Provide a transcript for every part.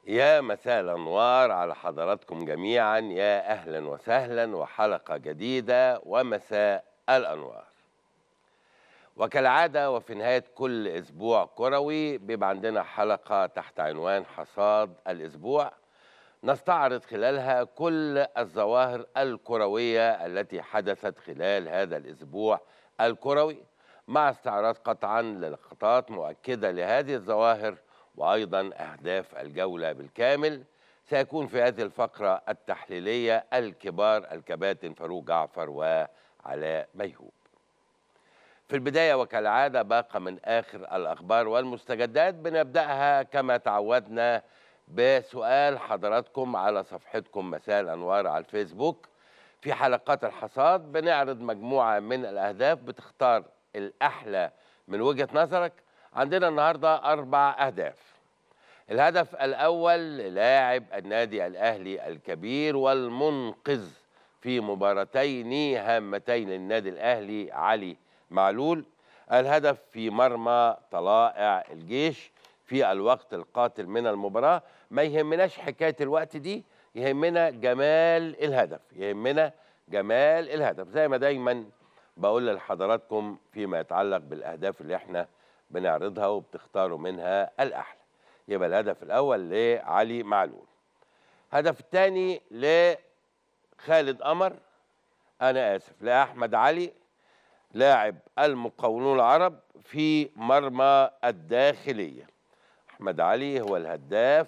يا مساء الأنوار على حضراتكم جميعا يا أهلا وسهلا وحلقة جديدة ومساء الأنوار وكالعادة وفي نهاية كل أسبوع كروي بيبقى عندنا حلقة تحت عنوان حصاد الأسبوع نستعرض خلالها كل الظواهر الكروية التي حدثت خلال هذا الأسبوع الكروي مع استعراض قطعا للقطات مؤكدة لهذه الظواهر وأيضا أهداف الجولة بالكامل سيكون في هذه الفقرة التحليلية الكبار الكباتن فاروق جعفر وعلاء ميهوب في البداية وكالعادة باقة من آخر الأخبار والمستجدات بنبدأها كما تعودنا بسؤال حضراتكم على صفحتكم مساء الأنوار على الفيسبوك في حلقات الحصاد بنعرض مجموعة من الأهداف بتختار الأحلى من وجهة نظرك عندنا النهاردة أربع أهداف الهدف الأول لاعب النادي الأهلي الكبير والمنقذ في مباراتين هامتين للنادي الأهلي علي معلول الهدف في مرمى طلائع الجيش في الوقت القاتل من المباراة ما يهمناش حكاية الوقت دي يهمنا جمال الهدف يهمنا جمال الهدف زي ما دايما بقول لحضراتكم فيما يتعلق بالأهداف اللي احنا بنعرضها وبتختاروا منها الأحلى يبقى الهدف الأول لعلي معلول الهدف الثاني لخالد قمر أنا آسف لأحمد علي لاعب المقاولون العرب في مرمى الداخلية أحمد علي هو الهداف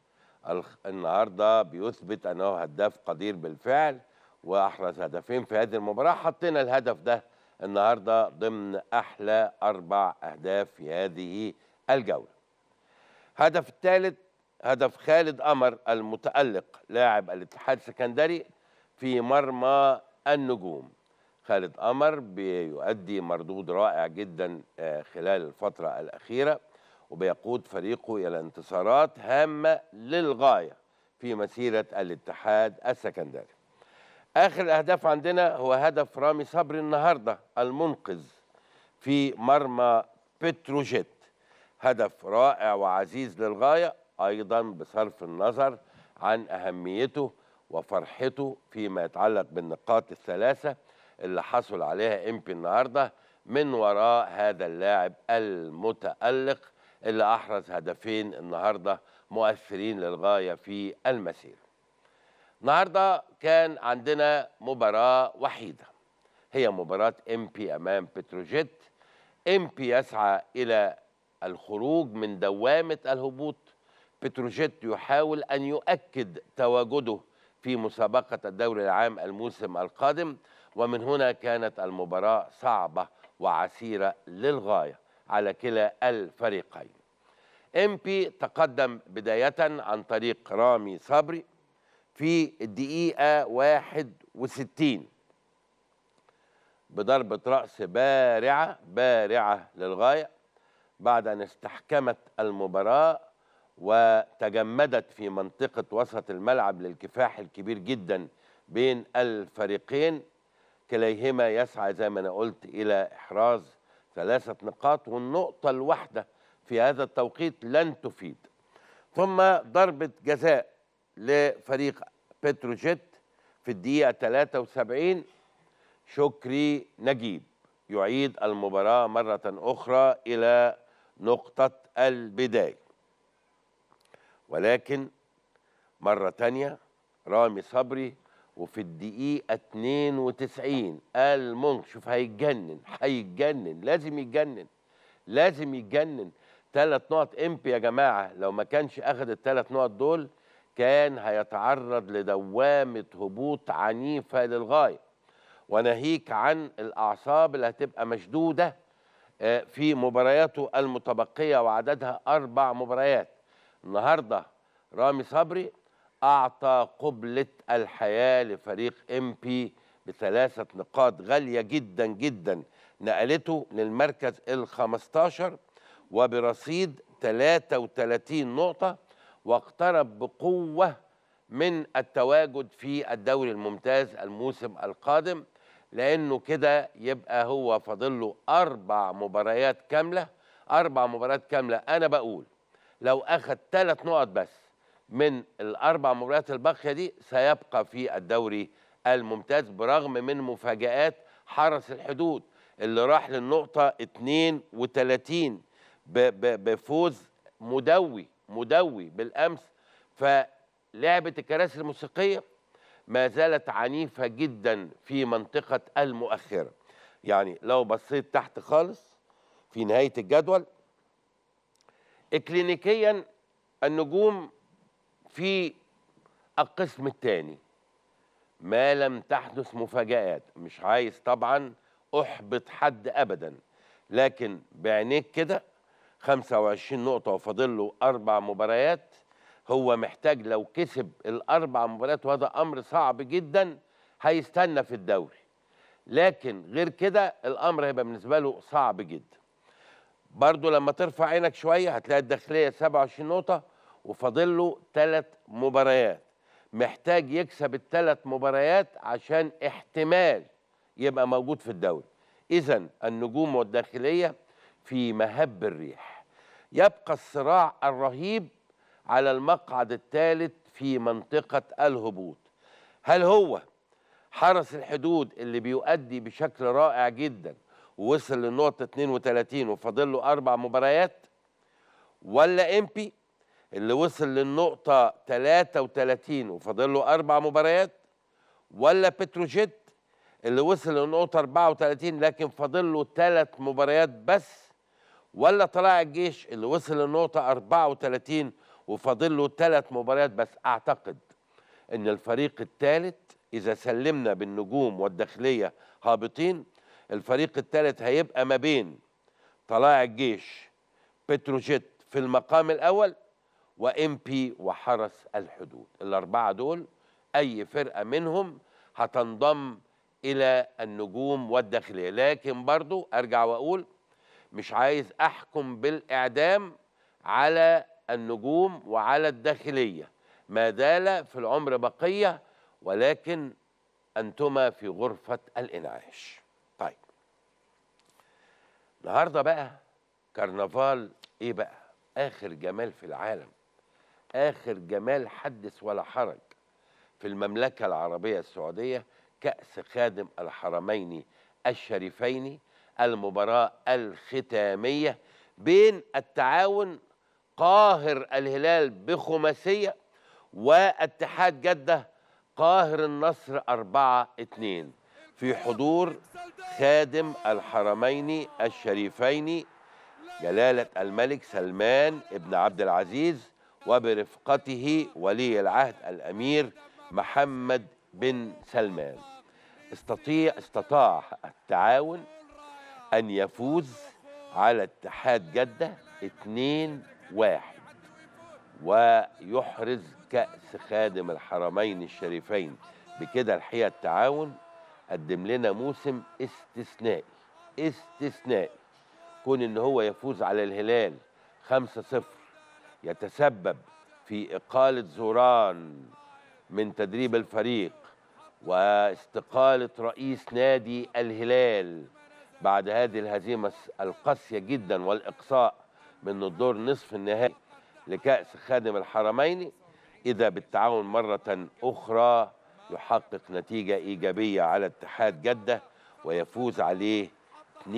النهارده بيثبت أنه هداف قدير بالفعل وأحرز هدفين في هذه المباراة حطينا الهدف ده النهارده ضمن احلى اربع اهداف في هذه الجوله. هدف الثالث هدف خالد قمر المتالق لاعب الاتحاد السكندري في مرمى النجوم. خالد قمر بيؤدي مردود رائع جدا خلال الفتره الاخيره وبيقود فريقه الى انتصارات هامه للغايه في مسيره الاتحاد السكندري. اخر الاهداف عندنا هو هدف رامي صبري النهارده المنقذ في مرمى بتروجيت هدف رائع وعزيز للغايه ايضا بصرف النظر عن اهميته وفرحته فيما يتعلق بالنقاط الثلاثه اللي حصل عليها امبي النهارده من وراء هذا اللاعب المتالق اللي احرز هدفين النهارده مؤثرين للغايه في المسيره النهارده كان عندنا مباراة وحيدة هي مباراة امبي امام بتروجيت امبي يسعى الى الخروج من دوامة الهبوط بتروجيت يحاول ان يؤكد تواجده في مسابقة الدوري العام الموسم القادم ومن هنا كانت المباراة صعبة وعسيرة للغاية على كلا الفريقين امبي تقدم بداية عن طريق رامي صبري في الدقيقة 61 بضربة رأس بارعة بارعة للغاية بعد أن استحكمت المباراة وتجمدت في منطقة وسط الملعب للكفاح الكبير جدا بين الفريقين كليهما يسعى زي ما أنا قلت إلى إحراز ثلاثة نقاط والنقطة الواحدة في هذا التوقيت لن تفيد ثم ضربة جزاء لفريق بتروجيت في الدقيقة 73 شكري نجيب يعيد المباراة مرة أخرى إلى نقطة البداية ولكن مرة تانية رامي صبري وفي الدقيقة 92 المنق شوف هيتجنن هيتجنن لازم يتجنن لازم يتجنن ثلاث نقط امبي يا جماعة لو ما كانش أخذ الثلاث نقط دول كان هيتعرض لدوامة هبوط عنيفة للغاية وناهيك عن الأعصاب اللي هتبقى مشدودة في مبارياته المتبقية وعددها أربع مباريات النهاردة رامي صبري أعطى قبلة الحياة لفريق إم بي بثلاثة نقاط غالية جدا جدا نقلته للمركز الخمستاشر وبرصيد 33 نقطة واقترب بقوة من التواجد في الدوري الممتاز الموسم القادم لأنه كده يبقى هو فاضل له أربع مباريات كاملة أربع مباريات كاملة أنا بقول لو أخذ ثلاث نقط بس من الاربع مباريات الباقيه دي سيبقى في الدوري الممتاز برغم من مفاجات حرس الحدود اللي راح للنقطه 32 بفوز مدوي مدوي بالامس فلعبه الكراسي الموسيقيه ما زالت عنيفه جدا في منطقه المؤخره يعني لو بصيت تحت خالص في نهايه الجدول اكلينيكيا النجوم في القسم الثاني ما لم تحدث مفاجآت مش عايز طبعا احبط حد ابدا لكن بعينيك كده 25 نقطة وفاضل له أربع مباريات هو محتاج لو كسب الأربع مباريات وهذا أمر صعب جدا هيستنى في الدوري لكن غير كده الأمر هيبقى بالنسبة له صعب جدا برضو لما ترفع عينك شوية هتلاقي الداخلية 27 نقطة وفاضل له ثلاث مباريات محتاج يكسب الثلاث مباريات عشان احتمال يبقى موجود في الدوري إذا النجوم والداخلية في مهب الريح يبقى الصراع الرهيب على المقعد الثالث في منطقة الهبوط هل هو حرس الحدود اللي بيؤدي بشكل رائع جدا ووصل للنقطة 32 وفاضل له أربع مباريات ولا إمبي اللي وصل للنقطة 33 وفاضل له أربع مباريات ولا بتروجيت اللي وصل للنقطة 34 لكن فاضل له ثلاث مباريات بس ولا طلائع الجيش اللي وصل للنقطة 34 وفاضل له ثلاث مباريات بس أعتقد إن الفريق الثالث إذا سلمنا بالنجوم والداخلية هابطين الفريق الثالث هيبقى ما بين طلائع الجيش بتروجيت في المقام الأول وام بي وحرس الحدود الأربعة دول أي فرقة منهم هتنضم إلى النجوم والداخلية لكن برضو أرجع وأقول مش عايز احكم بالاعدام على النجوم وعلى الداخليه ما زال في العمر بقيه ولكن انتما في غرفه الانعاش طيب النهارده بقى كرنفال ايه بقى اخر جمال في العالم اخر جمال حدث ولا حرج في المملكه العربيه السعوديه كاس خادم الحرمين الشريفين المباراة الختامية بين التعاون قاهر الهلال بخماسية واتحاد جدة قاهر النصر أربعة اتنين في حضور خادم الحرمين الشريفين جلالة الملك سلمان ابن عبد العزيز وبرفقته ولي العهد الأمير محمد بن سلمان استطيع استطاع التعاون أن يفوز على اتحاد جدة 2 واحد ويحرز كأس خادم الحرمين الشريفين بكده الحقيقة التعاون قدم لنا موسم استثنائي استثنائي كون ان هو يفوز على الهلال 5-0 يتسبب في إقالة زوران من تدريب الفريق واستقالة رئيس نادي الهلال بعد هذه الهزيمة القاسية جدا والإقصاء من الدور نصف النهائي لكأس خادم الحرمين إذا بالتعاون مرة أخرى يحقق نتيجة إيجابية على اتحاد جدة ويفوز عليه 2-1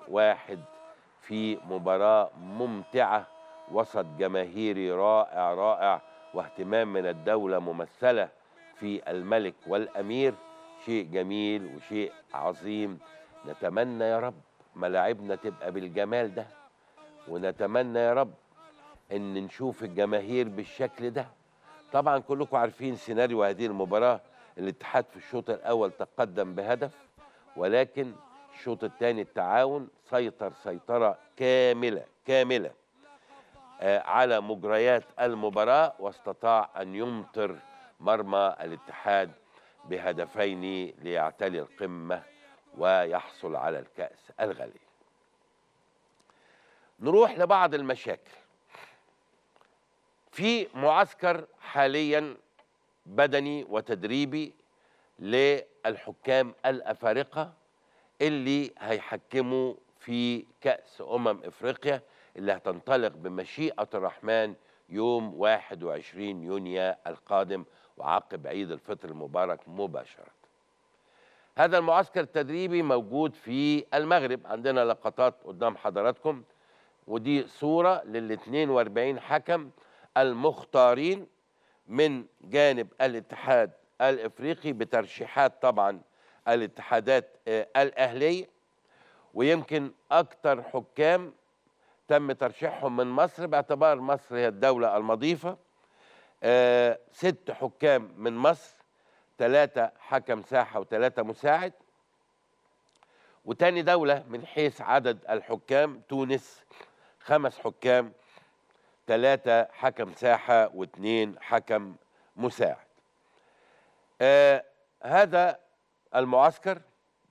في مباراة ممتعة وسط جماهيري رائع رائع واهتمام من الدولة ممثلة في الملك والأمير شيء جميل وشيء عظيم نتمنى يا رب ملاعبنا تبقى بالجمال ده ونتمنى يا رب ان نشوف الجماهير بالشكل ده طبعا كلكم عارفين سيناريو هذه المباراه الاتحاد في الشوط الاول تقدم بهدف ولكن الشوط الثاني التعاون سيطر سيطره كامله كامله آه على مجريات المباراه واستطاع ان يمطر مرمى الاتحاد بهدفين ليعتلي القمه ويحصل على الكأس الغالي نروح لبعض المشاكل في معسكر حاليا بدني وتدريبي للحكام الأفارقة اللي هيحكموا في كأس أمم إفريقيا اللي هتنطلق بمشيئة الرحمن يوم 21 يونيو القادم وعقب عيد الفطر المبارك مباشرة هذا المعسكر التدريبي موجود في المغرب عندنا لقطات قدام حضراتكم ودي صورة لل 42 حكم المختارين من جانب الاتحاد الافريقي بترشيحات طبعا الاتحادات آه، الاهليه ويمكن اكثر حكام تم ترشيحهم من مصر باعتبار مصر هي الدوله المضيفه آه، ست حكام من مصر ثلاثه حكم ساحه وثلاثه مساعد وتاني دولة من حيث عدد الحكام تونس خمس حكام ثلاثة حكم ساحة واثنين حكم مساعد آه هذا المعسكر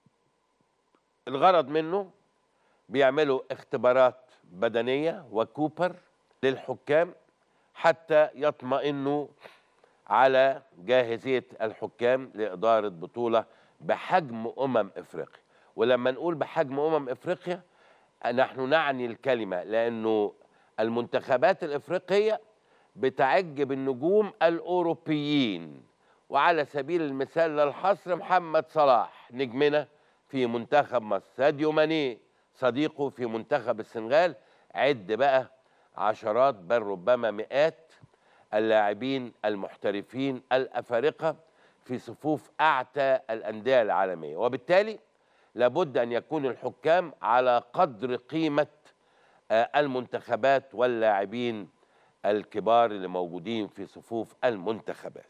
الغرض منه بيعملوا اختبارات بدنية وكوبر للحكام حتى يطمئنوا على جاهزية الحكام لإدارة بطولة بحجم أمم إفريقيا ولما نقول بحجم أمم إفريقيا نحن نعني الكلمة لأنه المنتخبات الإفريقية بتعج بالنجوم الأوروبيين وعلى سبيل المثال للحصر محمد صلاح نجمنا في منتخب مصر ساديو ماني صديقه في منتخب السنغال عد بقى عشرات بل ربما مئات اللاعبين المحترفين الأفارقة في صفوف أعتى الأندية العالمية وبالتالي لابد أن يكون الحكام على قدر قيمة آه، المنتخبات واللاعبين الكبار اللي موجودين في صفوف المنتخبات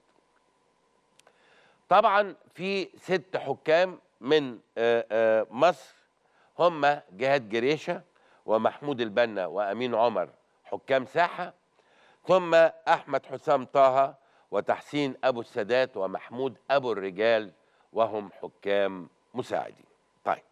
طبعا في ست حكام من آه، آه، مصر هم جهاد جريشة ومحمود البنا وأمين عمر حكام ساحة ثم أحمد حسام طه وتحسين أبو السادات ومحمود أبو الرجال وهم حكام مساعدين طيب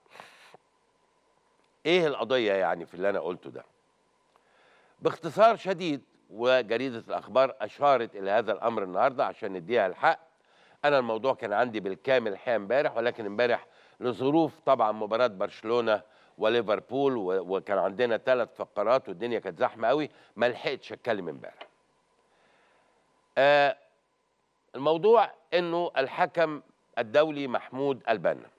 ايه القضية يعني في اللي أنا قلته ده باختصار شديد وجريدة الأخبار أشارت إلى هذا الأمر النهاردة عشان نديها الحق أنا الموضوع كان عندي بالكامل الحقيقة امبارح ولكن امبارح لظروف طبعا مباراة برشلونة وليفربول و- وكان عندنا ثلاث فقرات والدنيا كانت زحمة قوي ما لحقتش أتكلم امبارح آه الموضوع انه الحكم الدولي محمود البنا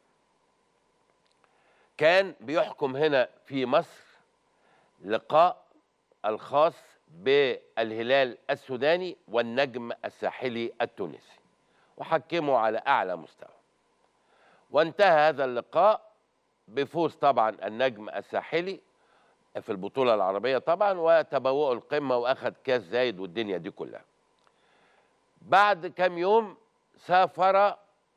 كان بيحكم هنا في مصر لقاء الخاص بالهلال السوداني والنجم الساحلي التونسي وحكموا على اعلى مستوى وانتهى هذا اللقاء بفوز طبعا النجم الساحلي في البطوله العربيه طبعا وتبوأوا القمه واخذ كاس زايد والدنيا دي كلها بعد كم يوم سافر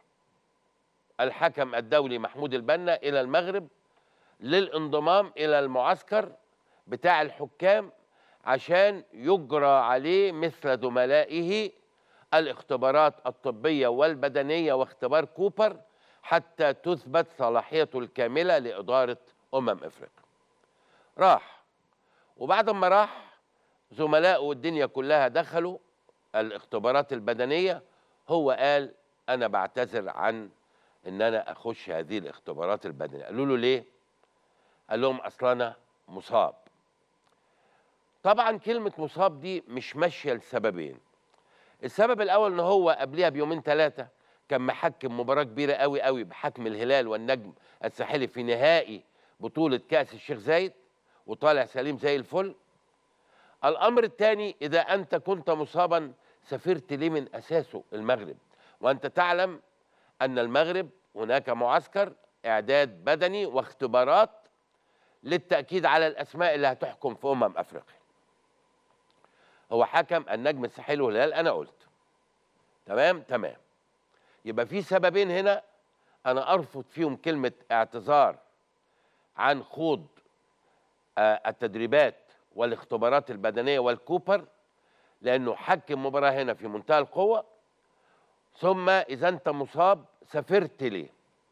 الحكم الدولي محمود البنا الى المغرب للانضمام الى المعسكر بتاع الحكام عشان يجرى عليه مثل زملائه الاختبارات الطبيه والبدنيه واختبار كوبر حتى تثبت صلاحيته الكامله لاداره امم افريقيا. راح وبعد ما راح زملائه والدنيا كلها دخلوا الاختبارات البدنيه هو قال انا بعتذر عن ان انا اخش هذه الاختبارات البدنيه قالوا له ليه قال لهم اصل انا مصاب طبعا كلمه مصاب دي مش ماشيه لسببين السبب الاول ان هو قبلها بيومين ثلاثه كان محكم مباراه كبيره قوي قوي بحكم الهلال والنجم الساحلي في نهائي بطوله كاس الشيخ زايد وطالع سليم زي الفل الامر الثاني اذا انت كنت مصابا سافرت ليه من اساسه المغرب وانت تعلم ان المغرب هناك معسكر اعداد بدني واختبارات للتاكيد على الاسماء اللي هتحكم في امم افريقيا هو حكم النجم الساحلي والهلال انا قلت تمام تمام يبقى في سببين هنا انا ارفض فيهم كلمه اعتذار عن خوض آه، التدريبات والاختبارات البدنيه والكوبر لانه حكم مباراه هنا في منتهى القوه ثم اذا انت مصاب سافرت ليه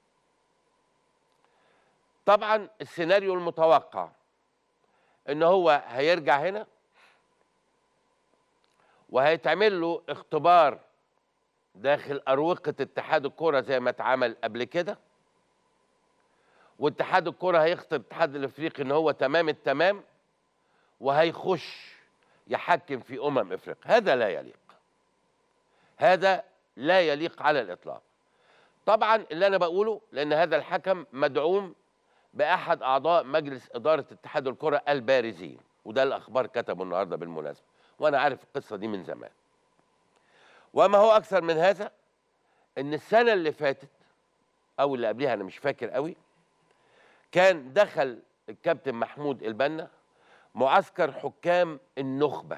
طبعا السيناريو المتوقع ان هو هيرجع هنا وهيتعمل له اختبار داخل اروقه اتحاد الكره زي ما اتعمل قبل كده واتحاد الكره هيخطر الاتحاد الافريقي ان هو تمام التمام وهيخش يحكم في امم افريقيا هذا لا يليق هذا لا يليق على الاطلاق طبعا اللي انا بقوله لان هذا الحكم مدعوم باحد اعضاء مجلس اداره اتحاد الكره البارزين وده الاخبار كتبه النهارده بالمناسبه وانا عارف القصه دي من زمان وما هو اكثر من هذا ان السنه اللي فاتت او اللي قبلها انا مش فاكر قوي كان دخل الكابتن محمود البنا معسكر حكام النخبه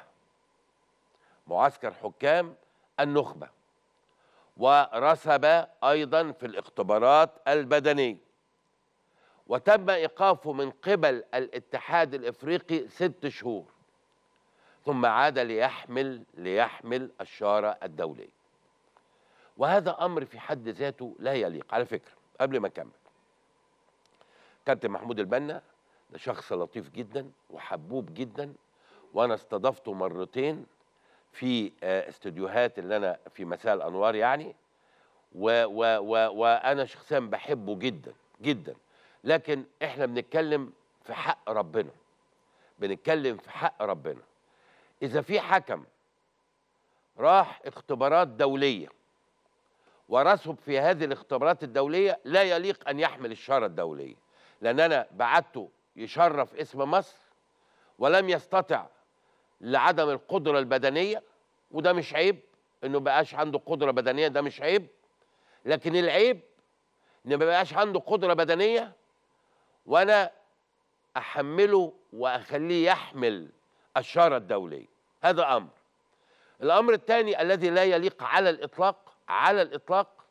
معسكر حكام النخبه ورسب ايضا في الاختبارات البدنيه وتم ايقافه من قبل الاتحاد الافريقي ست شهور ثم عاد ليحمل ليحمل الشاره الدوليه وهذا امر في حد ذاته لا يليق على فكره قبل ما اكمل كابتن محمود البنا ده شخص لطيف جدا وحبوب جدا وانا استضفته مرتين في آه، استوديوهات اللي انا في مساء الانوار يعني و و و وانا شخصيا بحبه جدا جدا لكن احنا بنتكلم في حق ربنا بنتكلم في حق ربنا اذا في حكم راح اختبارات دوليه ورسب في هذه الاختبارات الدوليه لا يليق ان يحمل الشاره الدوليه لان انا بعته يشرف اسم مصر ولم يستطع لعدم القدره البدنيه وده مش عيب انه بقاش عنده قدره بدنيه ده مش عيب لكن العيب ان ما بقاش عنده قدره بدنيه وانا احمله واخليه يحمل الشاره الدوليه هذا امر الامر الثاني الذي لا يليق على الاطلاق على الاطلاق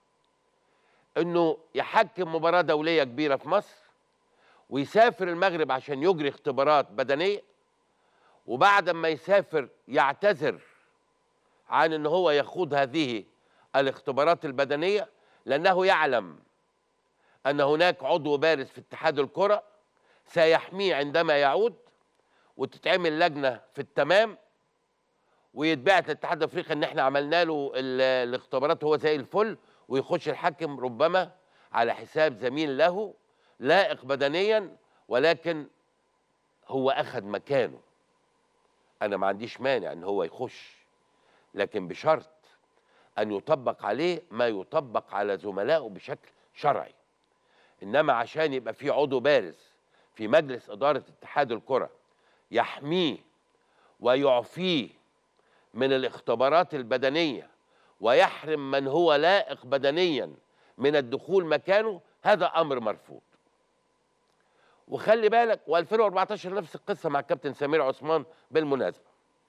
انه يحكم مباراه دوليه كبيره في مصر ويسافر المغرب عشان يجري اختبارات بدنيه وبعد ما يسافر يعتذر عن ان هو يخوض هذه الاختبارات البدنيه لانه يعلم ان هناك عضو بارز في اتحاد الكره سيحميه عندما يعود وتتعمل لجنه في التمام ويتبعت للاتحاد الافريقي ان احنا عملنا له ال- الاختبارات هو زي الفل ويخش الحكم ربما على حساب زميل له لائق بدنيا ولكن هو اخذ مكانه انا ما عنديش مانع ان هو يخش لكن بشرط ان يطبق عليه ما يطبق على زملائه بشكل شرعي انما عشان يبقى في عضو بارز في مجلس اداره اتحاد الكره يحميه ويعفيه من الاختبارات البدنيه ويحرم من هو لائق بدنيا من الدخول مكانه هذا امر مرفوض وخلي بالك و2014 نفس القصه مع الكابتن سمير عثمان بالمناسبه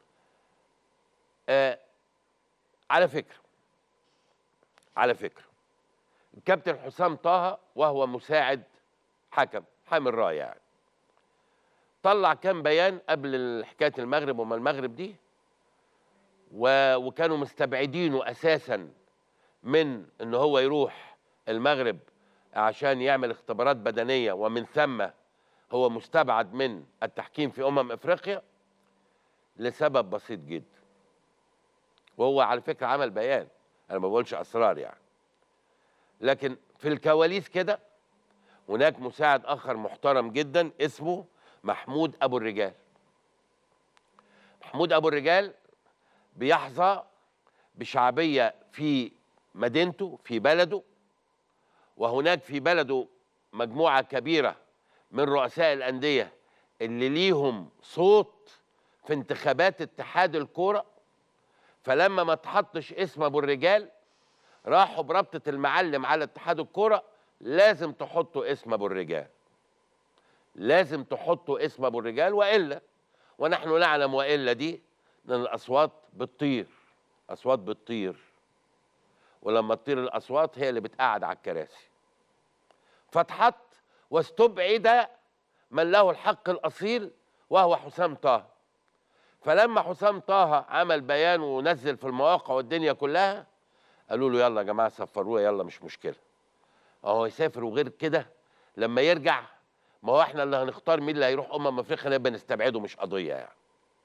آه على فكره على فكره الكابتن حسام طه وهو مساعد حكم حامل رايه يعني طلع كام بيان قبل حكايه المغرب وما المغرب دي و... وكانوا مستبعدينه اساسا من ان هو يروح المغرب عشان يعمل اختبارات بدنيه ومن ثم هو مستبعد من التحكيم في امم افريقيا لسبب بسيط جدا وهو على فكره عمل بيان انا ما بقولش اسرار يعني لكن في الكواليس كده هناك مساعد اخر محترم جدا اسمه محمود ابو الرجال محمود ابو الرجال بيحظى بشعبيه في مدينته في بلده وهناك في بلده مجموعه كبيره من رؤساء الانديه اللي ليهم صوت في انتخابات اتحاد الكوره فلما ما تحطش اسم ابو الرجال راحوا بربطه المعلم على اتحاد الكوره لازم تحطوا اسم ابو الرجال لازم تحطوا اسم ابو الرجال والا ونحن نعلم والا دي ان الاصوات بتطير اصوات بتطير ولما تطير الاصوات هي اللي بتقعد على الكراسي فاتحط واستبعد من له الحق الاصيل وهو حسام طه فلما حسام طه عمل بيان ونزل في المواقع والدنيا كلها قالوا له يلا يا جماعه سفروه يلا مش مشكله اهو يسافر وغير كده لما يرجع ما هو احنا اللي هنختار مين اللي هيروح امم افريقيا نبقى نستبعده مش قضيه يعني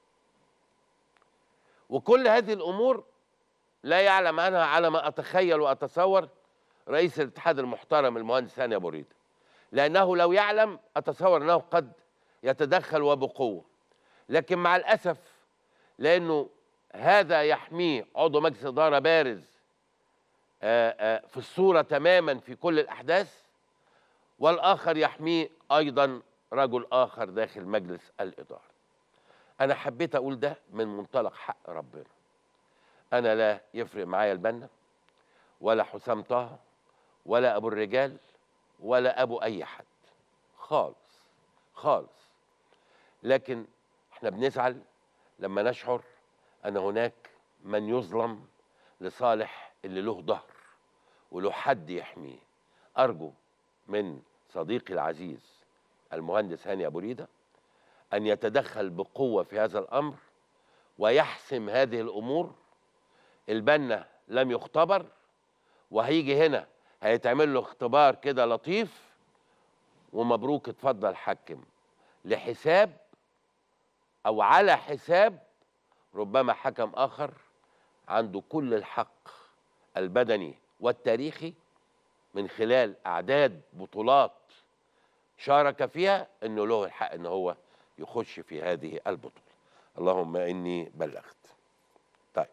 وكل هذه الامور لا يعلم عنها على ما اتخيل واتصور رئيس الاتحاد المحترم المهندس هاني ابو ريده لانه لو يعلم اتصور انه قد يتدخل وبقوه لكن مع الاسف لانه هذا يحميه عضو مجلس اداره بارز آه، آه، في الصوره تماما في كل الاحداث والاخر يحميه ايضا رجل اخر داخل مجلس الاداره انا حبيت اقول ده من منطلق حق ربنا انا لا يفرق معايا البنا ولا حسام طه ولا ابو الرجال ولا ابو اي حد خالص خالص لكن احنا بنزعل لما نشعر ان هناك من يظلم لصالح اللي له ظهر وله حد يحميه ارجو من صديقي العزيز المهندس هاني ابو ريده ان يتدخل بقوه في هذا الامر ويحسم هذه الامور البنا لم يختبر وهيجي هنا هيتعمل له اختبار كده لطيف ومبروك اتفضل حكم لحساب او على حساب ربما حكم اخر عنده كل الحق البدني والتاريخي من خلال اعداد بطولات شارك فيها انه له الحق ان هو يخش في هذه البطوله اللهم اني بلغت طيب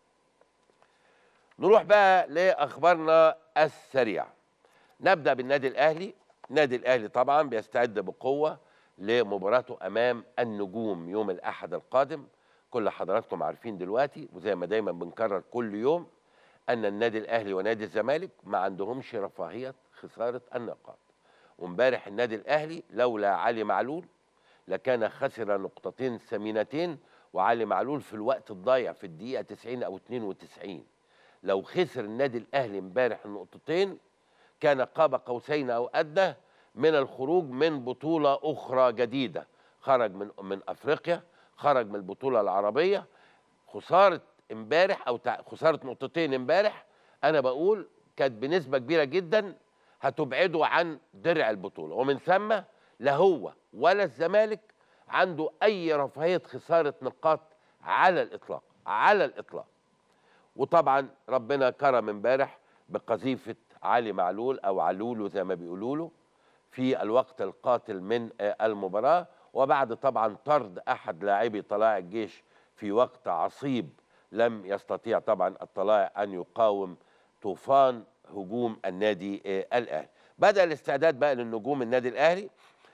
نروح بقى لاخبارنا السريعه نبدا بالنادي الاهلي النادي الاهلي طبعا بيستعد بقوه لمباراته امام النجوم يوم الاحد القادم كل حضراتكم عارفين دلوقتي وزي ما دايما بنكرر كل يوم ان النادي الاهلي ونادي الزمالك ما عندهمش رفاهيه خساره النقاط وامبارح النادي الاهلي لولا علي معلول لكان خسر نقطتين ثمينتين وعلي معلول في الوقت الضايع في الدقيقه 90 او 92 لو خسر النادي الاهلي امبارح النقطتين كان قاب قوسين او ادنى من الخروج من بطوله اخرى جديده خرج من من افريقيا خرج من البطوله العربيه خساره امبارح او خساره نقطتين امبارح انا بقول كانت بنسبه كبيره جدا هتبعده عن درع البطوله ومن ثم لا هو ولا الزمالك عنده اي رفاهيه خساره نقاط على الاطلاق على الاطلاق وطبعا ربنا كرم امبارح بقذيفه علي معلول او علولو زي ما بيقولوا له في الوقت القاتل من المباراه وبعد طبعا طرد احد لاعبي طلائع الجيش في وقت عصيب لم يستطيع طبعا الطلائع ان يقاوم طوفان هجوم النادي الاهلي بدا الاستعداد بقى للنجوم النادي الاهلي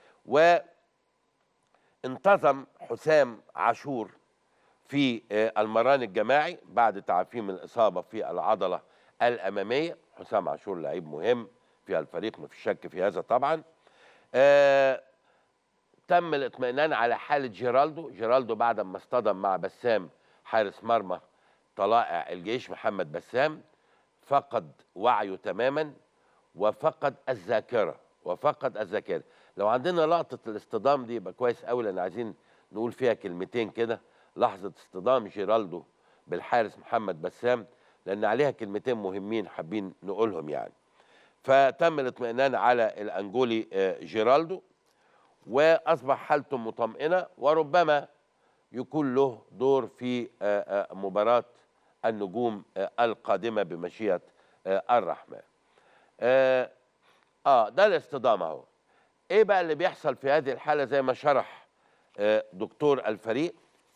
وانتظم حسام عاشور في المران الجماعي بعد تعافيه من الاصابه في العضله الاماميه حسام عاشور لعيب مهم في الفريق ما فيش شك في هذا طبعا آه تم الاطمئنان على حاله جيرالدو جيرالدو بعد ما اصطدم مع بسام حارس مرمى طلائع الجيش محمد بسام فقد وعيه تماما وفقد الذاكره وفقد الذاكره لو عندنا لقطه الاصطدام دي يبقى كويس قوي لان عايزين نقول فيها كلمتين كده لحظه اصطدام جيرالدو بالحارس محمد بسام لان عليها كلمتين مهمين حابين نقولهم يعني فتم الاطمئنان على الانجولي جيرالدو واصبح حالته مطمئنه وربما يكون له دور في مباراه النجوم القادمه بمشيئه الرحمن. اه ده الاصطدام اهو. ايه بقى اللي بيحصل في هذه الحاله زي ما شرح دكتور الفريق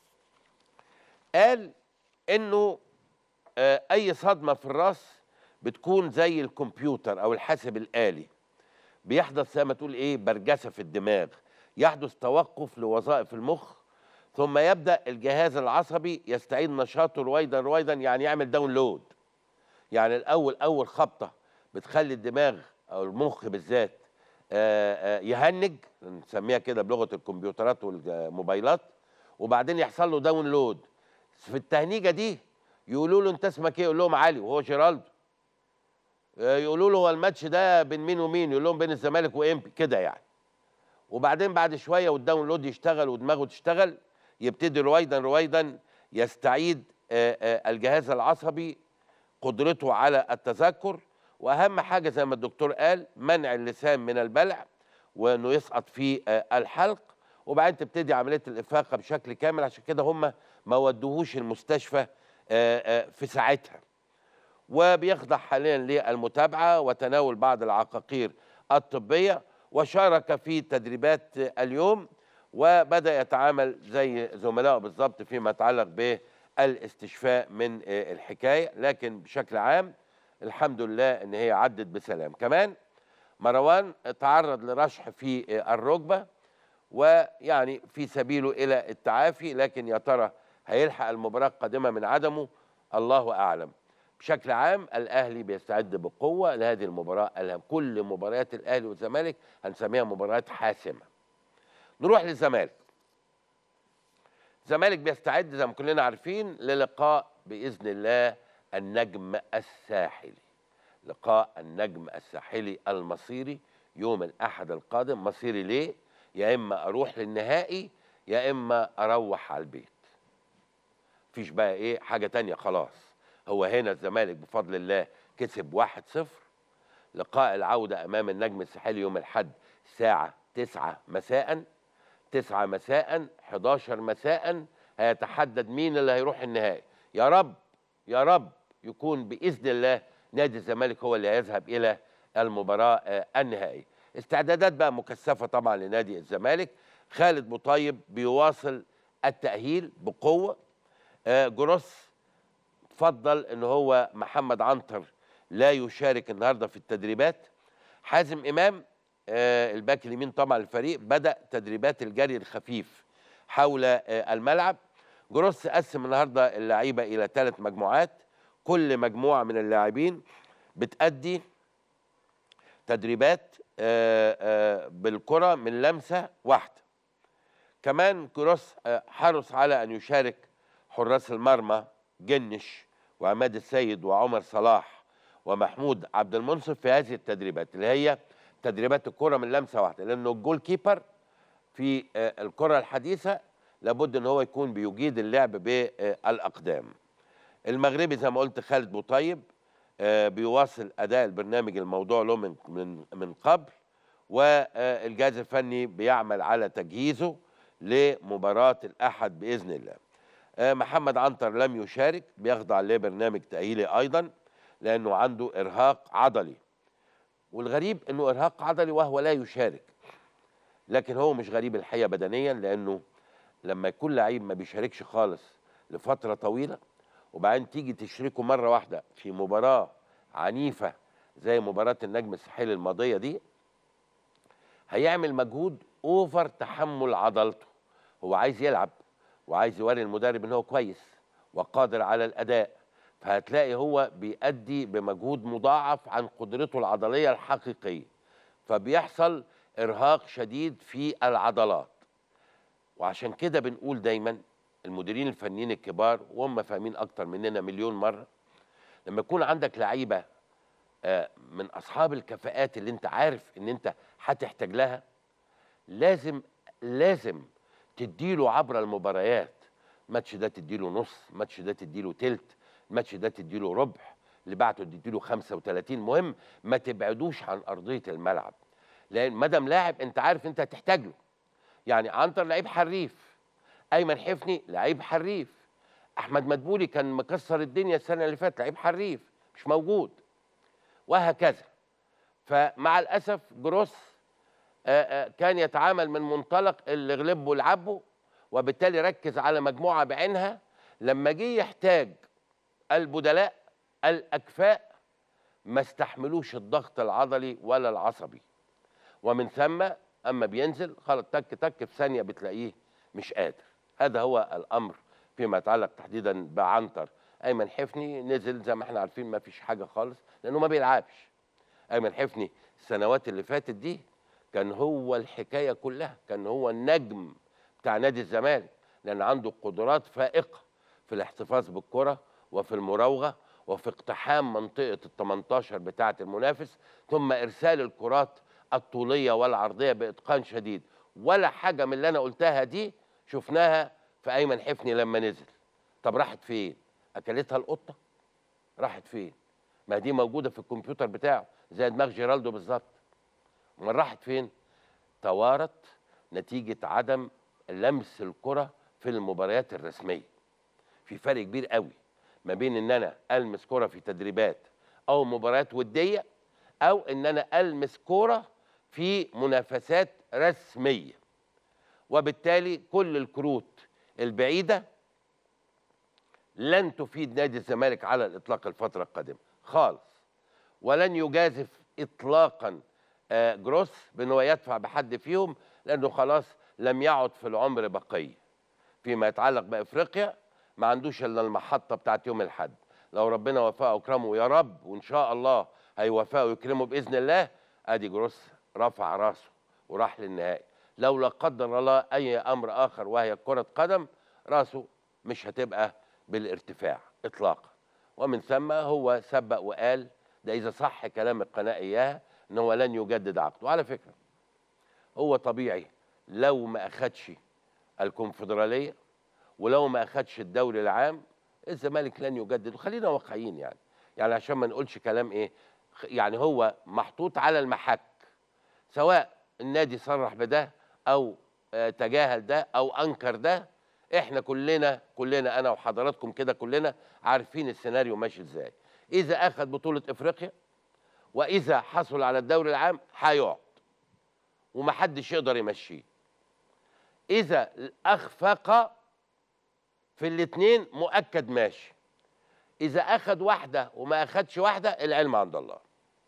قال انه اي صدمه في الراس بتكون زي الكمبيوتر او الحاسب الالي بيحدث زي ما تقول ايه برجسه في الدماغ يحدث توقف لوظائف المخ ثم يبدا الجهاز العصبي يستعيد نشاطه رويدا رويدا يعني يعمل داونلود يعني الاول اول خبطه بتخلي الدماغ او المخ بالذات آآ آآ يهنج نسميها كده بلغه الكمبيوترات والموبايلات وبعدين يحصل له داونلود في التهنيجه دي يقولوا له انت اسمك ايه يقول لهم علي وهو جيرالدو يقولوا له هو الماتش ده بين مين ومين يقول لهم بين الزمالك وامبي كده يعني وبعدين بعد شويه والداونلود يشتغل ودماغه تشتغل يبتدي رويدا رويدا يستعيد الجهاز العصبي قدرته على التذكر واهم حاجه زي ما الدكتور قال منع اللسان من البلع وانه يسقط في الحلق وبعدين تبتدي عمليه الافاقه بشكل كامل عشان كده هم ما ودوهوش المستشفى في ساعتها وبيخضع حاليا للمتابعه وتناول بعض العقاقير الطبيه وشارك في تدريبات اليوم وبدا يتعامل زي زملائه بالظبط فيما يتعلق بالاستشفاء من آه، الحكايه لكن بشكل عام الحمد لله ان هي عدت بسلام كمان مروان تعرض لرشح في آه، الركبه ويعني في سبيله الى التعافي لكن يا ترى هيلحق المباراه القادمه من عدمه الله اعلم بشكل عام الاهلي بيستعد بقوه لهذه المباراه الهام كل مباريات الاهلي والزمالك هنسميها مباريات حاسمه نروح للزمالك الزمالك بيستعد زي ما كلنا عارفين للقاء باذن الله النجم الساحلي لقاء النجم الساحلي المصيري يوم الاحد القادم مصيري ليه يا اما اروح للنهائي يا اما اروح على البيت مفيش بقى ايه حاجه تانية خلاص هو هنا الزمالك بفضل الله كسب 1-0 لقاء العوده امام النجم الساحلي يوم الاحد الساعه 9 مساء 9 مساء 11 مساء هيتحدد مين اللي هيروح النهائي يا رب يا رب يكون باذن الله نادي الزمالك هو اللي هيذهب الى المباراه آه، النهائيه استعدادات بقى مكثفه طبعا لنادي الزمالك خالد مطيب بيواصل التاهيل بقوه آه، جروس فضل ان هو محمد عنتر لا يشارك النهارده في التدريبات حازم امام آه، الباك اليمين طبعا الفريق بدا تدريبات الجري الخفيف حول آه، الملعب جروس قسم النهارده اللعيبه الى ثلاث مجموعات كل مجموعه من اللاعبين بتأدي تدريبات آه، آه، بالكره من لمسه واحده كمان كروس آه، حرص على ان يشارك حراس المرمى جنش وعماد السيد وعمر صلاح ومحمود عبد المنصف في هذه التدريبات اللي هي تدريبات الكره من لمسه واحده لانه الجول كيبر في آه، الكره الحديثه لابد ان هو يكون بيجيد اللعب بالاقدام المغربي زي ما قلت خالد بوطيب آه، بيواصل اداء البرنامج الموضوع له من من من قبل والجهاز الفني بيعمل على تجهيزه لمباراه الاحد باذن الله. آه، محمد عنتر لم يشارك بيخضع لبرنامج تاهيلي ايضا لانه عنده ارهاق عضلي. والغريب انه ارهاق عضلي وهو لا يشارك. لكن هو مش غريب الحقيقه بدنيا لانه لما يكون لعيب ما بيشاركش خالص لفتره طويله وبعدين تيجي تشركه مره واحده في مباراه عنيفه زي مباراه النجم الساحلي الماضيه دي هيعمل مجهود اوفر تحمل عضلته هو عايز يلعب وعايز يوري المدرب ان هو كويس وقادر على الاداء فهتلاقي هو بيأدي بمجهود مضاعف عن قدرته العضليه الحقيقيه فبيحصل ارهاق شديد في العضلات وعشان كده بنقول دايما المديرين الفنيين الكبار وهم فاهمين اكتر مننا مليون مره لما يكون عندك لعيبه آه، من اصحاب الكفاءات اللي انت عارف ان انت هتحتاج لها لازم لازم تديله عبر المباريات الماتش ده تديله نص الماتش ده تديله تلت الماتش ده تديله ربع اللي بعده تديله 35 مهم ما تبعدوش عن ارضيه الملعب لان مادام لاعب انت عارف انت هتحتاج له يعني عنتر لعيب حريف ايمن حفني لعيب حريف احمد مدبولي كان مكسر الدنيا السنه اللي فاتت لعيب حريف مش موجود وهكذا فمع الاسف جروس آه، آه، كان يتعامل من منطلق اللي غلبه لعبه وبالتالي ركز على مجموعه بعينها لما جه يحتاج البدلاء الاكفاء ما استحملوش الضغط العضلي ولا العصبي ومن ثم اما بينزل خلاص تك تك في ثانيه بتلاقيه مش قادر هذا هو الامر فيما يتعلق تحديدا بعنتر ايمن حفني نزل زي ما احنا عارفين ما فيش حاجه خالص لانه ما بيلعبش ايمن حفني السنوات اللي فاتت دي كان هو الحكايه كلها كان هو النجم بتاع نادي الزمالك لان عنده قدرات فائقه في الاحتفاظ بالكره وفي المراوغه وفي اقتحام منطقه ال 18 بتاعه المنافس ثم ارسال الكرات الطوليه والعرضيه باتقان شديد ولا حاجه من اللي انا قلتها دي شفناها في ايمن حفني لما نزل طب راحت فين اكلتها القطه راحت فين ما دي موجوده في الكمبيوتر بتاعه زي دماغ جيرالدو بالظبط امال راحت فين توارت نتيجه عدم لمس الكره في المباريات الرسميه في فرق كبير قوي ما بين ان انا المس كره في تدريبات او مباريات وديه او ان انا المس كره في منافسات رسميه وبالتالي كل الكروت البعيده لن تفيد نادي الزمالك على الاطلاق الفتره القادمه خالص ولن يجازف اطلاقا آه، جروس بانه يدفع بحد فيهم لانه خلاص لم يعد في العمر بقيه فيما يتعلق بافريقيا ما عندوش الا المحطه بتاعت يوم الاحد لو ربنا وفقه وكرمه يا رب وان شاء الله هيوفقه ويكرمه باذن الله ادي جروس رفع راسه وراح للنهائي لو لا قدر الله اي امر اخر وهي كره قدم راسه مش هتبقى بالارتفاع اطلاقا ومن ثم هو سبق وقال ده اذا صح كلام القناه اياها ان هو لن يجدد عقده وعلى فكره هو طبيعي لو ما اخدش الكونفدراليه ولو ما اخدش الدوري العام الزمالك لن يجدد وخلينا واقعيين يعني يعني عشان ما نقولش كلام ايه خ- يعني هو محطوط على المحك سواء النادي صرح بده او آه، تجاهل ده او انكر ده احنا كلنا كلنا انا وحضراتكم كده كلنا عارفين السيناريو ماشي ازاي اذا اخذ بطوله افريقيا واذا حصل على الدوري العام هيقعد ومحدش يقدر يمشيه اذا اخفق في الاثنين مؤكد ماشي اذا اخذ واحده وما اخذش واحده العلم عند الله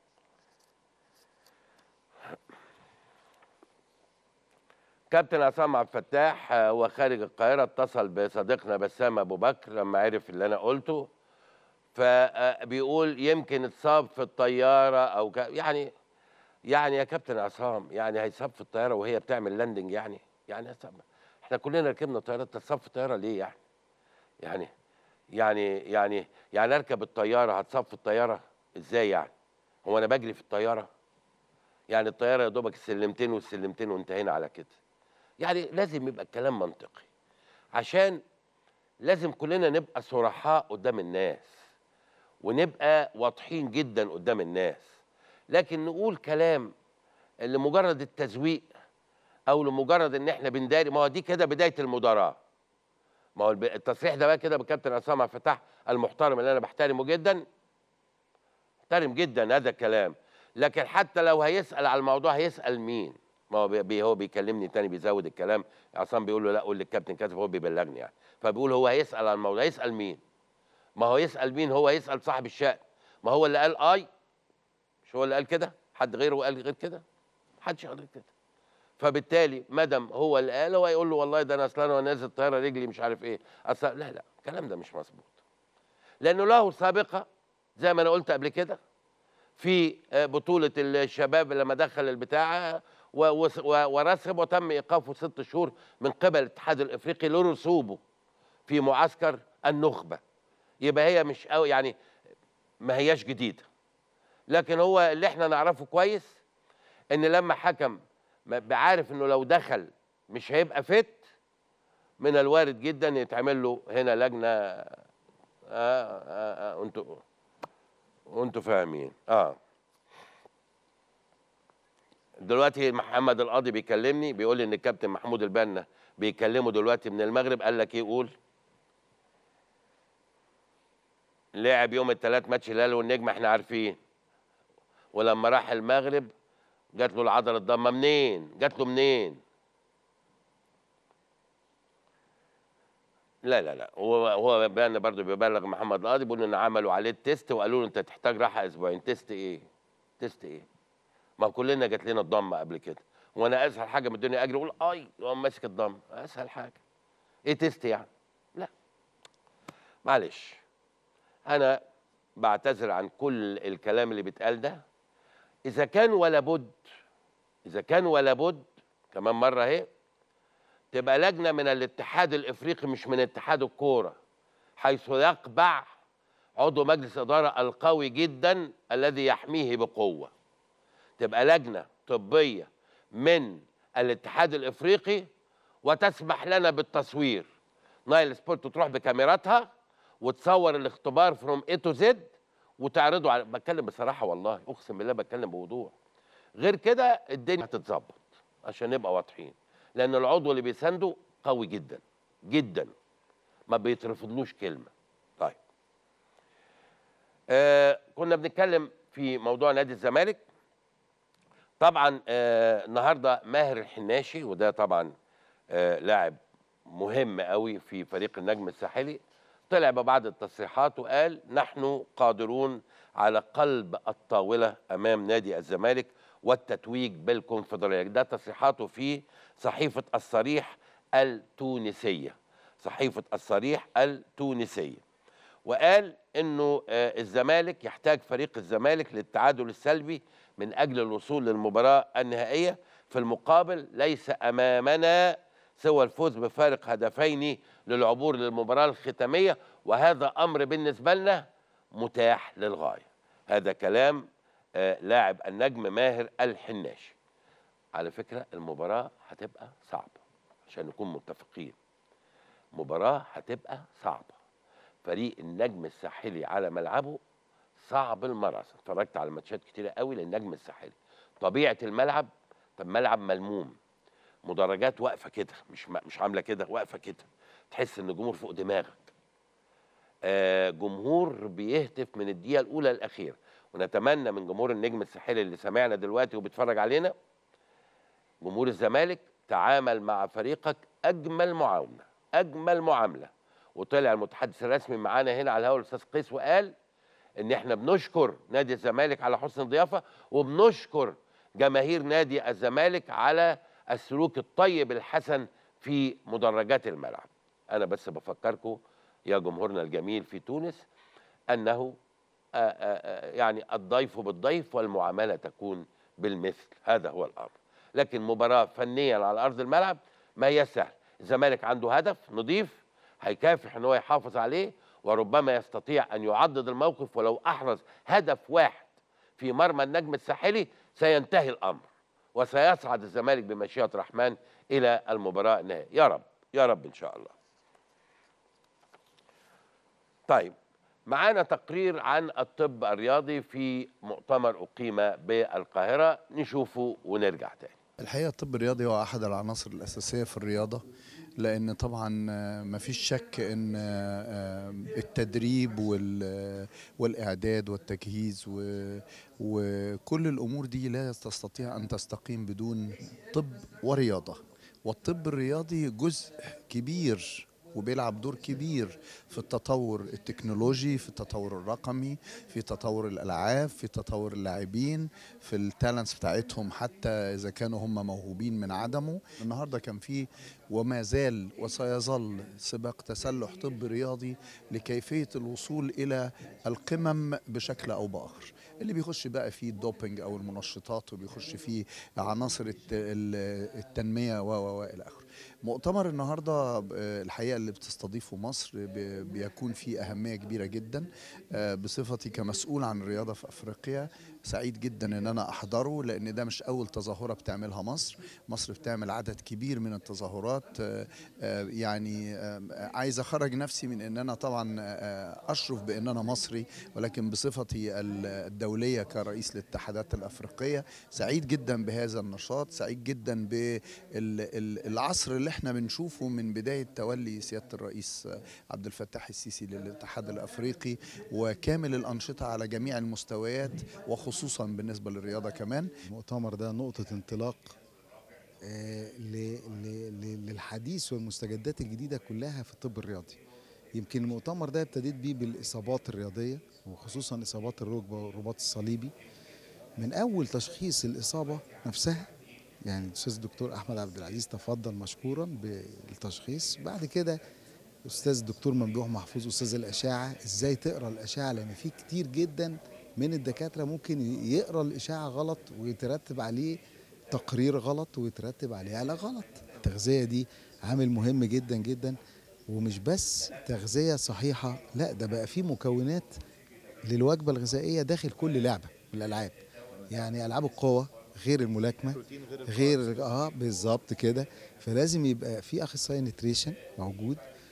كابتن عصام عبد الفتاح آه، هو خارج القاهره اتصل بصديقنا بسام ابو بكر لما عرف اللي انا قلته فبيقول يمكن اتصاب في الطياره او ك... يعني يعني يا كابتن عصام يعني هيتصاب في الطياره وهي بتعمل لاندنج يعني يعني هتصاب. احنا كلنا ركبنا طيارات تتصاب في الطياره ليه يعني يعني يعني يعني يعني اركب الطياره هتصاب في الطياره ازاي يعني هو انا بجري في الطياره يعني الطياره يا دوبك السلمتين والسلمتين وانتهينا على كده يعني لازم يبقى الكلام منطقي عشان لازم كلنا نبقى صرحاء قدام الناس ونبقى واضحين جدا قدام الناس لكن نقول كلام لمجرد التزويق او لمجرد ان احنا بنداري ما هو دي كده بدايه المداراه ما هو الب- التصريح ده بقى كده بالكابتن عصام عبد الفتاح المحترم اللي انا بحترمه جدا محترم جدا هذا الكلام لكن حتى لو هيسال على الموضوع هيسال مين ما هو بي بي- هو بيكلمني تاني بيزود الكلام عصام بيقول له لا قول للكابتن كاتب هو بيبلغني يعني فبيقول هو هيسال على الموضوع هيسال مين ما هو يسال مين هو يسال صاحب الشأن ما هو اللي قال اي مش هو اللي قال كده حد غيره قال غير كده محدش قال غير كده فبالتالي مدام هو اللي قال هو يقول له والله ده انا اصل انا وأنا نازل الطياره رجلي مش عارف ايه اصل لا لا الكلام ده مش مظبوط لانه له سابقه زي ما انا قلت قبل كده في آه، بطوله الشباب لما دخل البتاع و- وس- و- ورسب وتم ايقافه ست شهور من قبل الاتحاد الافريقي لرسوبه في معسكر النخبه يبقى هي مش أو يعني ما هياش جديده لكن هو اللي احنا نعرفه كويس ان لما حكم ما- بعارف انه لو دخل مش هيبقى فت من الوارد جدا يتعمل له هنا لجنه آه آه آه انتوا وانتوا فاهمين اه دلوقتي محمد القاضي بيكلمني بيقول لي ان الكابتن محمود البنا بيكلمه دلوقتي من المغرب قال لك ايه قول لعب يوم الثلاث ماتش الهلال والنجم احنا عارفين ولما راح المغرب جات له العضله الضمه منين جات له منين لا لا لا هو هو بان برضه بيبلغ محمد القاضي بيقول ان عملوا عليه التيست وقالوا له انت تحتاج راحه اسبوعين تيست ايه تيست ايه ما كلنا جات لنا الضمه قبل كده وانا اسهل حاجه من الدنيا اجري اقول اي يقوم ماسك الضمه اسهل حاجه ايه تيست يعني لا معلش انا بعتذر عن كل الكلام اللي بيتقال ده اذا كان ولا بد اذا كان ولا بد كمان مره اهي تبقى لجنه من الاتحاد الافريقي مش من اتحاد الكوره حيث يقبع عضو مجلس اداره القوي جدا الذي يحميه بقوه تبقى لجنه طبيه من الاتحاد الافريقي وتسمح لنا بالتصوير نايل سبورت تروح بكاميراتها وتصور الاختبار فروم اي تو زد وتعرضه على بتكلم بصراحه والله اقسم بالله بتكلم بوضوح غير كده الدنيا هتتظبط عشان نبقى واضحين لان العضو اللي بيسانده قوي جدا جدا ما بيترفضلوش كلمه طيب آه كنا بنتكلم في موضوع نادي الزمالك طبعا آه النهارده ماهر الحناشي وده طبعا آه، لاعب مهم قوي في فريق النجم الساحلي طلع ببعض التصريحات وقال نحن قادرون على قلب الطاولة أمام نادي الزمالك والتتويج بالكونفدرالية ده تصريحاته في صحيفة الصريح التونسية صحيفة الصريح التونسية وقال انه آه، الزمالك يحتاج فريق الزمالك للتعادل السلبي من اجل الوصول للمباراه النهائيه في المقابل ليس امامنا سوى الفوز بفارق هدفين للعبور للمباراه الختاميه وهذا امر بالنسبه لنا متاح للغايه هذا كلام آه، لاعب النجم ماهر الحناشي على فكره المباراه هتبقى صعبه عشان نكون متفقين مباراه هتبقى صعبه فريق النجم الساحلي على ملعبه صعب المرس اتفرجت على ماتشات كتيره قوي للنجم الساحلي طبيعه الملعب طب ملعب ملموم مدرجات واقفه كده مش مش عامله كده واقفه كده تحس ان الجمهور فوق دماغك آه جمهور بيهتف من الدقيقه الاولى للاخير ونتمنى من جمهور النجم الساحلي اللي سمعنا دلوقتي وبيتفرج علينا جمهور الزمالك تعامل مع فريقك اجمل معاونه اجمل معامله وطلع المتحدث الرسمي معانا هنا على الهواء الاستاذ قيس وقال ان احنا بنشكر نادي الزمالك على حسن الضيافه وبنشكر جماهير نادي الزمالك على السلوك الطيب الحسن في مدرجات الملعب انا بس بفكركم يا جمهورنا الجميل في تونس انه آآ آآ يعني الضيف بالضيف والمعامله تكون بالمثل هذا هو الامر لكن مباراه فنيا على ارض الملعب ما هي سهل الزمالك عنده هدف نضيف هيكافح ان هو يحافظ عليه وربما يستطيع ان يعضد الموقف ولو احرز هدف واحد في مرمى النجم الساحلي سينتهي الامر وسيصعد الزمالك بمشيئه الرحمن الى المباراه النهائيه يا رب يا رب ان شاء الله طيب معانا تقرير عن الطب الرياضي في مؤتمر اقيم بالقاهره نشوفه ونرجع تاني الحقيقه الطب الرياضي هو احد العناصر الاساسيه في الرياضه لان طبعا ما فيش شك ان التدريب والاعداد والتجهيز وكل الامور دي لا تستطيع ان تستقيم بدون طب ورياضه والطب الرياضي جزء كبير وبيلعب دور كبير في التطور التكنولوجي في التطور الرقمي في تطور الالعاب في تطور اللاعبين في التالنتس بتاعتهم حتى اذا كانوا هم موهوبين من عدمه النهارده كان في وما زال وسيظل سباق تسلح طب رياضي لكيفيه الوصول الى القمم بشكل او باخر اللي بيخش بقى فيه الدوبينج او المنشطات وبيخش فيه عناصر التنميه و الى اخره مؤتمر النهارده الحقيقه اللي بتستضيفه مصر بيكون فيه اهميه كبيره جدا بصفتي كمسؤول عن الرياضه في افريقيا سعيد جدا ان انا احضره لان ده مش اول تظاهره بتعملها مصر مصر بتعمل عدد كبير من التظاهرات يعني عايز اخرج نفسي من ان انا طبعا اشرف بان انا مصري ولكن بصفتي الدوليه كرئيس الاتحادات الافريقيه سعيد جدا بهذا النشاط سعيد جدا بالعصر اللي احنا بنشوفه من بدايه تولي سياده الرئيس عبد الفتاح السيسي للاتحاد الافريقي وكامل الانشطه على جميع المستويات وخصوصا بالنسبه للرياضه كمان المؤتمر ده نقطه انطلاق آه للحديث والمستجدات الجديده كلها في الطب الرياضي يمكن المؤتمر ده ابتديت بيه بالاصابات الرياضيه وخصوصا اصابات الركبه والرباط الصليبي من اول تشخيص الاصابه نفسها يعني الاستاذ الدكتور احمد عبد العزيز تفضل مشكورا بالتشخيص بعد كده استاذ الدكتور ممدوح محفوظ استاذ الاشعه ازاي تقرا الاشعه لان في كتير جدا من الدكاتره ممكن يقرا الاشعه غلط ويترتب عليه تقرير غلط ويترتب عليه علاج غلط التغذيه دي عامل مهم جدا جدا ومش بس تغذيه صحيحه لا ده بقى في مكونات للوجبه الغذائيه داخل كل لعبه من الالعاب يعني العاب القوه غير الملاكمه غير اه بالظبط كده فلازم يبقى في اخصائي نتريشن موجود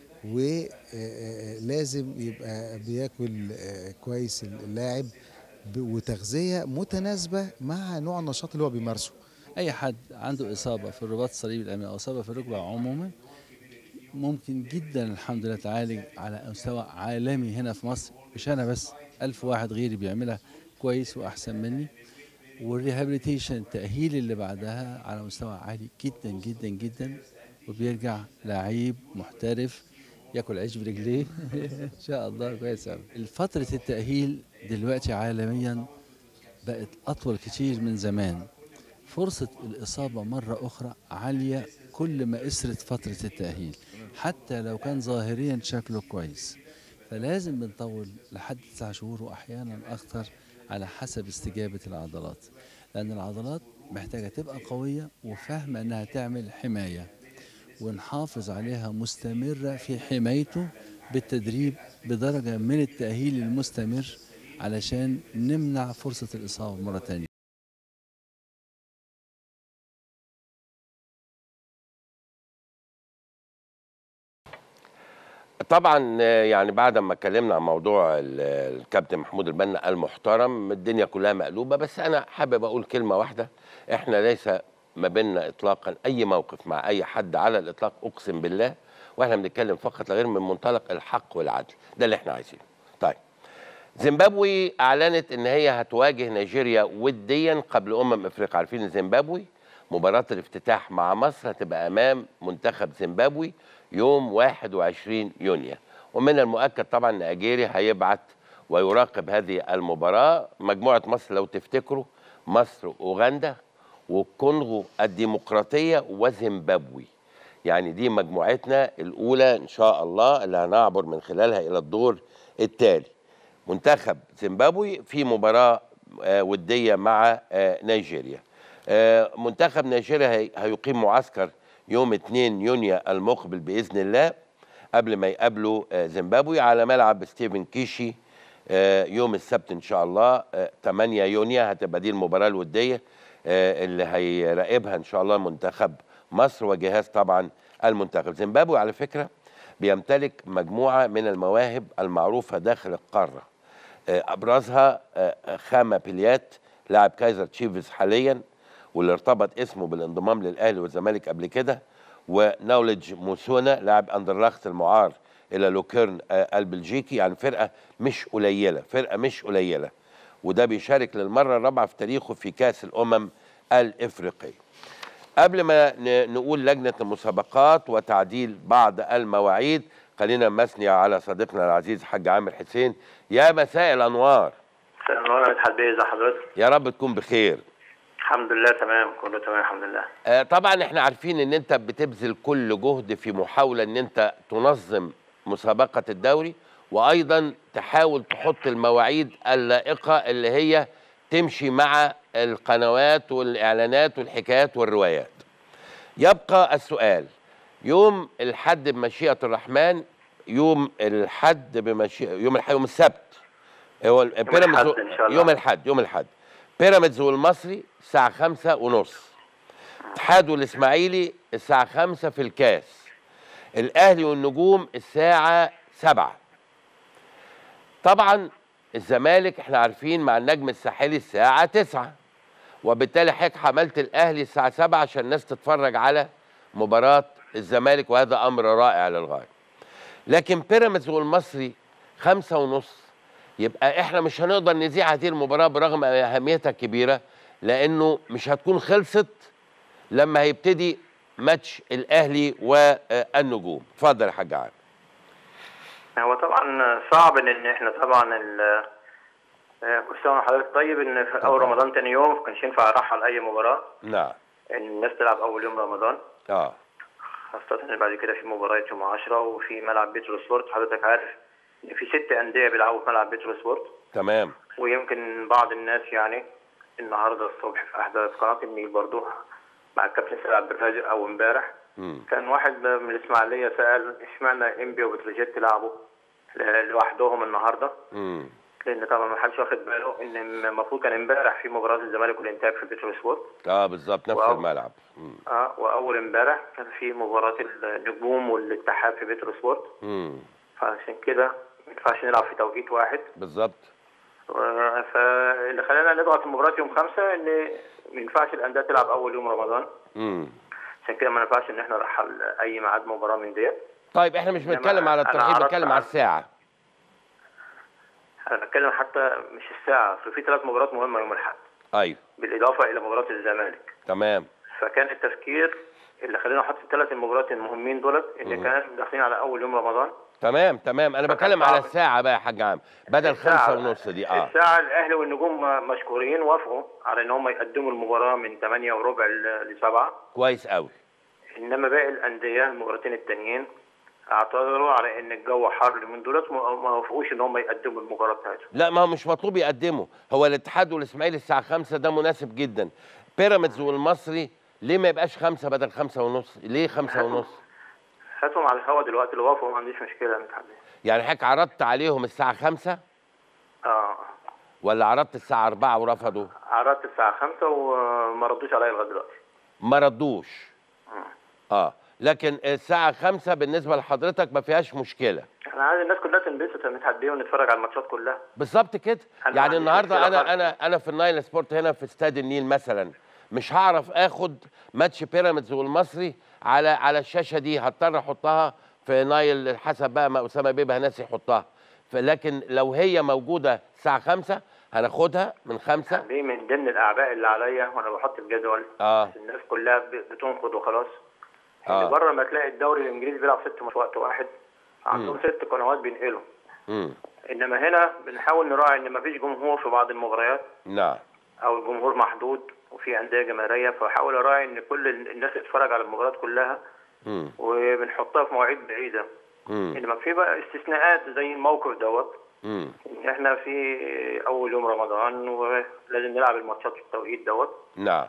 ولازم يبقى بياكل كويس اللاعب وتغذيه متناسبه مع نوع النشاط اللي هو بيمارسه اي حد عنده اصابه في الرباط الصليبي الامامي او اصابه في الركبه عموما ممكن جدا الحمد لله تعالج على مستوى عالمي هنا في مصر مش انا بس ألف واحد غيري بيعملها كويس واحسن مني والريهابيليتيشن التاهيل اللي بعدها على مستوى عالي جدا جدا جدا وبيرجع لعيب محترف ياكل عيش برجليه ان شاء الله كويس قوي فتره التاهيل دلوقتي عالميا بقت اطول كتير من زمان فرصه الاصابه مره اخرى عاليه كل ما قصرت فتره التاهيل حتى لو كان ظاهريا شكله كويس فلازم بنطول لحد تسع شهور واحيانا اكتر على حسب استجابه العضلات لان العضلات محتاجه تبقى قويه وفاهمه انها تعمل حمايه ونحافظ عليها مستمره في حمايته بالتدريب بدرجه من التاهيل المستمر علشان نمنع فرصه الاصابه مره تانية طبعا آه، يعني بعد ما اتكلمنا عن موضوع ال- الكابتن محمود البنا المحترم الدنيا كلها مقلوبه بس انا حابب اقول كلمه واحده احنا ليس ما بيننا اطلاقا اي موقف مع اي حد على الاطلاق اقسم بالله واحنا بنتكلم فقط لا غير من منطلق الحق والعدل ده اللي احنا عايزينه طيب زيمبابوي اعلنت ان هي هتواجه نيجيريا وديا قبل امم افريقيا عارفين إن زيمبابوي مباراه الافتتاح مع مصر هتبقى امام منتخب زيمبابوي يوم 21 يونيو ومن المؤكد طبعا ان اجيري هيبعت ويراقب هذه المباراه مجموعه مصر لو تفتكروا مصر اوغندا والكونغو الديمقراطيه وزيمبابوي يعني دي مجموعتنا الاولى ان شاء الله اللي هنعبر من خلالها الى الدور التالي منتخب زيمبابوي في مباراه آه، وديه مع آه، نيجيريا آه، منتخب نيجيريا هي- هيقيم معسكر يوم 2 يونيو المقبل باذن الله قبل ما يقابلوا آه، زيمبابوي على ملعب ستيفن كيشي آه، يوم السبت ان شاء الله آه، 8 يونيو هتبقى دي المباراه الوديه آه، اللي هيراقبها ان شاء الله منتخب مصر وجهاز طبعا المنتخب زيمبابوي على فكره بيمتلك مجموعه من المواهب المعروفه داخل القاره آه، ابرزها آه، خاما بليات لاعب كايزر تشيفز حاليا واللي ارتبط اسمه بالانضمام للاهلي والزمالك قبل كده ونولج موسونا لاعب اندرلاخت المعار الى لوكيرن آه، البلجيكي يعني فرقه مش قليله فرقه مش قليله وده بيشارك للمره الرابعه في تاريخه في كاس الامم الافريقيه قبل ما ن- نقول لجنه المسابقات وتعديل بعض المواعيد خلينا نمثني على صديقنا العزيز حاج عامر حسين يا مساء الانوار مساء النور يا مدحت بيه ازي حضرتك؟ يا رب تكون بخير الحمد لله تمام كله تمام الحمد لله آه، طبعا احنا عارفين ان انت بتبذل كل جهد في محاولة ان انت تنظم مسابقة الدوري وايضا تحاول تحط المواعيد اللائقة اللي هي تمشي مع القنوات والاعلانات والحكايات والروايات يبقى السؤال يوم الحد بمشيئة الرحمن يوم الحد بمشيئة يوم الحد يوم السبت هو البيراميدز الأحد إن شاء الله. يوم الحد يوم الحد بيراميدز والمصري الساعة خمسة ونص اتحاد والإسماعيلي الساعة خمسة في الكاس الأهلي والنجوم الساعة سبعة طبعا الزمالك احنا عارفين مع النجم الساحلي الساعة تسعة وبالتالي حضرتك حملت الأهلي الساعة سبعة عشان الناس تتفرج على مباراة الزمالك وهذا أمر رائع للغاية لكن بيراميدز والمصري خمسة ونص يبقى احنا مش هنقدر نذيع هذه المباراة برغم أهميتها الكبيرة لأنه مش هتكون خلصت لما هيبتدي ماتش الأهلي والنجوم اتفضل يا حاج عامر هو طبعا صعب ان احنا طبعا ال آه، كل سنه وحضرتك طيب ان في اول رمضان تاني يوم ما كانش ينفع ارحل اي مباراه نعم ان الناس تلعب اول يوم رمضان اه خاصة ان بعد كده في مباريات يوم 10 وفي ملعب بيترو سبورت حضرتك عارف ان في ست انديه بيلعبوا في ملعب بيترو سبورت تمام ويمكن بعض الناس يعني النهارده الصبح في احدى قناه النيل برضو مع الكابتن سيد عبد الرازق او امبارح مم. كان واحد من الاسماعيليه سال اشمعنى انبي وبتروجيت لعبوا ل- لوحدهم النهارده مم. لان طبعا ما حدش واخد باله ان المفروض كان امبارح في مباراه الزمالك والانتاج في بيترو سبورت اه بالظبط نفس واو. الملعب مم. اه واول امبارح كان في مباراه النجوم والاتحاد في بيترو سبورت مم. فعشان كده ما ينفعش نلعب في توقيت واحد بالظبط آه، فاللي خلانا نضغط المباراه يوم خمسة ان ما ينفعش الانديه تلعب اول يوم رمضان مم. عشان كده ما ينفعش ان احنا نرحل اي ميعاد مباراه من ديت طيب احنا مش إنما بنتكلم على أنا الترحيب عرضت بنتكلم على عن- الساعة انا بتكلم حتى مش الساعه أصل في ثلاث مباريات مهمه يوم الاحد ايوه بالاضافه الى مباراه الزمالك تمام فكان التفكير اللي خلينا نحط الثلاث المباريات المهمين دولت اللي مم. كان داخلين على اول يوم رمضان تمام تمام انا فكان بتكلم على صعب. الساعه بقى يا حاج عام بدل الساعة- خمسة ونص دي اه الساعة الأهلي والنجوم مشكورين وافقوا على إن هم يقدموا المباراة من 8 وربع ل 7 كويس قوي إنما باقي الأندية المباراتين التانيين اعتذروا على إن الجو حر من دولت ما ما وافقوش إن هم يقدموا المباراة بتاعتهم. لا ما هو مش مطلوب يقدمه هو الاتحاد والاسماعيلي الساعه خمسة ده مناسب جدا بيراميدز والمصري ليه ما يبقاش خمسة بدل خمسة ونص ليه خمسة ونص هاتهم على الهوا دلوقتي لو وافقوا ما عنديش مشكلة يا متحدث. يعني حضرتك عرضت عليهم الساعه خمسة آه ولا عرضت الساعه أربعة ورفضوا عرضت الساعة 5 وما ردوش عليا لغاية دلوقتي. ما ردوش اه لكن الساعه خمسة بالنسبه لحضرتك ما فيهاش مشكله أنا عايز الناس كلها تنبسط يا متحدي ونتفرج على الماتشات كلها. بالظبط كده أنا ما يعني عنديش النهارده مشكلة انا خالص. انا انا في النايل سبورت هنا في استاد النيل مثلا مش هعرف اخد ماتش بيراميدز والمصري على على الشاشه دي هضطر احطها في نايل حسب بقى ما اسامه بيبقى ناس يحطها لكن لو هي موجوده الساعه 5 هناخدها من خمسة دي من ضمن الأعباء اللي عليا وأنا بحط الجدول. اه الناس كلها ب- بتنقد وخلاص آه. اللي بره ما تلاقي الدوري الانجليزي بيلعب ست ماتشات في وقت واحد عندهم ست قنوات بينقلوا امم انما هنا بنحاول نراعي ان ما فيش جمهور في بعض المباريات نعم او الجمهور محدود وفي انديه جماهيريه فبحاول اراعي ان كل الناس تتفرج على المباريات كلها امم وبنحطها في مواعيد بعيده امم انما في بقى استثناءات زي الموقف دوت امم ان احنا في اول يوم رمضان ولازم نلعب الماتشات في التوقيت دوت نعم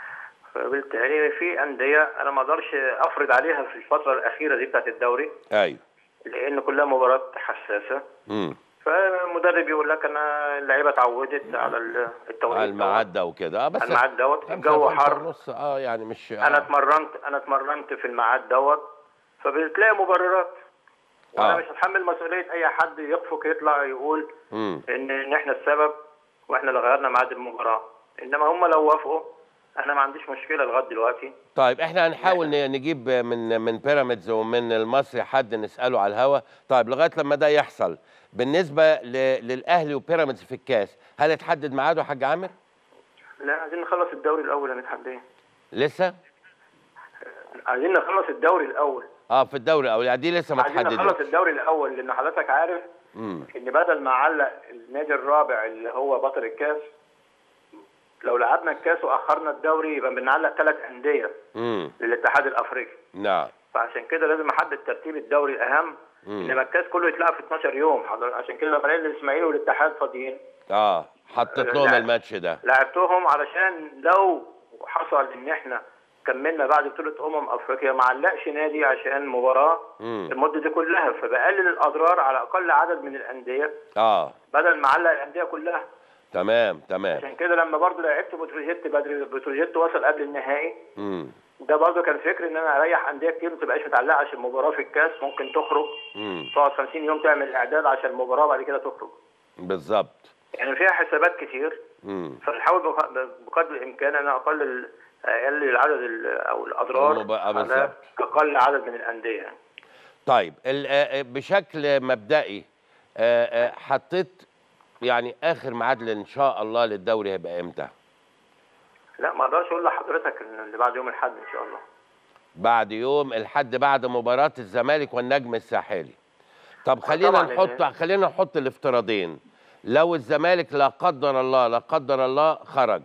فبالتالي في انديه انا ما اقدرش افرض عليها في الفتره الاخيره دي بتاعت الدوري ايوه لان كلها مباراه حساسه امم فالمدرب يقول لك انا اللعيبه اتعودت على ال- التوقيت على الميعاد دوت. ده وكده اه بس الميعاد دوت خمسة- الجو خمسة حر ونص اه يعني مش انا آه. اتمرنت انا اتمرنت في الميعاد دوت فبتلاقي مبررات وانا آه. مش هتحمل مسؤوليه اي حد يخفق يطلع يقول امم ان ان احنا السبب واحنا اللي غيرنا ميعاد المباراه انما هم لو وافقوا انا ما عنديش مشكله لغايه دلوقتي طيب احنا هنحاول ن- نجيب من من بيراميدز ومن المصري حد نساله على الهوا طيب لغايه لما ده يحصل بالنسبه ل- للاهلي وبيراميدز في الكاس هل اتحدد ميعاده يا حاج عامر لا عايزين نخلص الدوري الاول يا متحدين لسه عايزين نخلص الدوري الاول اه في الدوري او يعني دي لسه ما عايزين نخلص اتحددتش الدوري الاول لان حضرتك عارف امم ان بدل ما علق النادي الرابع اللي هو بطل الكاس لو لعبنا الكاس واخرنا الدوري يبقى بنعلق ثلاث انديه امم للاتحاد الافريقي نعم فعشان كده لازم احدد ترتيب الدوري الاهم مم. انما الكاس كله يتلعب في 12 يوم حضر- عشان كده لما الاقي الاسماعيلي والاتحاد فاضيين اه حطيت لهم لا. الماتش ده لعبتهم علشان لو حصل ان احنا كملنا بعد بطوله امم افريقيا ما علقش نادي عشان مباراه مم. المده دي كلها فبقلل الاضرار على اقل عدد من الانديه اه بدل ما علق الانديه كلها تمام تمام عشان كده لما برضه لعبت بتروجيت بدري بتروجيت وصل قبل النهائي امم ده برضه كان فكر ان انا اريح انديه كتير ما تبقاش متعلقه عشان المباراه في الكاس ممكن تخرج امم تقعد 50 يوم تعمل اعداد عشان المباراه بعد كده تخرج بالظبط يعني فيها حسابات كتير امم فنحاول بق- بقدر الامكان ان اقلل اقلل العدد ال- او الاضرار المبا- على بالظبط. اقل عدد من الانديه يعني. طيب ال- آه، آه، بشكل مبدئي آه، آه، حطيت يعني اخر ميعاد ان شاء الله للدوري هيبقى امتى؟ لا ما اقدرش اقول لحضرتك ان اللي بعد يوم الاحد ان شاء الله بعد يوم الحد بعد مباراة الزمالك والنجم الساحلي. طب خلينا طبعاً نحط لأن- خلينا نحط الافتراضين. لو الزمالك لا قدر الله لا قدر الله خرج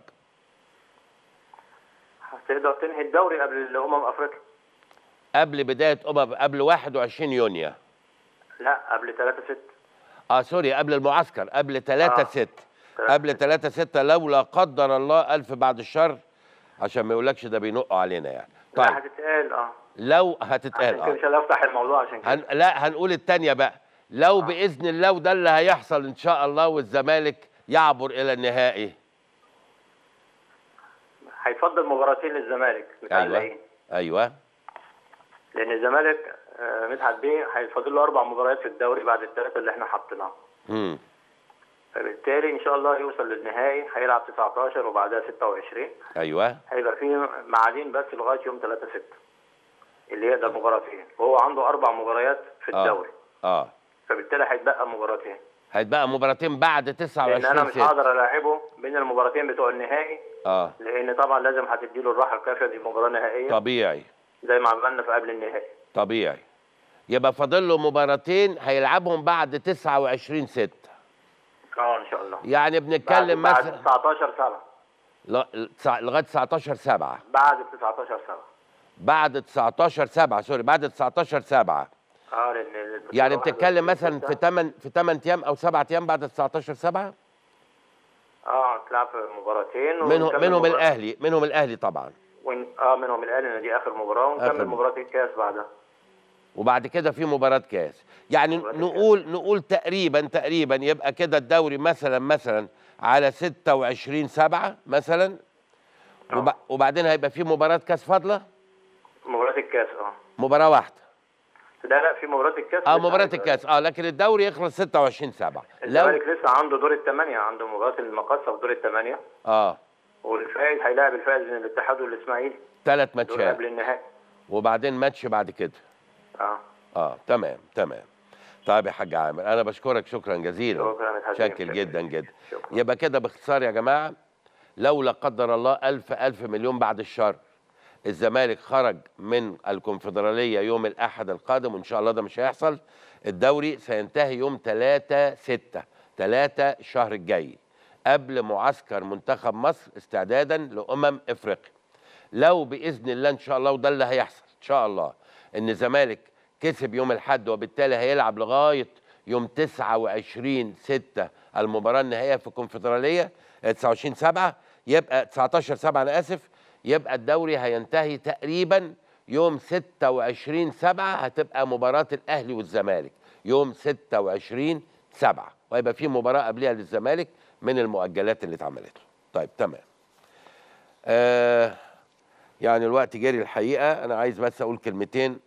هتقدر تنهي الدوري قبل امم افريقيا قبل بداية أمم قبل 21 يونيو. لا قبل 3 6 اه سوري قبل المعسكر قبل 3 آه. 6 3 قبل 3 6 لو لا قدر الله ألف بعد الشر عشان ما يقولكش ده بينقوا علينا يعني. لا طيب هتتقال اه لو عشان هتتقال كده اه مش هنفتح الموضوع عشان كده هن... لا هنقول التانية بقى لو بإذن الله وده اللي هيحصل إن شاء الله والزمالك يعبر إلى النهائي هيفضل مباراتين للزمالك متعلقين أيوه أيوه لان الزمالك آه، مدحت بيه هيفضل له اربع مباريات في الدوري بعد الثلاثه اللي احنا حاطيناهم امم فبالتالي ان شاء الله يوصل للنهائي هيلعب 19 وبعدها 26 أيوه هيبقى فيه ميعادين بس لغايه يوم 3 6 اللي يقدر مباراتين وهو عنده اربع مباريات في آه. الدوري اه فبالتالي هيتبقى مباراتين هيتبقى مباراتين بعد لان 29 انا مش ستة. هقدر الاعبه بين المباراتين بتوع النهائي اه لان طبعا لازم هتديله الراحه الكافيه دي مباراه نهائيه طبيعي زي ما عملنا في قبل النهائي طبيعي يبقى فاضل له مباراتين هيلعبهم بعد 29 6 اه ان شاء الله يعني بنتكلم بعد مثلا 19 7 ل- تسع- لغايه 19 7 بعد 19 7 بعد 19 7 سوري بعد 19 7 اه لان البطولة يعني واحدة بتتكلم بس مثلا في لسه. 8 في 8 ايام او 7 ايام بعد 19 7 اه تلعب في مباراتين منهم ونكمل منهم مباراة- الاهلي منهم الاهلي طبعا ون... اه منهم الاهلي ان دي اخر مباراه آخر ونكمل مباراة. مباراه الكاس بعدها وبعد كده في مباراة كاس يعني مباراة نقول نقول تقريبا تقريبا يبقى كده الدوري مثلا مثلا على 26 7 مثلا آه. وب- وبعدين هيبقى في مباراة كاس فاضلة مباراه الكاس اه مباراة واحدة لا لا في مباراه الكاس اه لسه مباراة عايز- الكاس اه لكن الدوري يخلص 26 7 لو الزمالك لسه عنده دور الثمانيه عنده مباراه المقصه في دور الثمانيه اه والفائز هيلاعب الفائز من الاتحاد والاسماعيلي ثلاث دول ماتشات قبل النهائي وبعدين ماتش بعد كده اه اه تمام تمام طيب يا حاج عامر انا بشكرك شكرا جزيلا شكرا يا حبيبي. شاكر جدا جدا شكرا. يبقى كده باختصار يا جماعه لو لا قدر الله ألف ألف مليون بعد الشر الزمالك خرج من الكونفدرالية يوم الأحد القادم وإن شاء الله ده مش هيحصل الدوري سينتهي يوم 3 6 3 الشهر الجاي قبل معسكر منتخب مصر استعدادا لأمم إفريقيا لو باذن الله ان شاء الله وده اللي هيحصل ان شاء الله ان الزمالك كسب يوم الاحد وبالتالي هيلعب لغايه يوم 29 6 المباراه النهائيه في الكونفدراليه آه، 29 7 يبقى 19 7 انا اسف يبقى الدوري هينتهي تقريبا يوم 26 7 هتبقى مباراه الاهلي والزمالك يوم 26 7 وهيبقى في مباراه قبلها للزمالك من المؤجلات اللي اتعملت له. طيب تمام آه يعني الوقت جري الحقيقه انا عايز بس اقول كلمتين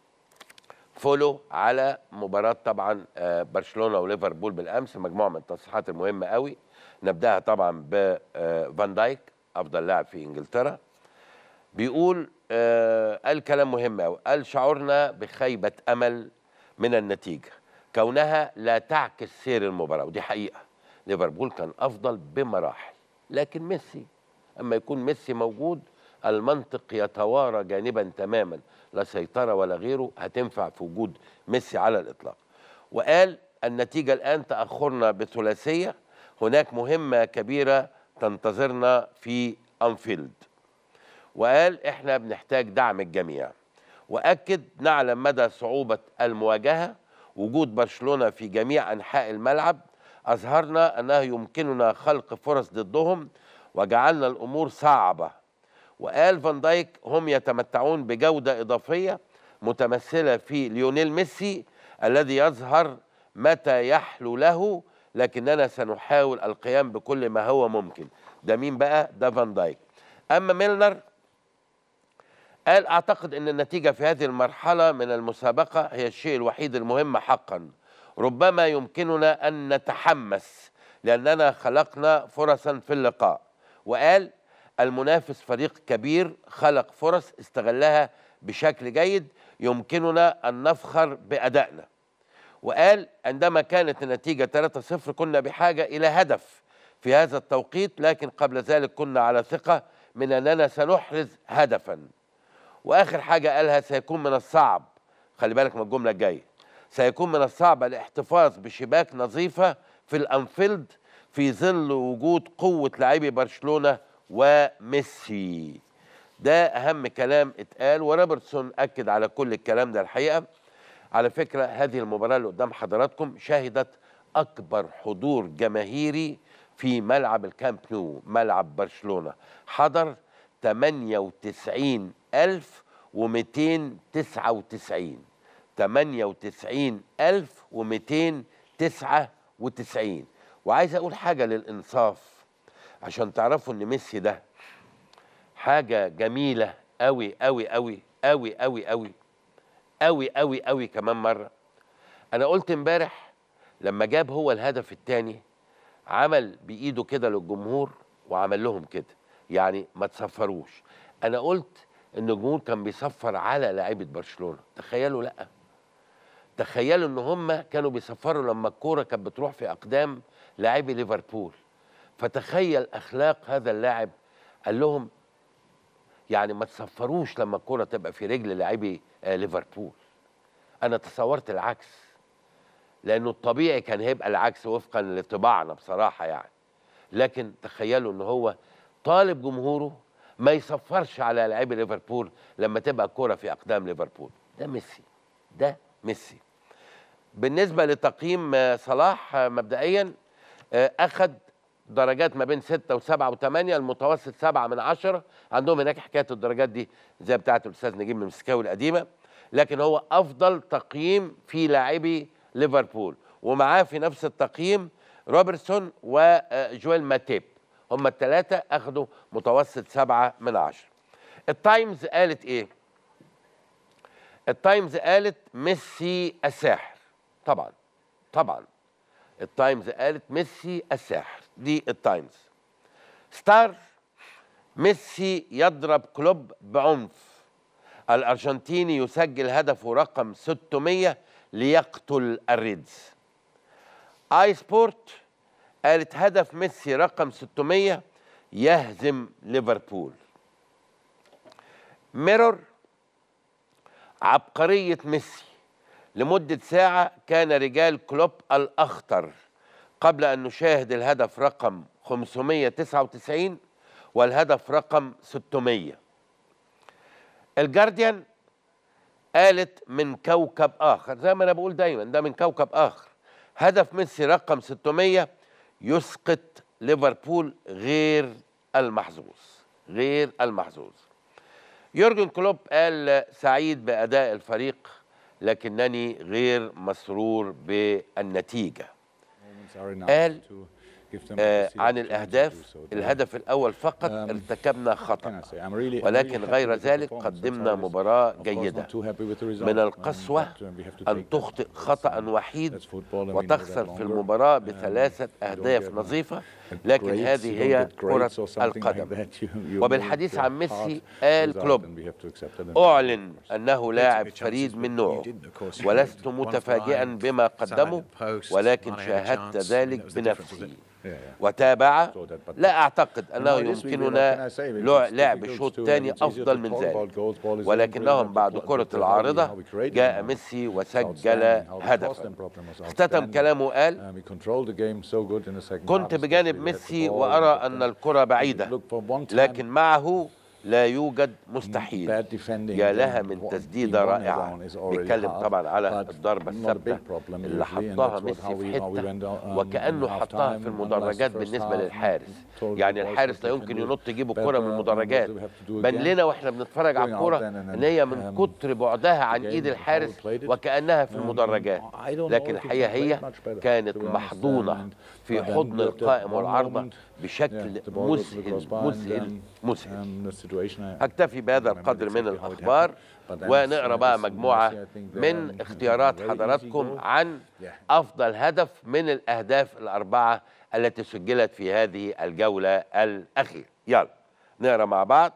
فولو على مباراه طبعا آه، برشلونه وليفربول بالامس مجموعه من التصريحات المهمه قوي نبداها طبعا بفان دايك افضل لاعب في انجلترا بيقول آه قال كلام مهم قوي قال شعورنا بخيبه امل من النتيجه كونها لا تعكس سير المباراه ودي حقيقه ليفربول كان افضل بمراحل لكن ميسي اما يكون ميسي موجود المنطق يتوارى جانبا تماما لا سيطره ولا غيره هتنفع في وجود ميسي على الاطلاق وقال النتيجه الان تاخرنا بثلاثيه هناك مهمه كبيره تنتظرنا في انفيلد وقال احنا بنحتاج دعم الجميع واكد نعلم مدى صعوبه المواجهه وجود برشلونه في جميع انحاء الملعب اظهرنا انه يمكننا خلق فرص ضدهم وجعلنا الامور صعبه وقال فان دايك هم يتمتعون بجوده اضافيه متمثله في ليونيل ميسي الذي يظهر متى يحلو له لكننا سنحاول القيام بكل ما هو ممكن ده مين بقى ده فان دايك اما ميلنر قال اعتقد ان النتيجه في هذه المرحله من المسابقه هي الشيء الوحيد المهم حقا ربما يمكننا ان نتحمس لاننا خلقنا فرصا في اللقاء وقال المنافس فريق كبير خلق فرص استغلها بشكل جيد يمكننا ان نفخر بادائنا وقال عندما كانت النتيجه 3-0 كنا بحاجه الى هدف في هذا التوقيت لكن قبل ذلك كنا على ثقه من اننا سنحرز هدفا واخر حاجه قالها سيكون من الصعب خلي بالك من الجمله الجايه سيكون من الصعب الاحتفاظ بشباك نظيفه في الانفيلد في ظل وجود قوه لاعبي برشلونه وميسي ده اهم كلام اتقال وروبرتسون اكد على كل الكلام ده الحقيقه على فكره هذه المباراه اللي قدام حضراتكم شهدت اكبر حضور جماهيري في ملعب الكامب نو ملعب برشلونه حضر 98299 98299 وعايز اقول حاجه للانصاف عشان تعرفوا ان ميسي ده حاجه جميله قوي قوي قوي قوي قوي قوي قوي قوي قوي كمان مره انا قلت امبارح لما جاب هو الهدف الثاني عمل بايده كده للجمهور وعمل لهم كده يعني ما تصفروش انا قلت ان الجمهور كان بيصفر على لعيبه برشلونه تخيلوا لا تخيلوا ان هم كانوا بيصفروا لما الكوره كانت بتروح في اقدام لاعبي ليفربول فتخيل اخلاق هذا اللاعب قال لهم يعني ما تصفروش لما الكرة تبقى في رجل لاعبي آه، ليفربول انا تصورت العكس لانه الطبيعي كان هيبقى العكس وفقا لطباعنا بصراحه يعني لكن تخيلوا ان هو طالب جمهوره ما يصفرش على لاعبي ليفربول لما تبقى الكرة في اقدام ليفربول ده ميسي ده ميسي بالنسبه لتقييم آه، صلاح آه، مبدئيا آه، اخذ درجات ما بين ستة وسبعة وثمانية المتوسط سبعة من عشرة عندهم هناك حكاية الدرجات دي زي بتاعة الأستاذ نجيب من المسكاوي القديمة لكن هو أفضل تقييم في لاعبي ليفربول ومعاه في نفس التقييم روبرتسون وجويل ماتيب هم الثلاثة أخذوا متوسط سبعة من عشرة التايمز قالت إيه؟ التايمز قالت ميسي الساحر طبعا طبعا التايمز قالت ميسي الساحر دي التايمز ستار ميسي يضرب كلوب بعنف الارجنتيني يسجل هدفه رقم 600 ليقتل الريدز اي سبورت قالت هدف ميسي رقم 600 يهزم ليفربول ميرور عبقرية ميسي لمدة ساعة كان رجال كلوب الأخطر قبل أن نشاهد الهدف رقم 599 والهدف رقم 600 الجارديان قالت من كوكب آخر زي ما أنا بقول دايما ده من كوكب آخر هدف ميسي رقم 600 يسقط ليفربول غير المحظوظ غير المحظوظ يورجن كلوب قال سعيد بأداء الفريق لكنني غير مسرور بالنتيجة قال آه عن الأهداف الهدف الأول فقط ارتكبنا خطأ ولكن غير ذلك قدمنا مباراة جيدة من القسوة أن تخطئ خطأ وحيد وتخسر في المباراة بثلاثة أهداف نظيفة لكن هذه هي كرة القدم وبالحديث عن ميسي قال كلوب أعلن أنه لاعب فريد من نوعه ولست متفاجئا بما قدمه ولكن شاهدت ذلك بنفسي وتابع لا أعتقد أنه يمكننا لعب شوط ثاني أفضل من ذلك ولكنهم بعد كرة العارضة جاء ميسي وسجل هدفا اختتم كلامه قال كنت بجانب ميسي وأرى أن الكرة بعيدة لكن معه لا يوجد مستحيل يا لها من تسديدة رائعة بيتكلم طبعا على الضربة الثابتة اللي حطها ميسي في حتة وكأنه حطها في المدرجات بالنسبة للحارس يعني الحارس لا يمكن ينط يجيب الكرة من المدرجات بان لنا واحنا بنتفرج على الكرة ان هي من كتر بعدها عن ايد الحارس وكأنها في المدرجات لكن الحقيقة هي كانت محضونة في حضن القائم والعارضة بشكل مسهل مسهل مسهل هكتفي بهذا القدر من الأخبار ونقرأ بقى مجموعة من اختيارات حضراتكم عن أفضل هدف من الأهداف الأربعة التي سجلت في هذه الجولة الأخيرة يلا نقرأ مع بعض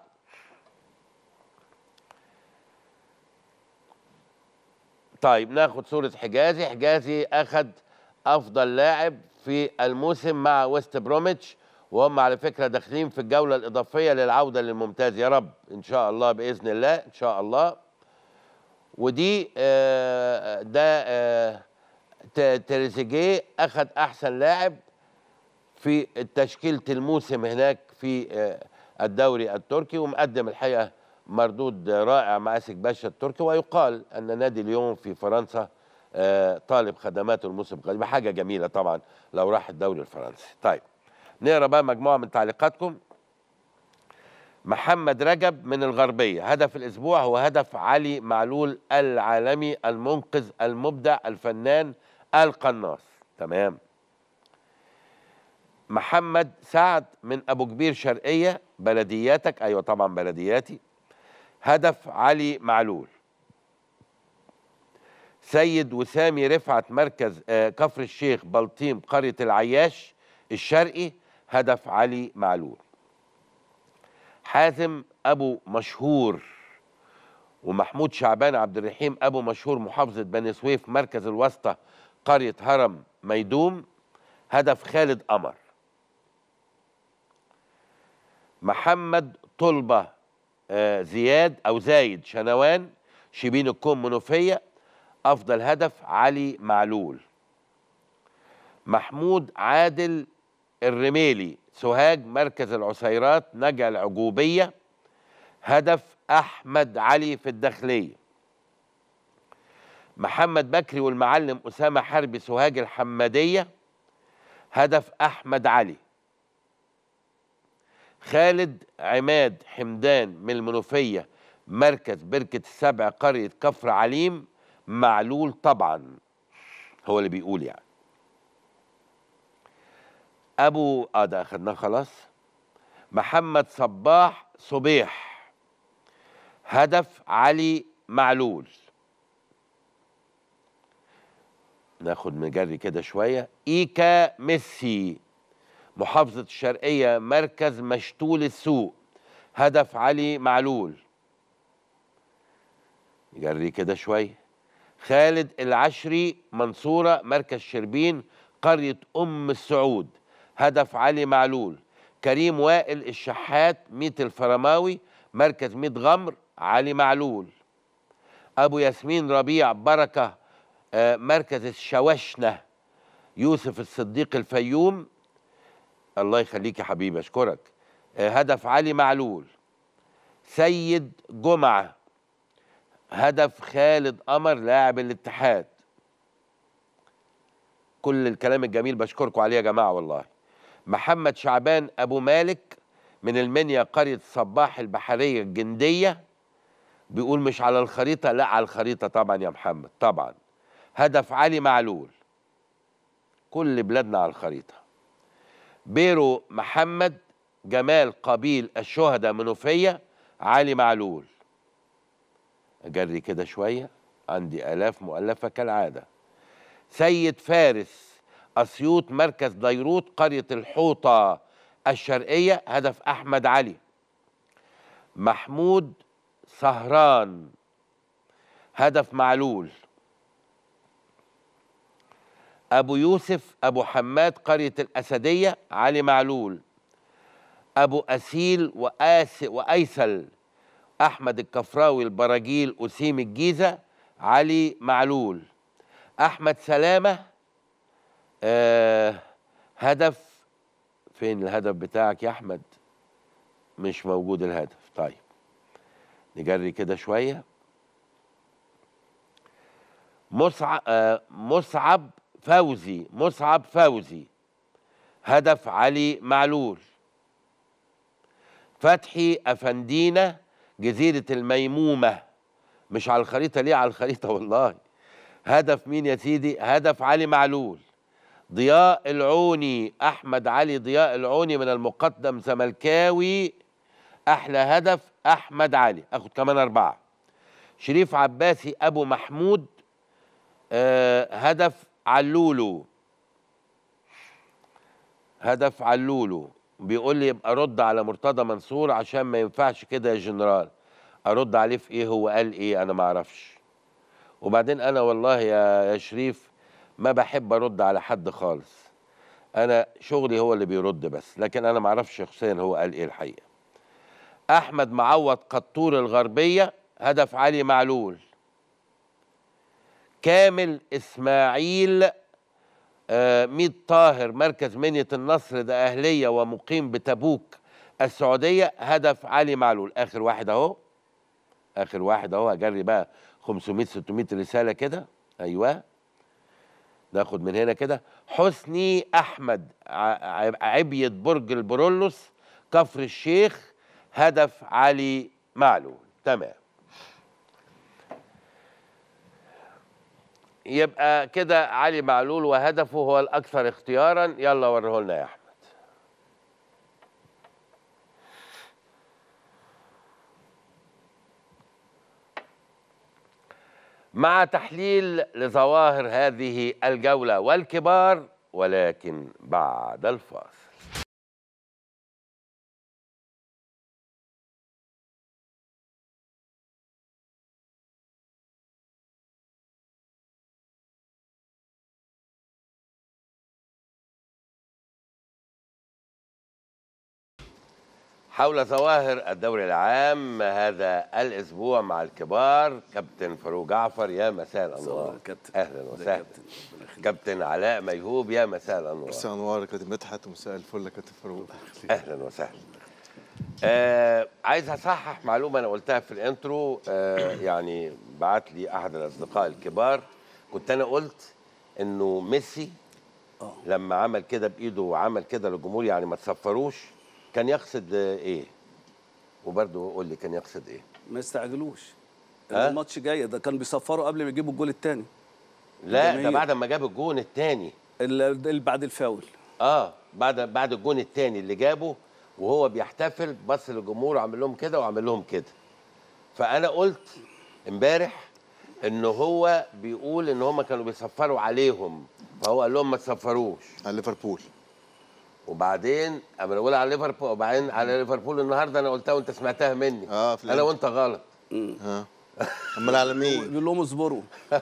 طيب ناخد صورة حجازي حجازي أخذ أفضل لاعب في الموسم مع ويست بروميتش وهم على فكره داخلين في الجوله الاضافيه للعوده للممتاز يا رب ان شاء الله باذن الله ان شاء الله ودي آه ده آه تريزيجيه اخذ احسن لاعب في تشكيله الموسم هناك في آه الدوري التركي ومقدم الحقيقه مردود رائع مع اسك باشا التركي ويقال ان نادي اليوم في فرنسا طالب خدماته الموسم القادم حاجه جميله طبعا لو راح الدوري الفرنسي طيب نقرا بقى مجموعه من تعليقاتكم محمد رجب من الغربيه هدف الاسبوع هو هدف علي معلول العالمي المنقذ المبدع الفنان القناص تمام محمد سعد من ابو كبير شرقيه بلدياتك ايوه طبعا بلدياتي هدف علي معلول سيد وسامي رفعت مركز كفر الشيخ بلطيم قريه العياش الشرقي هدف علي معلول حازم ابو مشهور ومحمود شعبان عبد الرحيم ابو مشهور محافظه بني سويف مركز الوسطى قريه هرم ميدوم هدف خالد قمر محمد طلبه آه، زياد او زايد شنوان شبين الكوم منوفيه افضل هدف علي معلول محمود عادل الرميلي سوهاج مركز العسيرات نجع العجوبيه هدف احمد علي في الداخليه محمد بكري والمعلم اسامه حربي سوهاج الحماديه هدف احمد علي خالد عماد حمدان من المنوفيه مركز بركه السبع قريه كفر عليم معلول طبعا هو اللي بيقول يعني ابو اه ده اخدناه خلاص محمد صباح صبيح هدف علي معلول ناخد نجري كده شويه ايكا ميسي محافظه الشرقيه مركز مشتول السوق هدف علي معلول نجري كده شويه خالد العشري منصوره مركز شربين قريه ام السعود هدف علي معلول كريم وائل الشحات ميت الفرماوي مركز ميت غمر علي معلول ابو ياسمين ربيع بركه آه، مركز الشوشنه يوسف الصديق الفيوم الله يخليك يا حبيبي اشكرك آه، هدف علي معلول سيد جمعه هدف خالد قمر لاعب الاتحاد كل الكلام الجميل بشكركم عليه يا جماعه والله محمد شعبان ابو مالك من المنيا قريه صباح البحريه الجنديه بيقول مش على الخريطه لا على الخريطه طبعا يا محمد طبعا هدف علي معلول كل بلادنا على الخريطه بيرو محمد جمال قبيل الشهداء منوفيه علي معلول اجري كده شويه عندي الاف مؤلفه كالعاده سيد فارس اسيوط مركز ديروت قريه الحوطه الشرقيه هدف احمد علي محمود سهران هدف معلول ابو يوسف ابو حماد قريه الاسديه علي معلول ابو اسيل وآس وايسل احمد الكفراوي البراجيل اسيم الجيزه علي معلول احمد سلامه آه هدف فين الهدف بتاعك يا احمد مش موجود الهدف طيب نجري كده شويه مصعب آه مصعب فوزي مصعب فوزي هدف علي معلول فتحي افندينا جزيره الميمومه مش على الخريطه ليه على الخريطه والله هدف مين يا سيدي هدف علي معلول ضياء العوني احمد علي ضياء العوني من المقدم زملكاوي احلى هدف احمد علي اخد كمان اربعه شريف عباسي ابو محمود آه هدف علولو هدف علولو بيقول لي يبقى رد على مرتضى منصور عشان ما ينفعش كده يا جنرال ارد عليه في ايه هو قال ايه انا ما اعرفش وبعدين انا والله يا يا شريف ما بحب ارد على حد خالص انا شغلي هو اللي بيرد بس لكن انا ما اعرفش شخصيا هو قال ايه الحقيقه احمد معوض قطور الغربيه هدف علي معلول كامل اسماعيل آه ميت طاهر مركز منية النصر ده أهلية ومقيم بتبوك السعودية هدف علي معلول آخر واحد أهو آخر واحد أهو هجري بقى 500 600 رسالة كده أيوه ناخد من هنا كده حسني أحمد ع- عبية برج البرولوس كفر الشيخ هدف علي معلول تمام يبقى كده علي معلول وهدفه هو الأكثر اختيارا يلا وريه لنا يا أحمد مع تحليل لظواهر هذه الجولة والكبار ولكن بعد الفاصل حول ظواهر الدوري العام هذا الاسبوع مع الكبار كابتن فاروق جعفر يا مساء الانوار كابتن. اهلا ازيك يا وسهلا كابتن؟ ربنا يخليك. كابتن علاء ميهوب يا مساء الانوار مساء انوار يا كابتن مدحت ومساء الفل يا كابتن فاروق اهلا وسهلا آه عايز اصحح معلومه انا قلتها في الانترو آه يعني بعت لي احد الاصدقاء الكبار كنت انا قلت انه ميسي آه. لما عمل كده بايده وعمل كده للجمهور يعني ما تصفروش كان يقصد آه، ايه وبرضه قول لي كان يقصد ايه ما يستعجلوش ها؟ الماتش جاي ده كان بيصفروا قبل ما يجيبوا الجول الثاني لا ده الجماهير. بعد ما جاب الجون الثاني اللي بعد الفاول اه بعد بعد الجون الثاني اللي جابه وهو بيحتفل بص للجمهور وعمل لهم كده وعمل لهم كده فانا قلت امبارح ان هو بيقول ان هم كانوا بيصفروا عليهم فهو قال لهم ما تصفروش على ليفربول وبعدين اما بقول على ليفربول وبعدين على ليفربول النهارده انا قلتها وانت سمعتها مني اه في انا الإنترو. وانت غلط ها امال على مين بيقول لهم اصبروا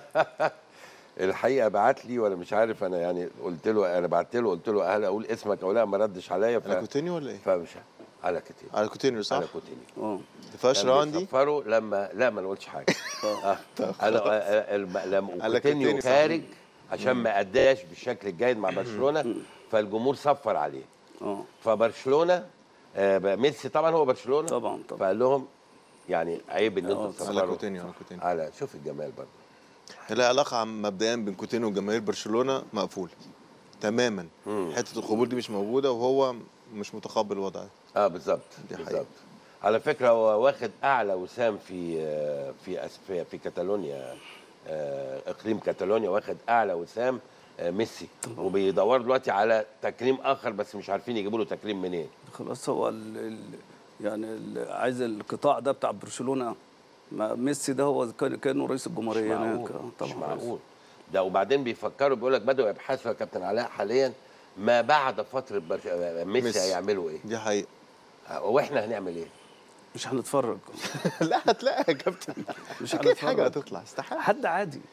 الحقيقه بعت لي ولا مش عارف انا يعني قلت له انا بعت له قلت له هل اقول اسمك او لا ما ردش عليا ف... على كوتينيو ولا ايه فمش على كتير على كوتينيو صح على كوتينيو اه ما فيهاش كانوا راندي بيصفروا لما لا ما نقولش حاجه آه. انا آه، آه، الم- لما على كوتينيو كوتينيو صح. خارج عشان ما اداش بالشكل الجيد مع برشلونه فالجمهور صفر عليه اه فبرشلونه آه، بقى ميسي طبعا هو برشلونه طبعا طبعا فقال لهم يعني عيب ان انتوا آه، على تصفروا كوتينيو على كوتينيو على شوف الجمال برضه العلاقه عم- مبدئيا بين كوتينيو وجماهير برشلونه مقفوله تماما حته القبول دي مش موجوده وهو مش متقبل الوضع ده اه بالظبط دي حقيقة. بالظبط على فكره هو واخد اعلى وسام في آه، في أس- في, في كاتالونيا آه، اقليم كاتالونيا واخد اعلى وسام آه، ميسي وبيدوروا دلوقتي على تكريم اخر بس مش عارفين يجيبوا له تكريم منين خلاص هو ال ال يعني ال عايز القطاع ده بتاع برشلونه ما ميسي ده هو كان كانه رئيس مش الجمهوريه هناك معقول آه، مش طبعا معقول ده وبعدين بيفكروا بيقول لك بدأوا يبحثوا يا كابتن علاء حاليا ما بعد فتره برش... آه، ميسي, ميسي. هيعملوا ايه دي حقيقه آه، واحنا هنعمل ايه مش هنتفرج لا هتلاقي يا كابتن مش اكيد هنتفرج حاجه هتطلع استحاله حد عادي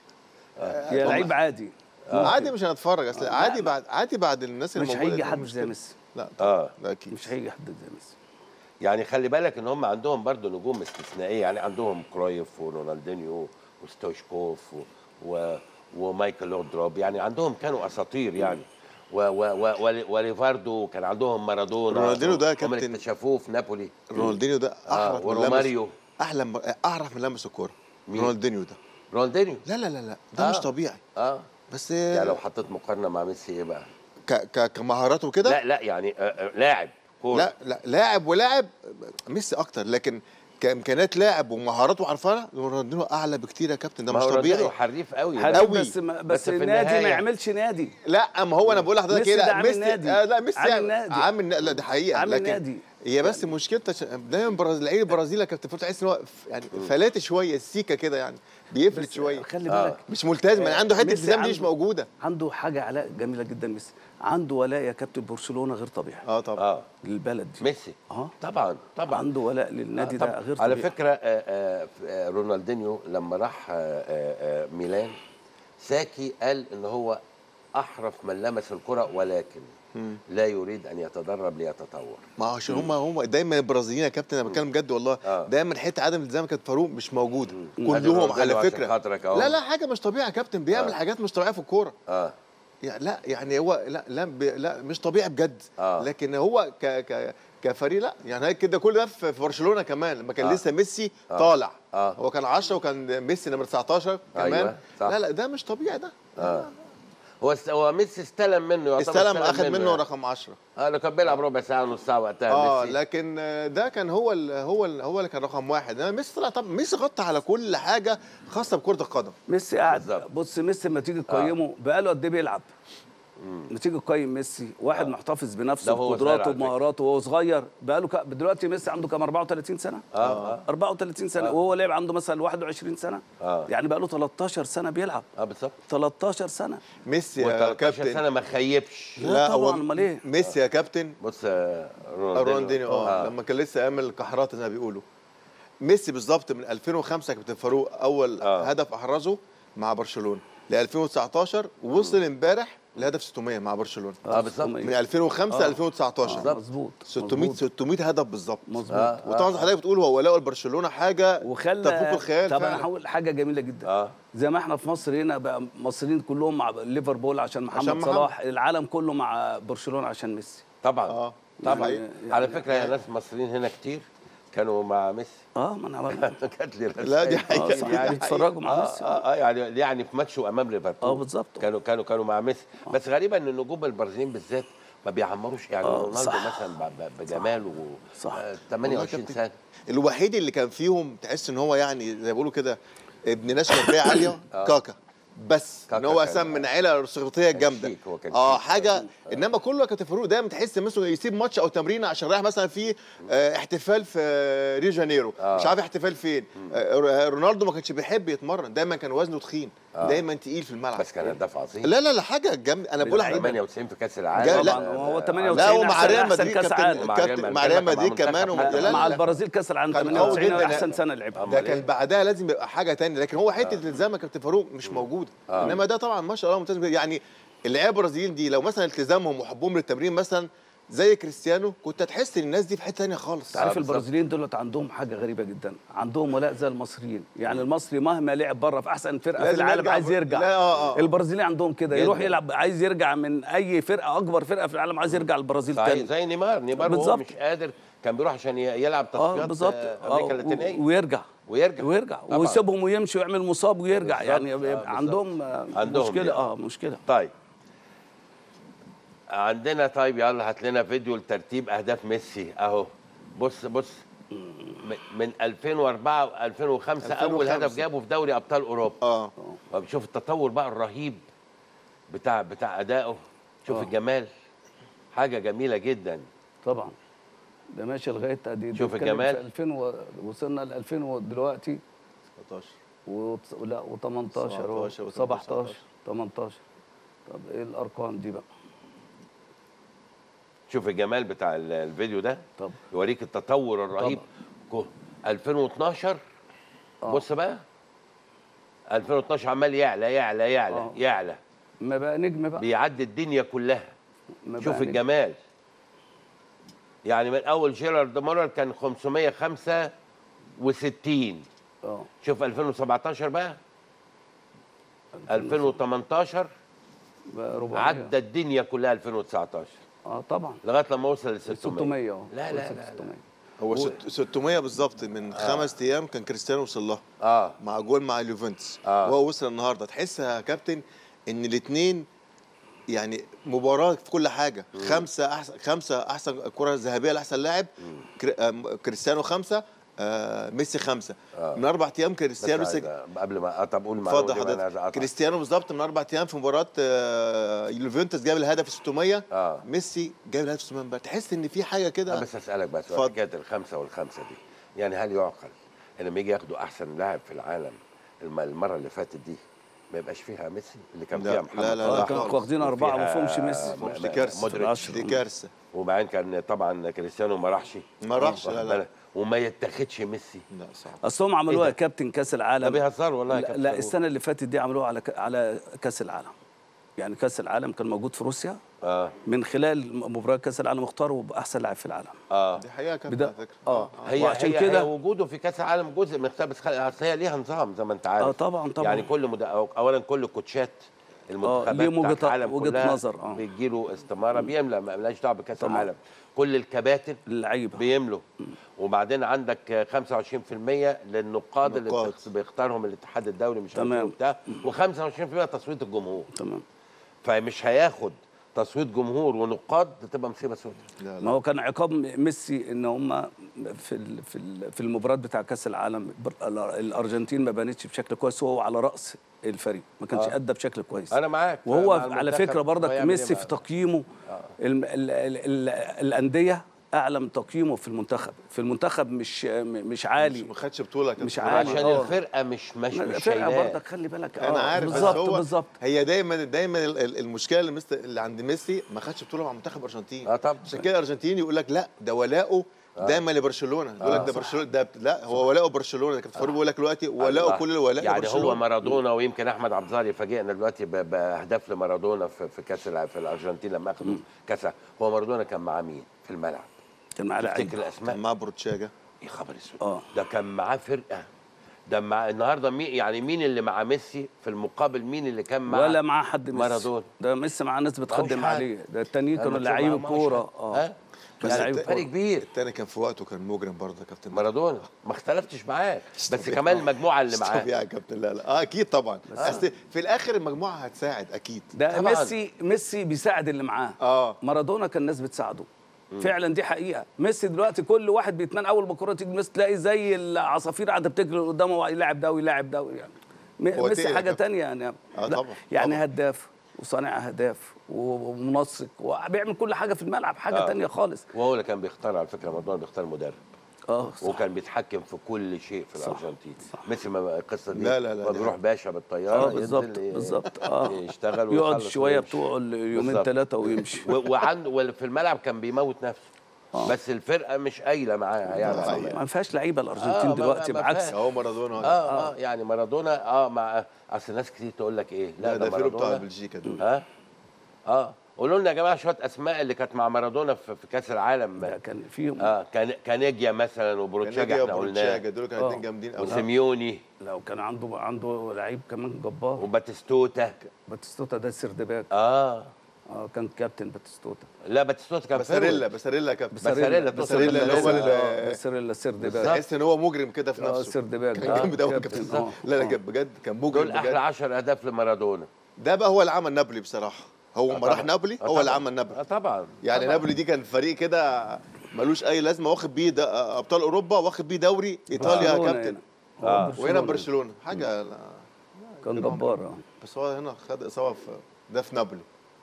يا لعيب عادي عادي مش هنتفرج اصل عادي بعد عادي بعد الناس اللي مش موجوده هيجي دي حد مش زي كده. ميسي لا اه ده اكيد مش هيجي حد زي ميسي يعني خلي بالك ان هم عندهم برضو نجوم استثنائيه يعني عندهم كرويف ورونالدينيو وستوشكوف و... و... ومايكل لودروب يعني عندهم كانوا اساطير يعني و... و... و... ول- وليفاردو كان عندهم مارادونا رونالدينيو ده هم كابتن- اللي اكتشفوه في نابولي رونالدينيو ده آه احرف من وروماريو لمس احلى م- اعرف من لمس الكوره مين؟ رونالدينيو ده رونالدينيو لا لا لا لا ده آه. مش طبيعي اه بس يعني لو حطيت مقارنه مع ميسي ايه بقى ك ك كمهارات وكده لا لا يعني آه آه لاعب كوره لا لا لاعب ولاعب ميسي اكتر لكن كامكانيات لاعب ومهاراته وعارفاها رونالدينيو اعلى بكتير يا كابتن ده ما مش هو رونالدينيو طبيعي حريف قوي حد بقى. أوي. بس ما بس بس في النادي ما النهاية- يعملش نادي لا ما هو انا بقول لحضرتك ميسي ايه ده لا عامل ميسي نادي. آه لا ميسي عامل عامل نادي. عامل لا دي حقيقه عامل لكن نادي. هي بس مشكلتها ش- دايما برازيل لعيب البرازيل يا كابتن فتحي تحس ان هو ف- يعني فلات شويه السيكه كده يعني بيفلت شويه خلي آه. بالك مش ملتزم يعني عنده حته ميسي التزام دي مش عنده- موجوده عنده حاجه علاء جميله جدا ميسي عنده ولاء يا كابتن برشلونه غير طبيعي اه طبعا اه للبلد دي ميسي اه طبعا طبعا عنده ولاء للنادي آه، ده طبعاً. غير طبيعي على فكره آه، آه، آه، رونالدينيو لما راح آه، آه، آه، ميلان ساكي قال ان هو احرف من لمس الكره ولكن لا يريد ان يتدرب ليتطور ما هو عشان هم هم دايما البرازيليين يا كابتن انا بتكلم جد والله آه. دايما حته عدم الالتزام كانت فاروق مش موجوده أدي كلهم رونالدينيو على عشان فكره خاطرك أهو. لا لا حاجه مش طبيعيه يا كابتن بيعمل آه. حاجات مش طبيعيه في الكوره اه يعني لا يعني هو لا لا, ب... لا مش طبيعي بجد آه. لكن هو ك ك كفريق لا يعني هي كده كل ده في في برشلونه كمان لما كان آه. لسه ميسي آه. طالع آه. هو كان 10 وكان ميسي نمره 19 كمان أيوة، صح. لا لا ده مش طبيعي ده اه هو است- هو ميسي استلم منه يعتبر استلم اخذ منه يعني. رقم 10 اه لو كان بيلعب ربع ساعه نص ساعه وقتها اه ميسي لكن آه، ده كان هو ال هو ال هو اللي كان رقم واحد انا ميسي طلع طبعا ميسي غطى على كل حاجه خاصه بكره القدم ميسي قاعد بالظبط. بص ميسي لما تيجي تقيمه بقاله قد ايه بيلعب لما تيجي تقيم ميسي واحد آه. محتفظ ده بنفسه وهو صغير بقدراته على فكرة. ومهاراته وهو صغير بقاله ك... دلوقتي ميسي عنده كام 34 سنه اه اه 34 سنه آه. وهو لعب عنده مثلا 21 سنه آه. يعني بقاله 13 سنه بيلعب اه بالظبط 13 سنه ميسي يا و13 كابتن سنه ما خيبش لا هو طبعاً، أمال إيه؟ ميسي يا كابتن بص آه، رونالدينيو رونالدينيو اه لما كان لسه ايام الكحرات زي ما بيقولوا ميسي بالظبط من 2005 كابتن فاروق اول آه. هدف احرزه مع برشلونه ل 2019 ووصل امبارح الهدف 600 مع برشلونه اه بالظبط من 2005 ل 2019 مظبوط 600 مظبوط. 600 هدف بالظبط مظبوط آه. وطبعا حضرتك بتقول هو ولاء لبرشلونه حاجه وخلى تفوق الخيال طب انا فعلا. هقول حاجه جميله جدا اه زي ما احنا في مصر هنا بقى مصريين كلهم مع ليفربول عشان محمد عشان محمد. صلاح العالم كله مع برشلونه عشان ميسي طبعا اه طبعا يعني- على فكره يا ناس مصريين هنا كتير كانوا مع ميسي اه ما انا عمال جات لي رسائل. لا، دي اه حقيقة. صح يعني بيتفرجوا مع اه ميسي اه, آه يعني يعني في ماتشه امام ليفربول اه بالظبط كانوا كانوا كانوا مع ميسي بس غريبه ان النجوم البرازيليين بالذات ما بيعمروش يعني آه، رونالدو صح. مثلا ب- ب- بجماله صح. آه، والله 28 كابتن. سنه الوحيد اللي كان فيهم تحس ان هو يعني زي ما بيقولوا كده ابن ناس ماديه عاليه كاكا بس ان كاكا هو كان- اساسا من عيله ارستقراطيه جامده شيك، هو كان اه شيك. حاجه انما كله كابتن فاروق دايما تحس مثلا يسيب ماتش او تمرين عشان رايح مثلا في آه، احتفال في آه، ريو جانيرو آه. مش عارف احتفال فين آه، رونالدو ما كانش بيحب يتمرن دايما كان وزنه تخين دايما تقيل في الملعب بس كان هداف عظيم لا لا لا حاجه جامده انا بقول لحضرتك 98 في كاس جا- العالم لا. طبعا هو لا 98 ومع أحسن- ريال أحسن مدريد كاس كابتن عالم مع كابتن- ريال مع مدريد ريال مع مدريد منتخب كمان مع- ومع- لا، مع لا. البرازيل كاس العالم كان قوي 98 جداً. احسن سنه لعبها ده كان بعدها لازم يبقى حاجه تانية لكن هو حته الالتزام يا كابتن فاروق مش موجوده آه. انما ده طبعا ما شاء الله ممتاز جداً. يعني اللعيبه البرازيليين دي لو مثلا التزامهم وحبهم للتمرين مثلا زي كريستيانو كنت هتحس ان الناس دي في حته تانية خالص تعرف بالظبط. البرازيليين دولت عندهم حاجه غريبه جدا عندهم ولاء زي المصريين يعني المصري مهما لعب بره في احسن فرقه في لازم العالم يرجع عايز ب- يرجع لا، آه، آه. البرازيلي عندهم كده جداً. يروح يلعب عايز يرجع من اي فرقه اكبر فرقه في العالم عايز يرجع البرازيل صحيح تاني زي نيمار نيمار وهو بالظبط. مش قادر كان بيروح عشان ي- يلعب اه تصفيات بالظبط آه، آه، امريكا و- اللاتينيه ويرجع ويرجع ويرجع طبعاً. ويسيبهم ويمشي ويعمل مصاب ويرجع بالظبط. يعني آه، يبقى بالظبط. عندهم آه، عندهم مشكله دي. اه مشكله طيب عندنا طيب يلا هات لنا فيديو لترتيب اهداف ميسي اهو بص بص م- من 2004 و 2005 اول 2005. هدف جابه في دوري ابطال اوروبا اه شوف التطور بقى الرهيب بتاع بتاع ادائه شوف آه. الجمال حاجه جميله جدا طبعا ده ماشي لغايه دي شوف بيتكلم الجمال. في 2000 و... وصلنا ل 2000 ودلوقتي 19 و... لا و18 17 و 17 18 طب ايه الارقام دي بقى شوف الجمال بتاع ال- الفيديو ده طب يوريك التطور الرهيب كو- 2012 آه. بص بقى 2012 عمال يعلى يعلى يعلى آه. يعلى ما بقى نجم بقى بيعدي الدنيا كلها ما شوف بقى نجم. الجمال يعني من اول جيرارد مولر كان 565 اه شوف 2017 بقى 2018 بقى 400 عدى الدنيا كلها 2019 اه طبعا لغايه لما وصل ل 600 600 اه لا لا وصل لا, لا. 600 هو ست- 600 بالظبط من خمس ايام كان كريستيانو وصل لها اه مع جول مع اليوفنتوس آه. وهو وصل النهارده تحس يا كابتن ان الاثنين يعني مباراه في كل حاجه خمسه احسن خمسه احسن كره ذهبيه لاحسن لاعب كري- آم، كريستيانو خمسه آه ميسي خمسه آه. من اربع ايام بس كريستيانو عايز- لسه قبل ما آه، طب قول المعلومة اتفضل دي بقى، أنا عايز حضرتك أقطع. كريستيانو بالظبط من اربع ايام في مباراه آه اليوفنتوس جاب الهدف 600 آه. ميسي جاب الهدف 600 امبارح تحس ان في حاجه أنا كده بس اسالك بس اتفضل. حكايه الخمسه والخمسه دي يعني هل يعقل ان لما يجي ياخدوا احسن لاعب في العالم الم- المره اللي فاتت دي ما يبقاش فيها ميسي اللي كان لا، فيها محمد لا، لا، اه لا، صلاح كانوا خالص. واخدين اربعه وفيها ما فيهمش ميسي م- دي كارثه مودريتش. دي كارثه وبعدين كان طبعا كريستيانو ما راحش ما راحش، واخد لا، لا. بالك؟ وما يتاخدش ميسي لا صعب اصل هم عملوها إيه يا ده؟ كابتن كاس ده العالم بيهزروا والله يا لا, كابتن لا فاروق. السنه اللي فاتت دي عملوها على ك- على كاس العالم يعني كاس العالم كان موجود في روسيا اه من خلال مباراه كاس العالم اختاروا احسن لاعب في العالم اه دي حقيقه كابتن بدا- على فكره اه هي وعشان هي, كده هي وجوده في كاس العالم جزء من اختلاف بس خل- أصل هي ليها نظام زي ما انت عارف اه طبعا طبعا يعني كل مد... اولا كل كوتشات المنتخبات ليهم بتاعت وجهة- العالم وجهة كلها نظر، آه. بيجي له استماره بيملى ما لناش دعوه بكاس طبعاً. العالم كل الكباتن اللعيبه بيملوا وبعدين عندك 25% للنقاد اللي نقاد. بتخ- بيختارهم الاتحاد الدولي مش عارف تمام. إيه وبتاع و25% تصويت الجمهور تمام فمش هياخد تصويت جمهور ونقاد تبقى مصيبه سوداء لا ما لا هو كان عقاب ميسي ان هم في ال في ال في المباراه بتاع كاس العالم بر- ال- الارجنتين ما بانتش بشكل كويس وهو على راس الفريق ما كانش آه. ادى بشكل كويس انا معاك وهو مع على المنتخب فكره برضك هيعمل إيه ميسي بقى؟ في تقييمه ال ال ال ال الانديه اعلى من تقييمه في المنتخب في المنتخب مش م- مش عالي ما خدش بطوله كابتن. مش عالي. عشان آه. الفرقه مش مش مش الفرقه شايلاه برضك خلي بالك انا آه، عارف بس بالظبط هو بالظبط هي دايما دايما ال- ال- المشكله اللي, مست... اللي عند ميسي ما خدش بطوله مع منتخب الارجنتين اه طبعا عشان كده الارجنتين يقول لك لا ده ولاؤه دايما لبرشلونه يقول لك ده برشلونه ده لا هو ولاؤه برشلونه ده كابتن فاروق بيقول لك دلوقتي ولاؤه الله. كل الولاء يعني لبرشلونة. هو مارادونا ويمكن احمد عبد الظاهر يفاجئنا دلوقتي ب- باهداف لمارادونا في, في كاس الع- في الارجنتين لما اخذوا كاس الع- هو مارادونا كان مع مين في الملعب؟ كان معاه لعيب تفتكر الاسماء؟ كان معاه بروتشاجا يا خبر اسود آه. ده كان معاه فرقه ده مع النهارده مين يعني مين اللي مع ميسي في المقابل مين اللي كان مع ولا معاه حد ميسي مارادونا ده ميسي معاه ناس بتخدم حاجة. عليه ده التانيين لما كانوا تشوف لعيب معاه- معهوش كوره حاجة. اه ها؟ كان يعني لعيب فرق كوره كبير الثاني كان في وقته كان مجرم برضه يا كابتن مارادونا ما اختلفتش معاه بس طبيعي. كمان المجموعه اللي مش معاه طبيعي يا كابتن لا لا اه اكيد طبعا بس في الاخر المجموعه هتساعد اكيد ده طبعاً. ميسي ميسي بيساعد اللي معاه اه مارادونا كان الناس بتساعده فعلا دي حقيقه ميسي دلوقتي كل واحد بيتمنى اول ما الكوره تيجي ميسي تلاقي زي العصافير قاعده بتجري قدامه ويلاعب ده ويلاعب ده يعني م- هو ميسي تقيل يا حاجه كابتن. تانية يعني آه لا، طبعاً، يعني طبعاً. هداف وصانع اهداف ومنسق وبيعمل كل حاجه في الملعب حاجه آه. تانية خالص وهو اللي كان بيختار على فكره مارادونا بيختار مدرب اه صح. وكان بيتحكم في كل شيء في صح، الارجنتين صح. ميسي ما القصه دي لا، لا، لا، هو دي بيروح حقيقة. باشا بالطياره اه بالظبط ينزل ي- بالظبط اه يشتغل يقعد ويخلص شويه ويمشي. بتوعه اليومين بالظبط. ثلاثه ويمشي و- وعنده وفي الملعب كان بيموت نفسه آه. بس الفرقه مش قايله معاه يعني حقيقة. ما فيهاش لعيبه آه، الارجنتين ما- دلوقتي ما بعكس فيهاش. اهو مارادونا اه اه يعني مارادونا اه مع اصل ناس كتير تقول لك ايه لا ده فيرو بتاع مارادونا بلجيكا دول ها اه قولوا لنا يا جماعه شويه اسماء اللي كانت مع مارادونا في, في كاس العالم ده كان فيهم اه كان كانيجيا مثلا وبروتشاجا احنا بروتشاجا قلناه دول كانوا آه. اتنين جامدين قوي وسيميوني لو كان عنده عنده لعيب كمان جبار وباتيستوتا باتيستوتا ده سيردباك اه اه كان كابتن باتيستوتا لا باتيستوتا كان باساريلا فيرود. باساريلا يا كابتن باساريلا باساريلا اللي هو ال- آه، باساريلا سيردباك تحس ان هو مجرم كده في اه نفسه سيردباك كان آه، جامد قوي يا كابتن، كابتن آه، لا لا آه. بجد كان دول مجرم احلى بجد 10 اهداف لمارادونا ده بقى هو اللي عمل نابولي بصراحه هو لما راح طبعاً. نابولي آه هو اللي طبعاً. عمل نابولي اه طبعا يعني طبعاً. نابولي دي كان فريق كده ملوش اي لازمه واخد بيه ده ابطال اوروبا واخد بيه دوري ايطاليا يا برشلونة كابتن هنا. آه. وهنا برشلونه حاجه لا. كان جبار آه. بس هو هنا خد اصابه في ده في نابولي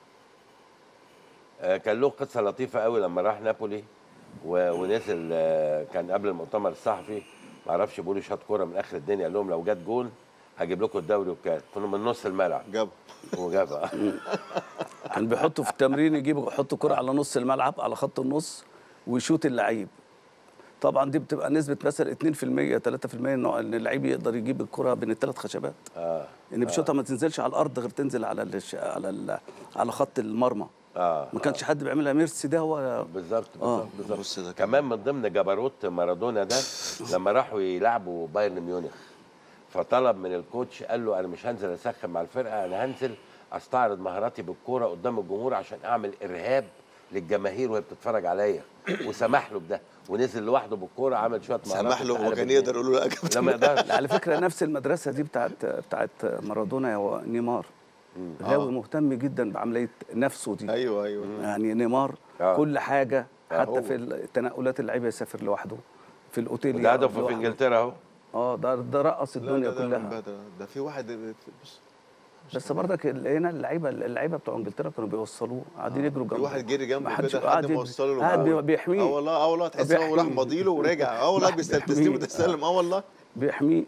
آه، كان له قصه لطيفه قوي لما راح نابولي و- ونزل آه، كان قبل المؤتمر الصحفي ما اعرفش بيقولوا شاط كوره من اخر الدنيا قال لهم لو جت جول هجيب لكم الدوري وكان كانوا من نص الملعب جاب وجابها كان بيحطوا في التمرين يجيبوا يحطوا كرة على نص الملعب على خط النص ويشوط اللعيب طبعا دي بتبقى نسبة مثلا 2% 3% ان هو- ان اللعيب يقدر يجيب الكرة بين الثلاث خشبات اه ان بيشوطها ما تنزلش على الارض غير تنزل على الش... على ال... على خط المرمى اه ما كانش حد بيعملها ميرسي ده هو بالظبط آه. بالظبط بالظبط بص ده كمان من ضمن جبروت مارادونا ده لما راحوا يلعبوا بايرن ميونخ فطلب من الكوتش قال له انا مش هنزل اسخن مع الفرقه انا هنزل استعرض مهاراتي بالكوره قدام الجمهور عشان اعمل ارهاب للجماهير وهي بتتفرج عليا وسمح له بده ونزل لوحده بالكوره عمل شويه مهارات سمح له اتقلب وكان الدنيا. يقدر يقول له لا يا كابتن لا ما يقدرش على فكرة نفس المدرسة دي بتاعت بتاعت مارادونا هو نيمار غاوي مهتم جدا بعملية نفسه دي ايوه ايوه يعني نيمار آه. كل حاجة آه، حتى هو. في التنقلات اللعيبه يسافر لوحده في الاوتيل ده يقعد هدفه في لوحده. انجلترا اهو اه ده ده رقص لا الدنيا ده, ده, من كلها بدري. ده في واحد بص بس برضك ال- هنا اللعيبه اللعيبه بتوع انجلترا كانوا بيوصلوه قاعدين يجروا في جنبه واحد جري جنبه محدش كده قاعد لحد ما يجري. وصله له قاعد جوه. بي- بيحميه اه والله اه والله تحس ان هو راح بيحميه. مضيله ورجع اه والله راح بيستلم بيحميه. تستلم اه والله بيحميه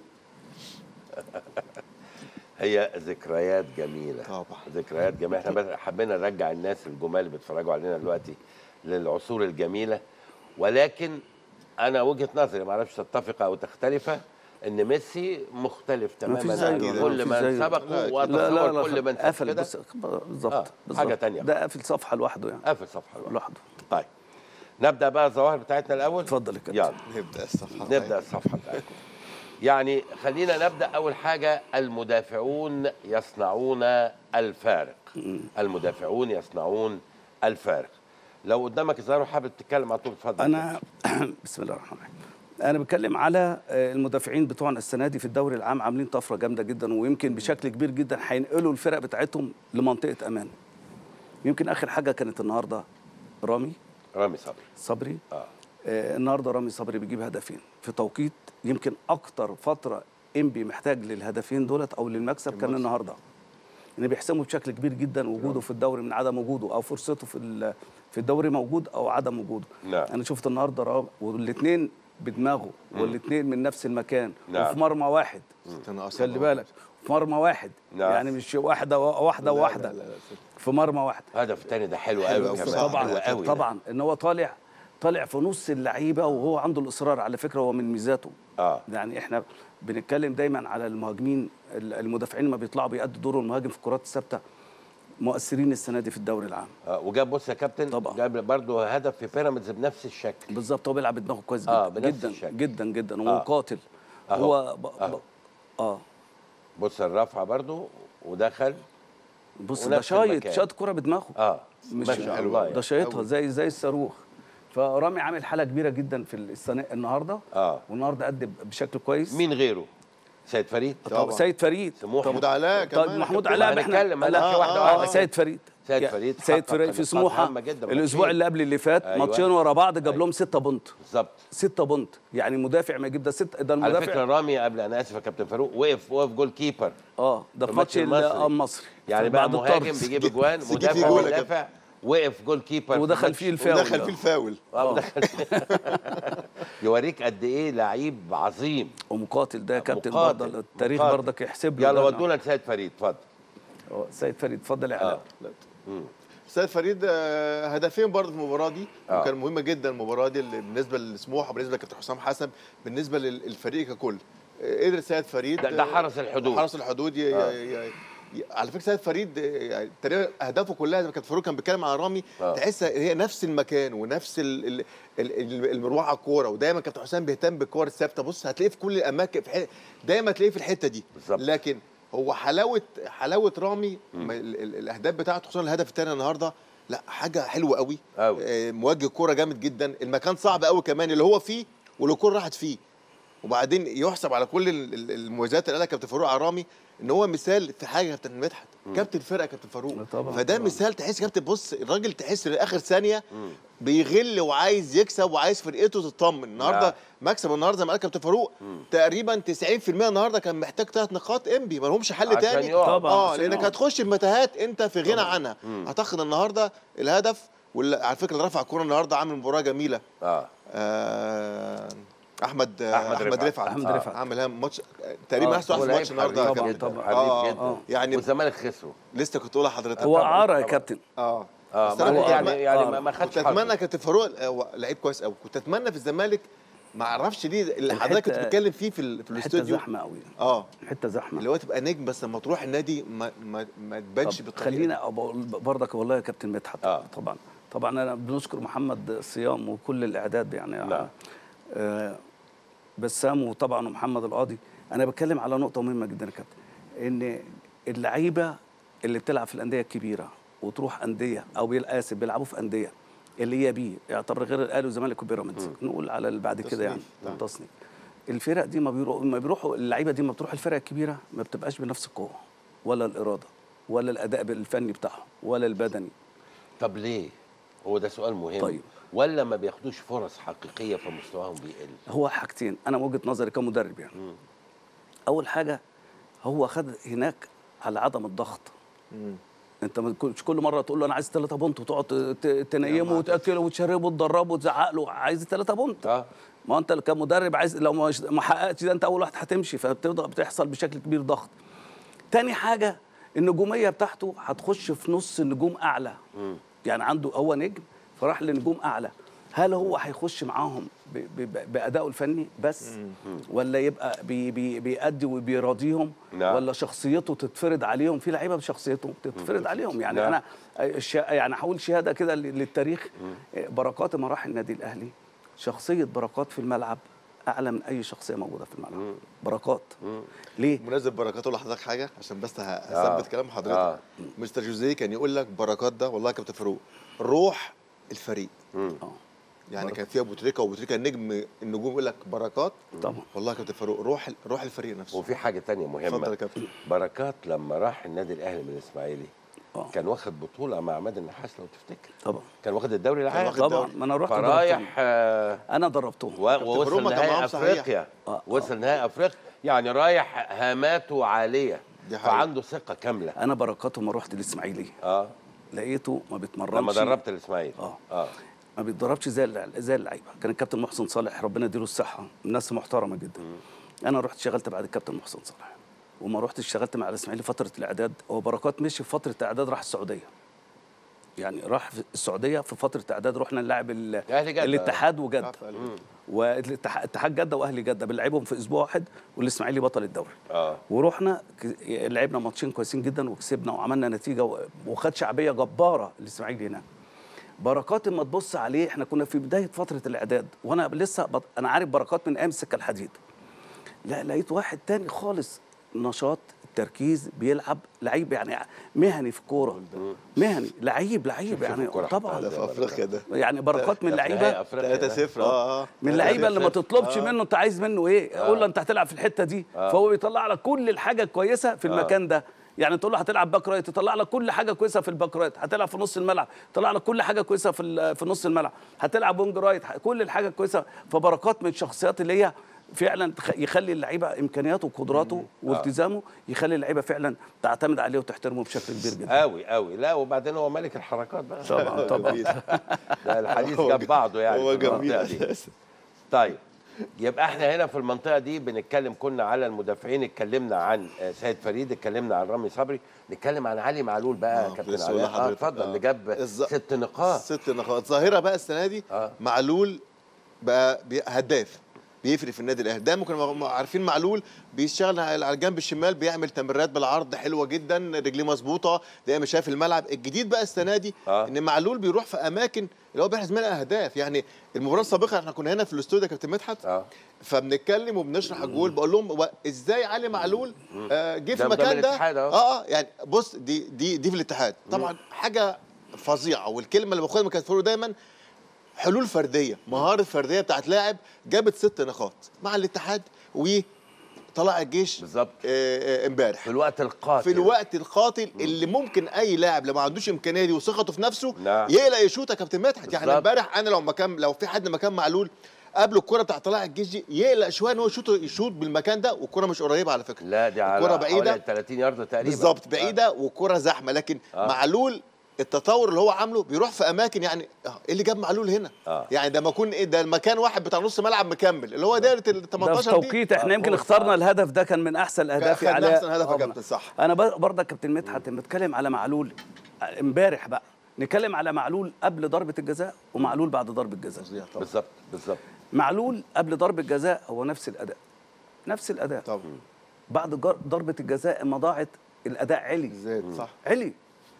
هي ذكريات جميله طبعا. ذكريات جميله احنا بس حبينا نرجع الناس الجمال اللي بيتفرجوا علينا دلوقتي للعصور الجميله ولكن انا وجهه نظري ما اعرفش تتفق او تختلف ان ميسي مختلف ما فيش تماما زيه، عن ما كل فيش من زيه. سبقه لا، وتصور كل من سبق قفل كده بص- بالظبط آه، بالظبط. حاجة تانية. ده قافل صفحه لوحده يعني قفل صفحه لوحده. لوحده طيب نبدا بقى الظواهر بتاعتنا الاول اتفضل يا كابتن. يلا نبدا الصفحه نبدا الصفحه بتاعتكم يعني خلينا نبدا اول حاجه المدافعون يصنعون الفارق المدافعون يصنعون الفارق لو قدامك الظاهر وحابب تتكلم على طول اتفضل انا بسم الله الرحمن الرحيم انا بتكلم على آه، المدافعين بتوعنا السنه دي في الدوري العام عاملين طفره جامده جدا ويمكن بشكل كبير جدا هينقلوا الفرق بتاعتهم لمنطقه امان يمكن اخر حاجه كانت النهارده رامي رامي صبري صبري اه آه، النهارده رامي صبري بيجيب هدفين في توقيت يمكن اكتر فتره انبي محتاج للهدفين دولت او للمكسب كان النهارده ان بيحسموا بشكل كبير جدا وجوده في الدوري من عدم وجوده او فرصته في ال- في الدوري موجود او عدم وجوده نعم. انا شفت النهارده راب والاثنين بدماغه والاثنين من نفس المكان نعم. وفي مرمى واحد استنى أصلاً خلي بالك في مرمى واحد نعم. يعني مش واحده واحده لا، وواحده لا، لا، لا. في مرمى واحد هدف تاني ده حلو حلو قوي أوي كمان بصراحة. حلو طبعا قوي ده. طبعا ان هو طالع طالع في نص اللعيبه وهو عنده الاصرار على فكره هو من ميزاته اه يعني احنا بنتكلم دايما على المهاجمين المدافعين ما بيطلعوا بيأدوا دور المهاجم في الكرات الثابته مؤثرين السنه دي في الدوري العام آه، وجاب بص يا كابتن طبعا. جاب برضه هدف في بيراميدز بنفس الشكل بالظبط هو بيلعب بدماغه كويس جدا آه، بنفس جدا الشكل. جدا جدا آه. ومقاتل أهو. هو ب... أهو. ب... اه بص الرفعه برضه ودخل بص ونفس ده شايط المكان. شاط كرة بدماغه اه مش ما شاء الله ده يعني. شايطها زي زي الصاروخ فرامي عامل حاله كبيره جدا في السنه النهارده اه والنهارده قدم بشكل كويس مين غيره سيد فريد طب سيد فريد سموحه محمود علاء طب كمان محمود كابتن. علاء ما احنا هنتكلم، أنا لا في واحدة آه، واحدة. سيد فريد سيد يا- فريد سيد حقق فريد في نقاط سموحه هامة جدا الاسبوع ماتشين. اللي قبل اللي فات أيوة. ماتشين ورا بعض جاب أيوة. لهم 6 بونت بالظبط 6 بونت يعني مدافع ما يجيب ده 6 ده على المدافع فكره رامي قبل انا اسف يا كابتن فاروق وقف وقف جول كيبر اه ده في في ماتش ماتش ال- المصري. آه، المصري يعني بقى بعد مهاجم الطرد. بيجيب اجوان سجل مدافع فيه جول يا مدافع وقف جول كيبر في ودخل ماتش. فيه الفاول ودخل فيه الفاول اه ودخل يوريك قد ايه لعيب عظيم ومقاتل ده يا كابتن مقاتل. برضه التاريخ مقاتل. برضك يحسب له يلا ده. ودونا لسيد فريد اتفضل آه، سيد فريد اتفضل يا علاء سيد فريد آه، هدفين برضه في المباراه دي آه. وكان مهمه جدا المباراه دي اللي بالنسبه لسموحه بالنسبه لكابتن حسام حسن بالنسبه للفريق ككل آه، قدر سيد فريد ده- ده آه، حرس الحدود. حرس الحدود ي... آه. ي... ي... ي... على فكره سيد فريد آه، يعني تقريبا اهدافه كلها زي ما كابتن فاروق كان بيتكلم عن رامي آه. تحس هي نفس المكان ونفس ال... ال... ال... ال- المروح على الكوره ودايما كابتن حسام بيهتم بالكور الثابته بص هتلاقيه في كل الاماكن في ح... دايما تلاقيه في الحته دي بالظبط. لكن هو حلاوه حلاوه رامي ما ال... ال... الاهداف بتاعته خصوصا الهدف الثاني النهارده لا حاجه حلوه قوي أوي. آه، موجه كوره جامد جدا المكان صعب قوي كمان اللي هو فيه واللي الكوره راحت فيه وبعدين يحسب على كل ال- ال- المميزات اللي قالها كابتن فاروق على رامي ان هو مثال في حاجه كابتن مدحت كابتن فرقه كابتن فاروق طبعاً، فده طبعاً. مثال تحس كابتن بص الراجل تحس ان اخر ثانيه بيغل وعايز يكسب وعايز فرقته تطمن النهارده نعم. مكسب النهارده زي ما قال كابتن فاروق تقريبا 90% النهارده كان محتاج ثلاث نقاط انبي ما لهمش حل عشان تاني يقع. طبعاً، اه عشان لانك يقع. هتخش في متاهات انت في غنى عنها اعتقد النهارده الهدف وعلى فكره اللي رفع الكوره النهارده عامل مباراه جميله اه آه احمد أحمد احمد رفعت. رفعت أحمد آه. رفعت. عامل ماتش تقريبا آه، احسن هو واحد في لعيب الماتش النهارده يا حريف كابتن. جدا طبعاً. حريف آه، جدا آه. يعني والزمالك خسروا لسه كنت اقول لحضرتك هو طبعاً، عاره يا طبعاً. كابتن اه اه بس أنا ما- كنت يعني أتمنى- يعني آه. ما- ما خدش كنت اتمنى حظه. كابتن فاروق هو لعيب كويس قوي كنت اتمنى في الزمالك ما اعرفش ليه اللي حضرتك كنت الحتة- بتتكلم فيه في, ال- في حته الاستوديو زحمه قوي اه حته زحمه اللي هو تبقى نجم بس لما تروح النادي ما ما, ما تبانش طب بالطريقه دي. خلينا بقول برضك والله يا كابتن مدحت آه. طبعا طبعا انا بنشكر محمد الصيام وكل الاعداد يعني نعم. آه بسام وطبعا ومحمد القاضي انا بتكلم على نقطه مهمه جدا يا كابتن ان اللعيبه اللي بتلعب في الانديه الكبيره وتروح انديه او بيل- اسف بيلعبوا في انديه اللي هي بي يعتبر غير الاهلي والزمالك وبيراميدز نقول على اللي بعد كده يعني تصنيف، نعم. التصنيف الفرق دي ما بيروحوا ما بيروحوا اللعيبه دي ما بتروح الفرق الكبيره ما بتبقاش بنفس القوه ولا الاراده ولا الاداء الفني بتاعهم ولا البدني طب ليه؟ هو ده سؤال مهم طيب. ولا ما بياخدوش فرص حقيقيه فمستواهم بيقل؟ هو حاجتين انا من وجهه نظري كمدرب يعني اول حاجه هو خد هناك على عدم الضغط مم. انت ما تكونش كل مره تقول له انا عايز ثلاثة بونت وتقعد ت- تنيمه مع وتاكله وتشربه وتدربه وتزعق له عايز ثلاثة بونت اه ما انت كمدرب عايز لو ما ما حققتش ده انت اول واحد هتمشي فبتبدا بتحصل بشكل كبير ضغط تاني حاجه النجوميه بتاعته هتخش في نص النجوم اعلى يعني عنده هو نجم فراح لنجوم اعلى هل هو هيخش معاهم ب- ب- بادائه الفني بس ولا يبقى بي بي بيأدي وبيراضيهم نعم. ولا شخصيته تتفرض عليهم في لعيبه بشخصيتهم تتفرض عليهم يعني نعم. انا الش- يعني هقول شهاده كده للتاريخ بركات لما راح النادي الاهلي شخصيه بركات في الملعب اعلى من اي شخصيه موجوده في الملعب بركات ليه مناسب بركات اقول لحضرتك حاجه عشان بس ه- آه. هثبت كلام حضرتك آه. آه. مستر جوزيه كان يقول لك بركات ده والله يا كابتن فاروق روح الفريق مم. اه يعني كان فيها ابو تريكه وابو تريكه النجم النجوم يقول لك بركات طبعا والله يا كابتن فاروق روح روح الفريق نفسه وفي حاجه تانية اتفضل مهمه يا كابتن بركات لما راح النادي الاهلي من الاسماعيلي اه كان واخد بطوله مع عماد النحاس لو تفتكر طبعا كان واخد الدوري العام واخد طبعا الدوري. ما انا رحت فرايح ضربتهم. آه، انا ضربتهم و- ووصل فاروق ما كان نهائي معاهم صحيح. افريقيا آه، وصل نهائي افريقيا يعني رايح هاماته عاليه دي حقيقة. فعنده ثقه كامله انا بركاته ما رحت الاسماعيلي اه لقيته ما بيتمرنش لما دربت الاسماعيلي اه اه ما بيتدربش زي اللع- زي اللعيبه كان الكابتن محسن صالح ربنا يديله الصحه ناس محترمه جدا انا رحت اشتغلت بعد الكابتن محسن صالح وما رحت اشتغلت مع الاسماعيلي فتره الاعداد هو بركات مشي في فتره الاعداد راح السعوديه يعني راح في السعوديه في فتره اعداد رحنا نلعب ال- أهلي جدة. الاتحاد وجده عارف قال إيه؟ والاتحاد اتحاد جده واهلي جده بنلعبهم في اسبوع واحد والاسماعيلي بطل الدوري اه ورحنا ك- لعبنا ماتشين كويسين جدا وكسبنا وعملنا نتيجه و- وخد شعبيه جباره الاسماعيلي هناك بركات اما تبص عليه احنا كنا في بدايه فتره الاعداد وانا لسه بط... انا عارف بركات من ايام السكه الحديد لا لقيت واحد تاني خالص نشاط التركيز بيلعب لعيب يعني مهني في الكوره مهني لعيب لعيب يعني الكورة طبعا ده في افريقيا ده يعني بركات من نهائي اللعيبه أفريقيا ده. 3 0 اه اه من اللعيبه اللي ما تطلبش منه انت عايز منه ايه قول له انت هتلعب في الحته دي فهو بيطلع لك كل الحاجه الكويسه في المكان ده يعني تقول له هتلعب باك رايت يطلع لك كل حاجه كويسه في الباك رايت هتلعب في نص الملعب يطلع لك كل حاجه كويسه في ال- في نص الملعب هتلعب وينج رايت كل الحاجه كويسه فبركات من الشخصيات اللي هي فعلا تخ- يخلي اللعيبه امكانياته وقدراته والتزامه يخلي اللعيبه فعلا تعتمد عليه وتحترمه بشكل كبير جدا قوي قوي لا وبعدين هو ملك الحركات بقى طبعا طبعا ده الحديث هو جاب ج- بعضه يعني هو في المنطقة جميل دي. أساساً. طيب يبقى احنا هنا في المنطقه دي بنتكلم كنا على المدافعين اتكلمنا عن آه، سيد فريد اتكلمنا عن رامي صبري نتكلم عن علي معلول بقى آه، كابتن لسه أقول علاء اه لحضرتك. اتفضل آه. اللي جاب الز- ست نقاط ست نقاط ظاهره بقى السنه دي آه. معلول بقى بي- هداف بيفرق في النادي الاهلي دايما كنا م- عارفين معلول بيشتغل على على الجنب الشمال بيعمل تمريرات بالعرض حلوه جدا رجليه مظبوطه دايما شايف الملعب الجديد بقى السنه دي آه. ان معلول بيروح في اماكن اللي هو بيحرز منها اهداف يعني المباراه السابقه احنا كنا هنا في الاستوديو يا كابتن مدحت اه فبنتكلم وبنشرح الجول بقول لهم هو ازاي علي معلول آه، جه في ده- ده المكان من ده الاتحاد أهو. اه اه يعني بص دي دي دي في الاتحاد طبعا حاجه فظيعه والكلمه اللي باخدها من كابتن فاروق دايما حلول فرديه مهاره فرديه بتاعت لاعب جابت ست نقاط مع الاتحاد وطلع الجيش بالظبط. آه، آه، امبارح في الوقت القاتل في الوقت القاتل اللي ممكن اي لاعب لو ما عندوش امكانيه دي وثقته في نفسه نعم. يقلق يشوط يا كابتن مدحت يعني بالظبط. امبارح انا لو مكان لو في حد مكان معلول قبل الكره بتاع طلائع الجيش دي يقلق شويه ان هو يشوط يشوط بالمكان ده والكره مش قريبه على فكره لا دي على الكرة بعيدة. حوالي 30 يارده تقريبا بالظبط بعيده والكره زحمه لكن آه. معلول التطور اللي هو عامله بيروح في اماكن يعني آه، ايه اللي جاب معلول هنا آه. يعني ده ما يكون ايه ده المكان واحد بتاع نص ملعب مكمل اللي هو دايره ال ده في 18 دي توقيت احنا آه، يمكن كويس. اخترنا الهدف ده كان من احسن الاهداف خدنا علاء. أحسن هدف يا آه، كابتن، صح. انا برضه كابتن مدحت لما بتكلم على معلول امبارح بقى نتكلم على معلول قبل ضربه الجزاء ومعلول بعد ضربه الجزاء فظيع طبعا بالظبط بالظبط معلول قبل ضربه الجزاء هو نفس الاداء نفس الاداء طبعا بعد جر- ضربه الجزاء اما ضاعت الاداء علي زاد صح علي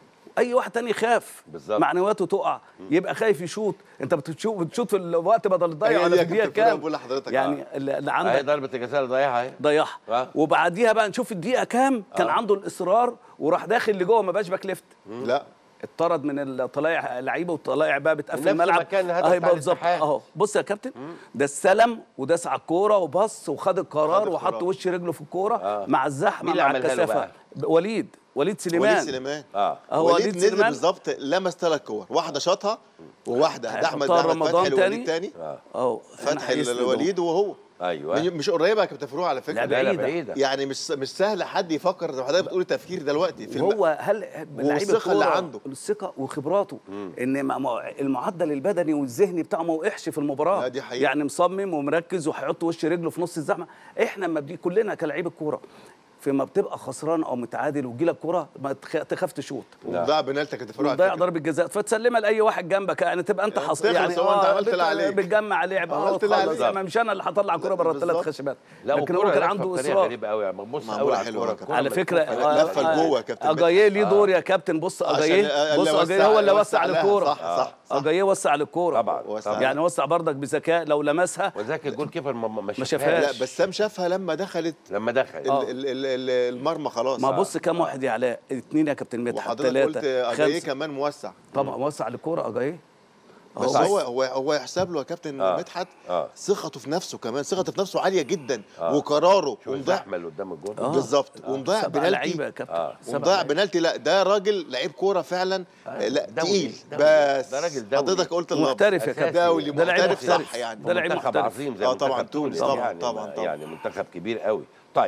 اي واحد تاني يخاف بالظبط. معنوياته تقع يبقى خايف يشوط انت بتشوط بتشوط في الوقت بدل تضيع هي ولا دي في يا الدقيقه كابتن فاروق كام بقول لحضرتك. يعني اللي اللي اهي عندك ضربه الجزاء اللي ضيعها اهي ضيعها آه. وبعديها بقى نشوف الدقيقه كام كان آه. عنده الاصرار وراح داخل لجوه ما بقاش باك ليفت لا اتطرد من الطلايع لعيبه والطلايع بقى من بتقفل نفس الملعب مكان الهدف اهي بتاع بالظبط الاتحاد. اهو بص يا كابتن ده استلم وداس على الكوره وبص وخد القرار خد وحط القرار. وش رجله في الكوره آه. مع الزحمه مين اللي مع عملها له الكثافه بقى؟ وليد وليد سليمان وليد سليمان اه هو وليد وليد نزل سليمان بالظبط لمس ثلاث كور واحده شاطها وواحده ده احمد هيحطها ده احمد رمضان فتحي تاني. لوليد تاني اه اهو فتحي هنا هيسندوا. الوليد وهو ايوه مش- مش قريبه يا كابتن فاروق على فكره لا، لا لا بعيدة. بعيده يعني مش مش سهل حد يفكر زي ما حضرتك بتقول التفكير دلوقتي في الم... وهو هل لعيب والثقة اللي الكورة عنده. الثقه وخبراته ان ما- ما- المعدل البدني والذهني بتاعه ما وقعش في المباراه لا، دي حقيقة. يعني مصمم ومركز وهيحط وش رجله في نص الزحمه احنا لما بنيجي كلنا كلاعيب الكوره فيما بتبقى خسران او متعادل وتجيلك كوره ما تخ- تخاف تشوط وضيع بنالتي يا كابتن فاروق على وتضيع فكرة. ضربه جزاء فتسلمها لاي واحد جنبك يعني تبقى انت حص... تخلص يعني هو أنت عملت اللي بت- عليك. بتجمع لعب اه عملت اللي خلاص عليك. يعني مش انا اللي هطلع كوره بره الثلاث بالظبط. خشبات لا لكن هو والكرة كان لفة عنده بطريقة اصرار غريبه قوي بص معمولة قوي على حلوة الكوره يا كابتن. على فكره لفة- لفة لجوه يا كابتن اجاييه ليه آه. دور يا كابتن بص عشان اجاييه اللي بص وسع- اجاييه هو اللي وسع وسع لها. الكوره صح، صح، صح. اجاييه وسع الكوره طبعا وسع. طبعا يعني وسع بردك بذكاء لو لمسها وذاك الجول كيبر ما ما ما شافهاش شافهاش. لا بسام شافها لما دخلت لما دخل ال- آه. ال- ال- ال- المرمى خلاص ما بص كام واحد يا علاء اثنين يا كابتن مدحت وحضرتك قلت ثلاثه اجاييه خمسه كمان موسع طبعا وسع الكوره اجاييه بس أهو. هو هو هو يحسب له يا كابتن آه. مدحت آه. ثقته في نفسه كمان ثقته في نفسه عاليه جدا آه. وقراره شو ومضيع الزحمه اللي قدام الجول آه. بالظبط ومضيع سبع لعيبه بنالتي يا كابتن آه. سبع ومضيع لعيبة. بنالتي لا ده راجل لعيب كوره فعلا لا دولي، تقيل دولي. بس ده راجل دولي. حضرتك قلت اللفظ محترف يا أساسي. كابتن دولي ده لعيب محترف محترف صح يعني ده لعيب منتخب محترف عظيم زي آه منتخب طبعاً، تونس تونس، طبعاً، يعني طبعاً، طبعاً. يعني منتخب كبير قوي طيب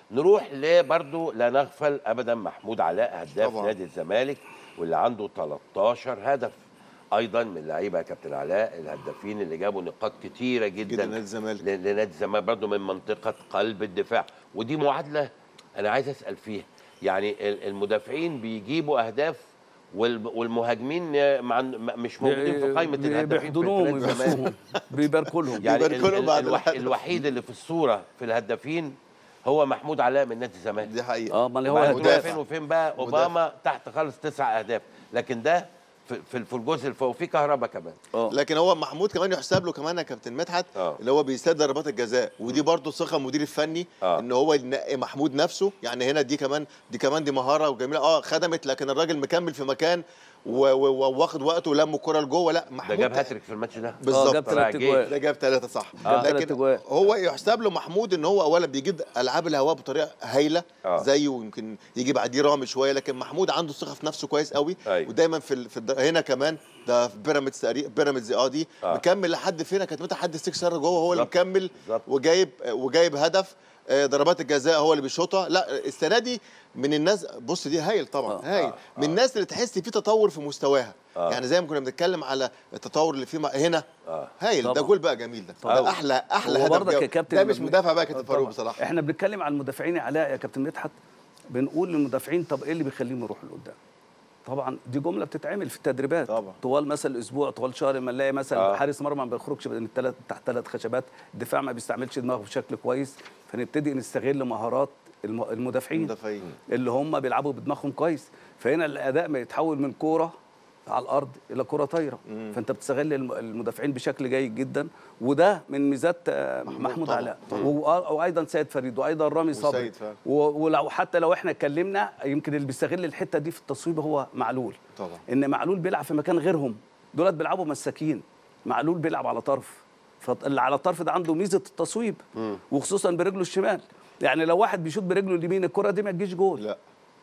نروح لبرضه لا نغفل ابدا محمود علاء هداف طبعاً. نادي الزمالك واللي عنده 13 هدف ايضا من لعيبه يا كابتن علاء الهدافين اللي جابوا نقاط كتيره جدا جدا نادي الزمالك. ل- لنادي الزمالك برضه من منطقه قلب الدفاع ودي معادله انا عايز اسال فيها يعني ال- المدافعين بيجيبوا اهداف وال- والمهاجمين مع مش موجودين في قائمه بي- الهدافين في بيحضنوهم نادي الزمالك ويبصوهم بيباركوا لهم يعني ال- بيباركوا لهم ال- بعد الوح- الهدف. الوحيد اللي في الصوره في الهدافين هو محمود علاء من نادي الزمالك دي حقيقه اه ما اللي هو وبعدين هداف. تقول مدافع. فين وفين بقى اوباما تحت خالص تسع اهداف لكن ده في في في الجزء اللي فوق في كهربا كمان اه لكن هو محمود كمان يحسب له كمان يا كابتن مدحت آه. اللي هو بيستاد ضربات الجزاء ودي برضه ثقه المدير الفني آه. ان هو ينقي محمود نفسه يعني هنا دي كمان دي كمان دي مهاره وجميله اه خدمت لكن الراجل مكمل في مكان و- و- وواخد وقته ولم الكره لجوه لا ده محمود جاب هاتريك في الماتش ده اه بالظبط جاب طلع ثلاث جيل. اجوال ده جاب ثلاثة صح آه. تلات لكن أجوال. هو يحسب له محمود ان هو اولا بيجيب العاب الهواء بطريقه هايله آه. زيه ويمكن يجي بعديه رامي شويه لكن محمود عنده ثقه في نفسه كويس قوي أيوة. ودايما في, ال... في الد... هنا كمان ده في بيراميدز تقريبا بيراميدز اه دي آه. مكمل لحد فين كانت متى حد 6 سنه جوه هو اللي بالظبط. مكمل بالظبط. وجايب وجايب هدف آه، ضربات الجزاء هو اللي بيشوطها لا السنه دي من الناس بص دي هايل طبعا آه. هايل من الناس اللي تحس في تطور في مستواها آه. يعني زي ما كنا بنتكلم على التطور اللي فيه مع- هنا آه. هايل ده طبعا. جول بقى جميل ده, طبعا. ده احلى احلى هو هدف برضك جاب. يا كابتن ده مش لما- مدافع بقى يا كابتن طبعا. فاروق بصراحه احنا بنتكلم عن المدافعين يا علاء يا كابتن مدحت بنقول للمدافعين طب ايه اللي بيخليهم يروحوا لقدام طبعا دي جمله بتتعمل في التدريبات طبعا. طوال مثلا اسبوع طوال شهر لما نلاقي مثلا آه. آه. حارس مرمى ما بيخرجش من الثلاث تحت ثلاث خشبات الدفاع ما بيستعملش دماغه بشكل كويس فنبتدي نستغل مهارات الم- المدافعين المدافعين. اللي هم بيلعبوا بدماغهم كويس فهنا الاداء ما يتحول من كوره على الارض الى كره طايره فانت بتستغل الم- المدافعين بشكل جيد جدا وده من ميزات آه، محمود, طبعاً. علاء و- وايضا سيد فريد وايضا رامي صبري وسيد فعلا. و- ولو حتى لو احنا اتكلمنا يمكن اللي بيستغل الحته دي في التصويب هو معلول طبعا. ان معلول بيلعب في مكان غيرهم دولت بيلعبوا مساكين معلول بيلعب على طرف فاللي على الطرف ده عنده ميزه التصويب وخصوصا برجله الشمال يعني لو واحد بيشوط برجله اليمين الكره دي ما تجيش جول لا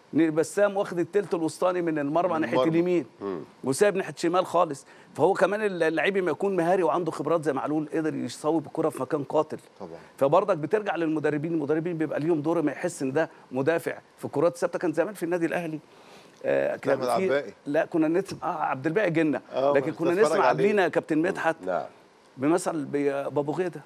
بسام واخد التلت الوسطاني من المرمى من ناحيه المرمى. اليمين وسايب ناحيه شمال خالص فهو كمان اللعيب ما يكون مهاري وعنده خبرات زي معلول قدر يصوب الكره في مكان قاتل طبعا. فبرضك بترجع للمدربين المدربين بيبقى ليهم دور ما يحس ان ده مدافع في الكرات الثابته كان زمان في النادي الاهلي آه كان أحمد عباقي. لا كنا نسمع آه عبد الباقي جنة آه، لكن بس كنا بتفرج نسمع عليه. قبلينا يا كابتن مدحت نعم بمثل ب- بابو غيده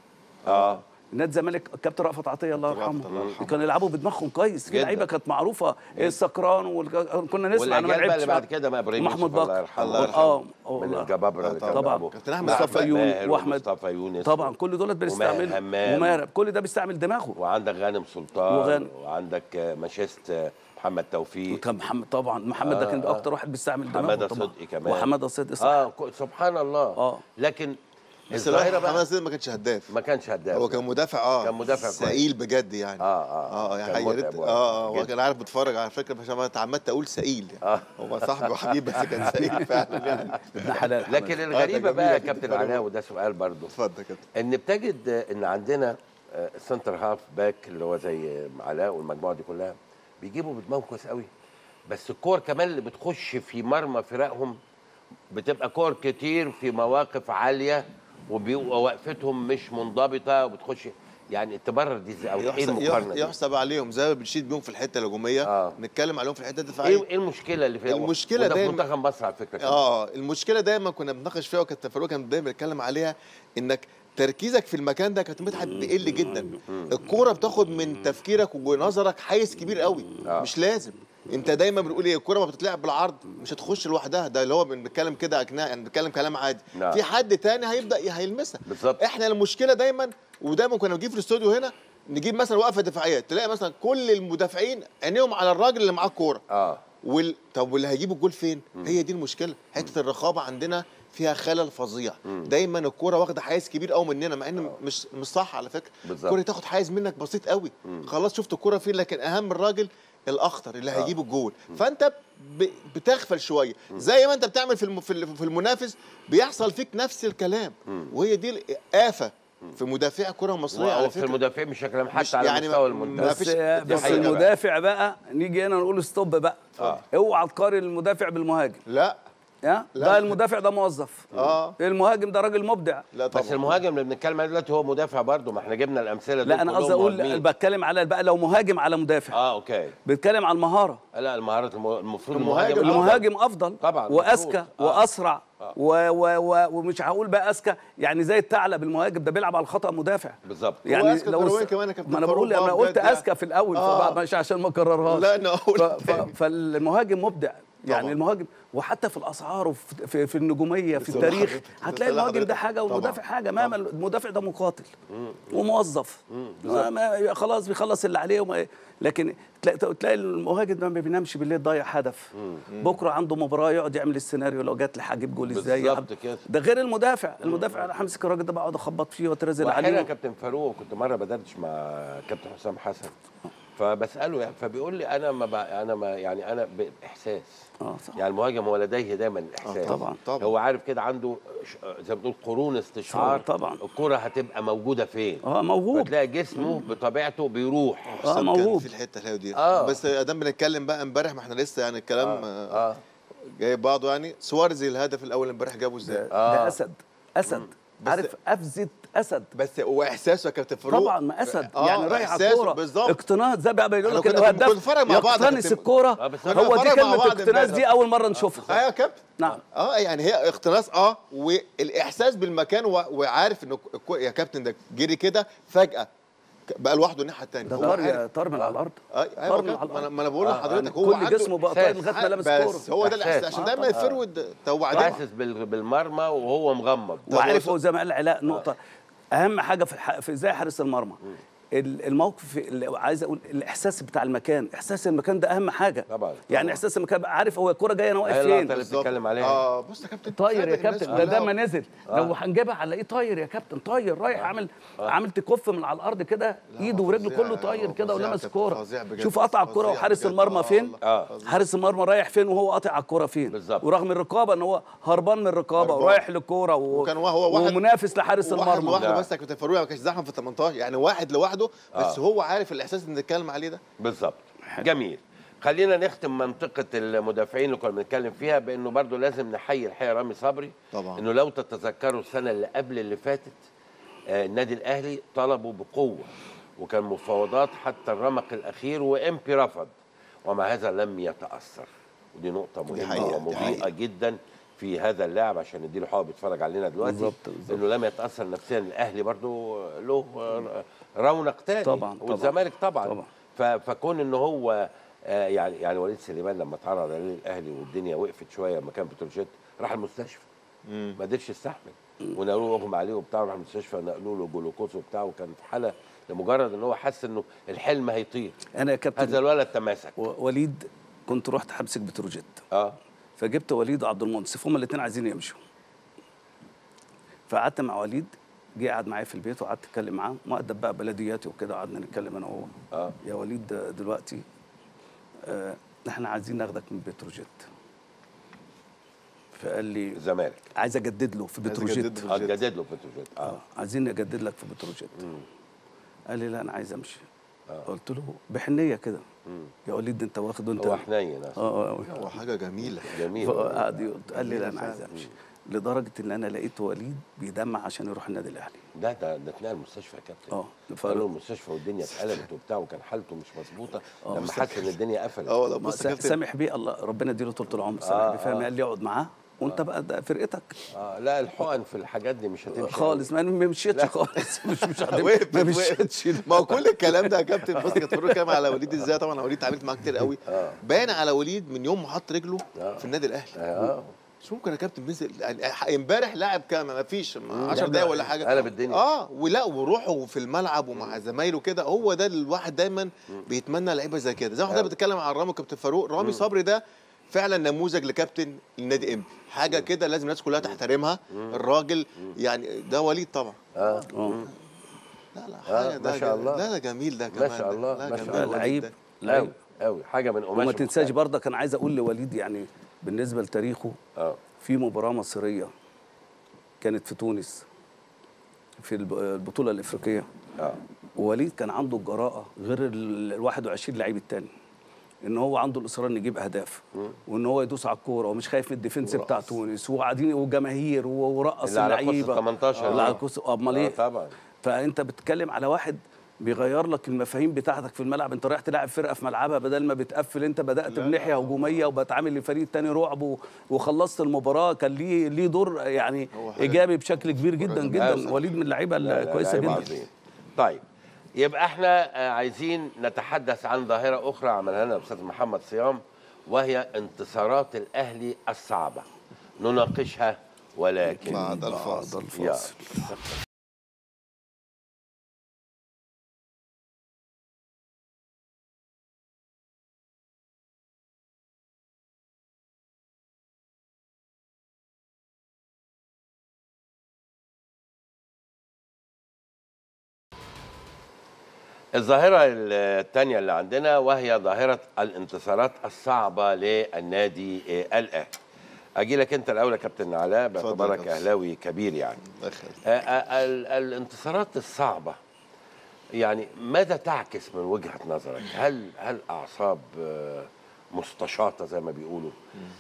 اه نادي الزمالك الكابتن رأفت عطيه الله رأفت الله يرحمه يرحمه. كانوا يلعبوا بدماغهم كويس في جداً. لعيبه كانت معروفه السكران وال... كنا نسمع انا ما والاجيال بقى لعبتش اللي بعد بقى. كده ما ابراهيم محمود يوسف الله بكر يرحمه الله يرحمه. اه من آه. الجبابره اللي كانوا طبعا بيلعبوا. كابتن أحمد وأحمد مصطفى يونس ماهر وأحمد- ومصطفى يونس طبعا كل دول بيستعمل همام. وماهر كل ده بيستعمل دماغه وعندك غانم سلطان وغانم. وعندك آه، ماشيست آه، محمد توفيق وكان محمد طبعا محمد ده كان آه. اكتر واحد بيستعمل دماغه حماده طبعا صدقي كمان وحماده صدقي صح اه ك- سبحان الله آه. لكن بس الظاهره الواحد بقى حماده صدقي ما كانش هداف ما كانش هداف هو كان مدافع اه كان مدافع كويس. سئيل بجد يعني اه اه اه يعني كان يا ريت- متعب اه اه هو جداً. كان عارف بتفرج على فكره عشان انا اتعمدت اقول سئيل يعني آه. هو صاحبي وحبيب بس كان سئيل فعلا يعني ابن حلال حمادة. لكن الغريبه جميل بقى يا يا كابتن كابتن علاء فاروق. وده سؤال برضه اتفضل يا كابتن ان بتجد ان عندنا آه، السنتر هاف باك اللي هو زي علاء والمجموعه دي كلها بيجيبوا بدماغهم كويس قوي بس الكور كمان اللي بتخش في مرمى فرقهم بتبقى كور كتير في مواقف عاليه وبيبقى وقفتهم مش منضبطه وبتخش يعني تبرر دي ازاي او ايه يحسب, المقارنه دي؟ يحسب عليهم زي ما بنشيد بيهم في الحته الهجوميه آه. نتكلم عليهم في الحته الدفاعيه ايه ايه المشكله اللي في المشكلة وده في دايما- منتخب مصر على فكره كمان. اه المشكله دايما كنا بنناقش فيها وكابتن فاروق كان دايما بيتكلم عليها انك تركيزك في المكان ده كابتن مدحت بيقل جدا الكوره بتاخد من تفكيرك ونظرك حيز كبير قوي آه. مش لازم انت دايما بنقول ايه الكوره ما بتتلعب بالعرض مش هتخش لوحدها ده اللي هو بنتكلم كده اكنها يعني بنتكلم كلام عادي نعم. في حد تاني هيبدا هيلمسها بالظبط. احنا المشكله دايما ودايما كنا بنجيب في الاستوديو هنا نجيب مثلا وقفه دفاعيه تلاقي مثلا كل المدافعين عينيهم على الراجل اللي معاه الكوره اه وال... طب واللي هيجيب الجول فين؟ هي دي المشكله، حته الرقابه عندنا فيها خلل فظيع، دايما الكوره واخده حيز كبير قوي مننا مع ان مش مش صح على فكره، بالظبط. الكوره تاخد حيز منك بسيط قوي، خلاص شفت الكوره فين لكن اهم الراجل الاخطر اللي هيجيب الجول، فانت ب... بتغفل شويه، زي ما انت بتعمل في الم... في ال- في المنافس بيحصل فيك نفس الكلام، وهي دي الآفة في مدافعي الكره المصريه على وفي فكره المدافعين بشكل عام مش- حتى على يعني مستوى ما- ما المنتخب بس فيش- بس دي حقيقة بقى. المدافع بقى نيجي هنا نقول ستوب بقى آه. اوعى تقارن المدافع بالمهاجم لا يا لا. ده المدافع ده موظف اه المهاجم ده راجل مبدع لا طبعا بس المهاجم اللي بنتكلم عليه دلوقتي هو مدافع برضه ما احنا جبنا الامثله دول لا انا كلهم قصدي اقول مهاجمين. بتكلم على بقى لو مهاجم على مدافع اه اوكي بتكلم على المهاره لا المهارات الم- المفروض المهاجم المهاجم المهاجم افضل طبعاً، واذكى مفروض. آه. واسرع و و و ومش هقول بقى اذكى يعني زي الثعلب المهاجم ده بيلعب على الخطا مدافع بالظبط يعني وأذكى لو كرويا الس- كمان يا كابتن ما انا فاروق بقول انا بقى قلت بجد يعني. اذكى في الاول آه. فبقى مش عشان ما اكررهاش لا، أنا أقول ف- ف- تاني. فالمهاجم مبدع يعني طبعاً. المهاجم وحتى في الاسعار وفي في, في النجوميه في بس التاريخ حضرتك- هتلاقي بس المهاجم ده حضرتك- حاجه طبعاً. والمدافع حاجه ما المدافع ده مقاتل وموظف ما ما خلاص بيخلص اللي عليه وما لكن تلاقي تلاقي المهاجم ده ما بينامش بالليل ضايع هدف بكره عنده مباراه يقعد يعمل السيناريو لو جات لي هجيب جول ازاي بالظبط كده. ده غير المدافع المدافع انا همسك الراجل ده بقعد اخبط فيه واترزل واحيانا عليه كابتن فاروق كنت مره بدردش مع كابتن حسام حسن فبساله يعني فبيقول لي انا ما بع- انا ما يعني انا باحساس اه صح يعني المهاجم هو لديه دايما الاحساس طبعاً، طبعاً. هو عارف كده عنده ش- زي ما بنقول قرون استشعار طبعاً. الكره هتبقى موجوده فين اه موهوب فتلاقي جسمه بطبيعته بيروح اه حسام موهوب كان في الحته الحلوه دي آه. بس ادام بنتكلم بقى امبارح ما احنا لسه يعني الكلام آه. اه جايب بعضه يعني سوارزي الهدف الاول امبارح جابه ازاي ده, آه. ده اسد اسد بس- عارف افزت اسد بس واحساسه يا كابتن فاروق طبعا ما اسد آه، يعني رايح على إحساسه الكوره بالظبط اقتناص زي بقى بيقول إحنا لك كنا- الهداف كنا بنتفرج مع بعض يا يقتنص كابتن. الكوره آه، بس كنا هو دي بنتفرج مع كلمه بعض اقتناص امبارح. دي اول مره نشوفها ايوه يا كابتن نعم اه يعني هي اقتناص اه والاحساس بالمكان و... وعارف انه الكو- يا كابتن ده جري كده فجاه ك- بقى لوحده الناحيه الثانيه ده طار يا طار من على الارض آه، طار ايوه من كابتن، على ما انا الارض ما انا بقول آه، لحضرتك يعني هو كل عنده جسمه بقى طاير إحساس. لغايه ما لمس الكوره بس هو ده إحساس. الاحساس عشان آه، دايما طبعاً. الفرود طب وبعدين حاسس بال- بالمرمى وهو مغمض وعارف هو زي ما قال علاء نقطه اهم حاجه في, الح... في ازاي حارس المرمى ال- الموقف اللي عايز اقول الاحساس بتاع المكان احساس المكان ده اهم حاجه طبعاً، يعني طبعاً. احساس المكان بقى عارف هو الكوره جايه انا واقف هي اللقطة فين اللي بتتكلم عليها اه بص يا كابتن طاير يا سابق الناس كابتن ده ده كلها. ما نزل لو هنجيبها هنلاقيه طاير يا كابتن طاير رايح عامل عامل تكف من على الارض كده ايده ورجله فظيع كله يا- طاير كده فظيع ولمس كابتن، الكوره فظيع بجد. شوف قطع الكوره فظيع وحارس بجد. المرمى آه فين والله. آه. فظيع. حارس المرمى رايح فين وهو قاطع على الكوره فين بالظبط. ورغم الرقابه ان هو هربان من الرقابه هربان. ورايح للكوره و... وكان هو واحد- ومنافس لحارس واحد المرمى لوحده لا. بس يا كابتن فاروق ما كانش زحمه في ال 18 يعني واحد لوحده بس آه. هو عارف الاحساس اللي بنتكلم عليه ده بالظبط جميل خلينا نختم منطقة المدافعين اللي كنا بنتكلم فيها بأنه برضو لازم نحيي الحقيقة رامي صبري طبعاً. أنه لو تتذكروا السنة اللي قبل اللي فاتت آه، النادي الأهلي طلبوا بقوة وكان مفاوضات حتى الرمق الأخير وإمبي رفض ومع هذا لم يتأثر ودي نقطة دي مهمة حقيقة، دي ومضيئة حقيقة. جدا في هذا اللاعب عشان نديله حقه بيتفرج علينا دلوقتي بالظبط، بالظبط. انه لم يتاثر نفسيا الاهلي برضو له رونق تاني طبعاً، طبعاً. والزمالك طبعا, طبعاً. ف- فكون ان هو آه، يعني يعني وليد سليمان لما اتعرض عليه الاهلي والدنيا وقفت شويه لما كان بتروجيت راح المستشفى ما قدرش يستحمل ونقلوا له اغمى عليه وبتاع راح المستشفى نقلوا له جلوكوز وبتاع وكان في حاله لمجرد ان هو حس انه الحلم هيطير انا يا كابتن هذا الولد تماسك و- وليد كنت رحت حبسك بتروجيت اه فجبت وليد وعبد المنصف هما الاثنين عايزين يمشوا فقعدت مع وليد جه قعد معايا في البيت وقعدت اتكلم معاه مؤدب بقى بلدياتي وكده قعدنا نتكلم انا وهو اه يا وليد ده دلوقتي آه احنا عايزين ناخدك من بتروجيت فقال لي الزمالك عايز اجدد له في عايز بتروجيت أجدد له. اه جدد له بتروجيت اه اه عايزين نجدد لك في بتروجيت قال لي لا انا عايز امشي قلت له بحنيه كده يا وليد انت واخد وانت هو حنين اه اه هو حاجه جميله جميل فقعد يقول- قال لي لا انا عايز امشي لدرجه ان انا لقيت وليد بيدمع عشان يروح النادي الاهلي ده ده ده اتنقل المستشفى يا كابتن اه قالوا المستشفى والدنيا اتقلبت وبتاع وكان حالته مش مظبوطه آه. لما حس ان الدنيا قفلت اه والله ما بص يا سا- كابتن سامح بيه الله ربنا يديله طول العمر سامح آه، بيه فاهم آه. قال لي اقعد معاه وانت بقى ده فرقتك اه لا الحقن في الحاجات دي مش هتمشي خالص ما ما مشيتش خالص مش مش هتم- وقفت ما وقفت. مشيتش ما هو كل الكلام ده يا كابتن بص كانت فاروق كلام على وليد ازاي طبعا انا وليد اتعاملت معاه كتير قوي باين على وليد من يوم ما حط رجله في النادي الاهلي اه مش ممكن يا كابتن بينزل يعني امبارح لعب كام ما فيش 10 دقايق ولا حاجه قلب الدنيا. اه ولا وروحه في الملعب ومع زمايله كده هو ده الواحد دايما بيتمنى لعيبه زي كده زي ما حضرتك بتتكلم عن رامي كابتن فاروق رامي صبري ده فعلا نموذج لكابتن النادي ام حاجه كده لازم الناس كلها تحترمها الراجل يعني ده وليد طبعا اه اه لا لا آه، حاجه ما ده شاء جميل. الله. لا ده جميل ده ما كمان شاء ده. الله، لا ما شاء جميل الله. وليد لعيب ده. لعيب قوي قوي حاجه من قماش وما تنساش مختلف. برضه كان عايز اقول لوليد يعني بالنسبه لتاريخه اه في مباراه مصريه كانت في تونس في الب- البطوله الافريقيه اه ووليد كان عنده الجراءه غير ال 21 لعيب التاني ان هو عنده الاصرار انه يجيب اهداف وان هو يدوس على الكوره ومش خايف من الديفنس بتاع تونس وقاعدين وجماهير ورقص اللي على كرسي اللعيبه 18 اللي على آه. كرسي امال آه ايه طبعا فانت بتتكلم على واحد بيغير لك المفاهيم بتاعتك في الملعب انت رايح تلعب فرقه في ملعبها بدل ما بتقفل انت بدات بناحيه هجوميه وبتعامل لفريق تاني رعب و- وخلصت المباراه كان ليه ليه دور يعني هو حاجة- ايجابي بشكل كبير جدا جدا. جدا وليد من اللعيبه لا، لا، الكويسه لعيب جدا عظيم. طيب يبقى احنا آه، عايزين نتحدث عن ظاهرة أخرى عملها لنا الأستاذ محمد صيام وهي انتصارات الأهلي الصعبة نناقشها ولكن بعد الفاصل يا. الظاهرة الثانية اللي عندنا وهي ظاهرة الانتصارات الصعبة للنادي آه، الأهلي. أجي لك أنت الأول يا كابتن علاء باعتبارك كابتن. أهلاوي كبير يعني. دخل آه، آه، ال- الانتصارات الصعبة يعني ماذا تعكس من وجهة نظرك؟ هل هل أعصاب آه، مستشاطة زي ما بيقولوا؟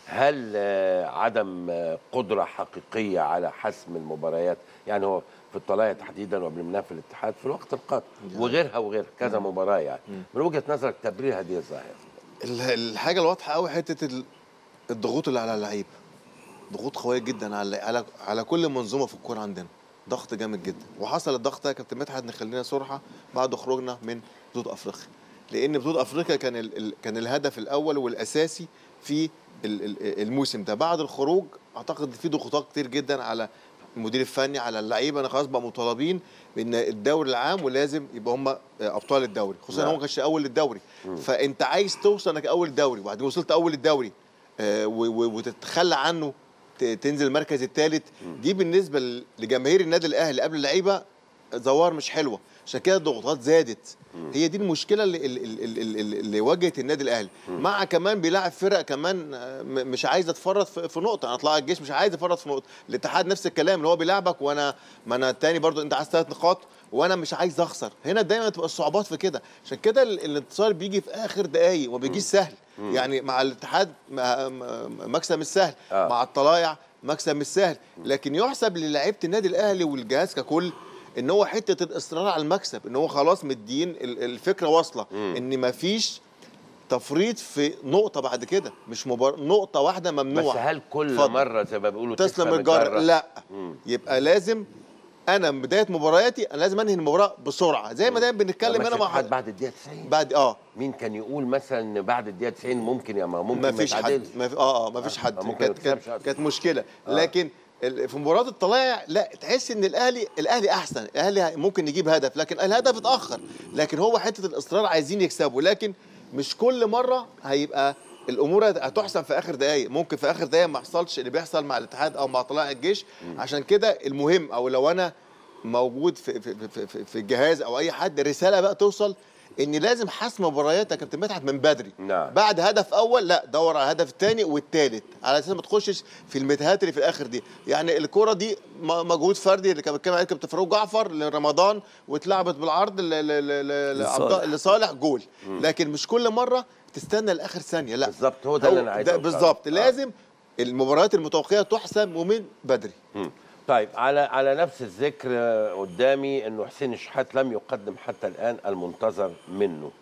هل آه، عدم آه، قدرة حقيقية على حسم المباريات؟ يعني هو في الطلايع تحديدا وقبل منها في الاتحاد في الوقت القادم وغيرها وغيرها كذا مباراة يعني من وجهة نظرك تبرير هذه الظاهرة ال- الحاجه الواضحه قوي حته ال- الضغوط اللي على اللعيب ضغوط قويه جدا على على على كل منظومه في الكوره عندنا ضغط جامد جدا وحصل الضغط ده يا كابتن مدحت نخلينا صراحه بعد خروجنا من بطوله افريقيا لان بطوله افريقيا كان ال ال كان الهدف الاول والاساسي في ال- ال- الموسم ده بعد الخروج اعتقد في ضغوطات كتير جدا على المدير الفني على اللعيبه انا خلاص بقى مطالبين بان الدوري العام ولازم يبقى هم ابطال الدوري خصوصا ان هو ما كانش اول الدوري فانت عايز توصل انك اول الدوري وبعدين وصلت اول الدوري آه، و- و- وتتخلى عنه ت- تنزل المركز الثالث دي بالنسبه ل- لجماهير النادي الاهلي قبل اللعيبه ظواهر مش حلوه عشان كده الضغوطات زادت هي دي المشكله اللي, اللي, اللي, اللي, اللي واجهت النادي الاهلي مع كمان بيلاعب فرق كمان آه، م- مش عايزه تفرط في, في نقطه انا طلع الجيش مش عايز يفرط في نقطه الاتحاد نفس الكلام اللي هو بيلعبك وانا ما انا التاني برضو انت عايز ثلاث نقاط وانا مش عايز اخسر هنا دايما تبقى الصعوبات في كده عشان كده ال- الانتصار بيجي في اخر دقايق وما بيجيش سهل يعني مع الاتحاد ما- ما- مكسب مش سهل آه. مع الطلايع مكسب مش سهل لكن يحسب للاعيبه النادي الاهلي والجهاز ككل ان هو حته الاصرار على المكسب ان هو خلاص مدين ال- الفكره واصله ان مفيش تفريط في نقطه بعد كده مش مبار... نقطه واحده بس ممنوعه هل كل اتفضل. مرة زي ما بيقولوا تسلم الجر لا يبقى لازم انا من بدايه مبارياتي انا لازم انهي المباراه بسرعه زي ما دايما بنتكلم انا مع حد حد بعد الدقيقة 90 بعد اه مين كان يقول مثلا ان بعد الدقيقة 90 ممكن يا ما ممكن ما فيش حد يتعادلش؟ ما في اه اه ما فيش آه، حد ممكن كانت ما كانت, يكسبش. كانت مشكله آه. لكن ال- في مباراه الطلائع لا تحس ان الاهلي الاهلي احسن الاهلي ممكن يجيب هدف لكن الهدف اتاخر لكن هو حته الاصرار عايزين يكسبوا لكن مش كل مره هيبقى الامور هت- هتحسم في اخر دقائق ممكن في اخر دقائق ما يحصلش اللي بيحصل مع الاتحاد او مع طلائع الجيش عشان كده المهم او لو انا موجود في في في, في, في الجهاز او اي حد رساله بقى توصل ان لازم حسم مباريات يا كابتن مدحت من بدري نعم. بعد هدف اول لا دور على الهدف الثاني والثالث على اساس ما تخشش في المتاهات اللي في الاخر دي يعني الكره دي م- مجهود فردي اللي كان بيتكلم عليه كابتن فاروق جعفر لرمضان واتلعبت بالعرض ل- ل- ل- ل- لعبد- لصالح. لصالح جول لكن مش كل مره تستنى لاخر ثانيه لا بالظبط، هو ده اللي أنا عايز ده أوصله. بالظبط آه. لازم المباريات المتوقعه تحسم ومن بدري مم. طيب على على نفس الذكر آه، قدامي انه حسين الشحات لم يقدم حتى الان المنتظر منه.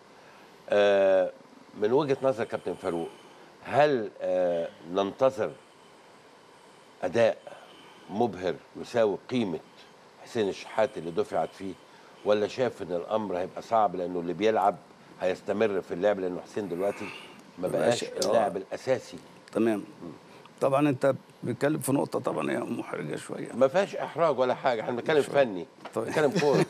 آه، من وجهه نظر كابتن فاروق هل آه، ننتظر اداء مبهر يساوي قيمه حسين الشحات اللي دفعت فيه ولا شايف ان الامر هيبقى صعب لانه اللي بيلعب هيستمر في اللعب لانه حسين دلوقتي ما بقاش بقاش- آه. اللاعب الاساسي تمام طبعا انت بتتكلم في نقطه طبعا هي محرجه شويه ما فيهاش احراج ولا حاجه احنا بنتكلم فني طيب. بنتكلم كوره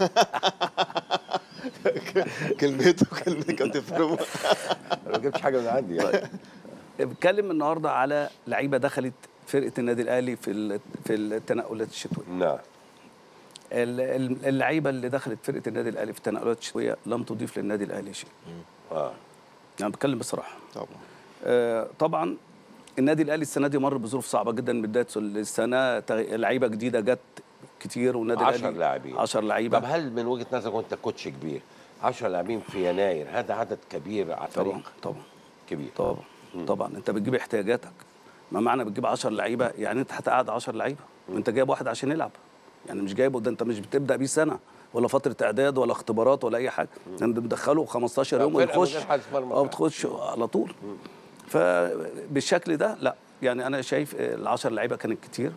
كلمته كلمه كابتن فاروق أنا ما جبتش حاجه من عندي يعني. بتكلم النهارده على لعيبه دخلت فرقه النادي الاهلي في ال- في التنقلات الشتويه نعم ال- ال- اللعيبه اللي دخلت فرقه النادي الاهلي في التنقلات الشتويه لم تضيف للنادي الاهلي شيء اه انا بتكلم بصراحه طبعا آه، طبعا النادي الاهلي السنه دي مر بظروف صعبه جدا من بدايه السنه تغ- لعيبه جديده جت كتير والنادي 10 الاهلي لاعبين 10 طب لعيبه هل من وجهه نظرك وانت كوتش كبير 10 لاعبين في يناير هذا عدد كبير على الفريق طبعا طبعا كبير طبعا طبعا انت بتجيب احتياجاتك ما معنى بتجيب 10 لعيبه يعني انت هتقعد 10 لعيبه وانت جايب واحد عشان يلعب يعني مش جايبه ده انت مش بتبدا بيه سنه ولا فتره اعداد ولا اختبارات ولا اي حاجه انت بتدخله 15 يوم فرقة من ويخش غير حارس مرمى. او بتخش على طول فبالشكل ده لا يعني انا شايف ال 10 لعيبه كانت كتير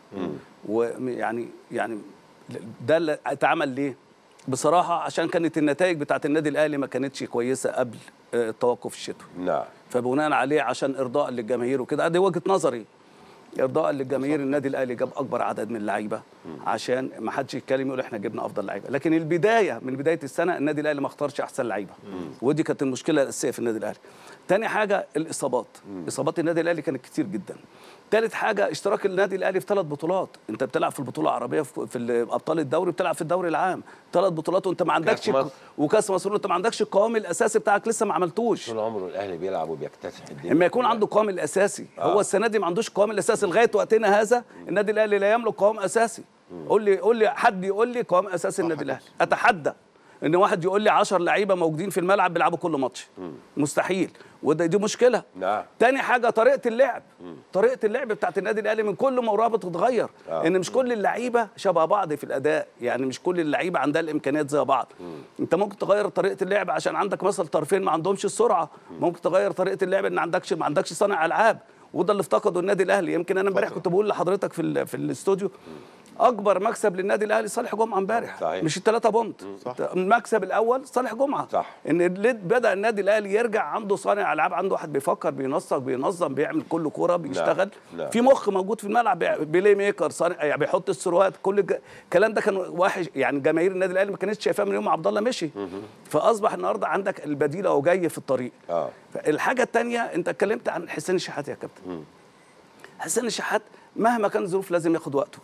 ويعني يعني ده اللي اتعمل ليه؟ بصراحه عشان كانت النتائج بتاعت النادي الاهلي ما كانتش كويسه قبل آه، التوقف الشتوي نعم فبناء عليه عشان ارضاء للجماهير وكده دي وجهه نظري ارضاء للجماهير النادي الاهلي جاب اكبر عدد من اللعيبه عشان ما حدش يتكلم يقول احنا جبنا افضل لعيبه لكن البدايه من بدايه السنه النادي الاهلي ما اختارش احسن لعيبه ودي كانت المشكله الاساسيه في النادي الاهلي تاني حاجه الاصابات اصابات النادي الاهلي كانت كتير جدا تالت حاجه اشتراك النادي الاهلي في ثلاث بطولات انت بتلعب في البطوله العربيه في في ال- ابطال الدوري بتلعب في الدوري العام ثلاث بطولات وانت ما عندكش مصر. وكاس مصر وانت ما عندكش القوام الاساسي بتاعك لسه ما عملتوش طول عمره الاهلي بيلعب وبيكتسح الدنيا اما يكون عنده قوام الاساسي آه. هو السنه دي ما عندوش قوام الاساسي لغايه وقتنا هذا النادي الاهلي لا يملك قوام اساسي قول لي قول لي حد يقول لي قوام اساسي النادي الاهلي اتحدى ان واحد يقول لي 10 لعيبه موجودين في الملعب بيلعبوا كل ماتش مستحيل وده دي مشكله نعم. تاني حاجه طريقه اللعب طريقه اللعب بتاعت النادي الاهلي من كل مباراه بتتغير آه. ان مش كل اللعيبه شبه بعض في الاداء يعني مش كل اللعيبه عندها الامكانيات زي بعض انت ممكن تغير طريقه اللعب عشان عندك مثلا طرفين ما عندهمش السرعه ممكن تغير طريقه اللعب ان عندكش ما عندكش صانع العاب وده اللي افتقده النادي الاهلي يمكن انا امبارح كنت بقول لحضرتك في ال- في الاستوديو اكبر مكسب للنادي الاهلي صالح جمعه امبارح صحيح. مش الثلاثه بونت المكسب الاول صالح جمعه صح. ان ليه بدا النادي الاهلي يرجع عنده صانع العاب عنده واحد بيفكر بينسق بينظم بيعمل كل كوره بيشتغل نعم. في مخ موجود في الملعب بي- بلاي ميكر صانع يعني بيحط السروات كل الج- الكلام ده كان وحش يعني جماهير النادي الاهلي ما كانتش شايفاه من يوم ما عبد الله مشي فاصبح النهارده عندك البديل اهو جاي في الطريق اه الحاجه الثانيه انت اتكلمت عن حسين الشحات يا كابتن حسين الشحات مهما كان الظروف لازم ياخد وقته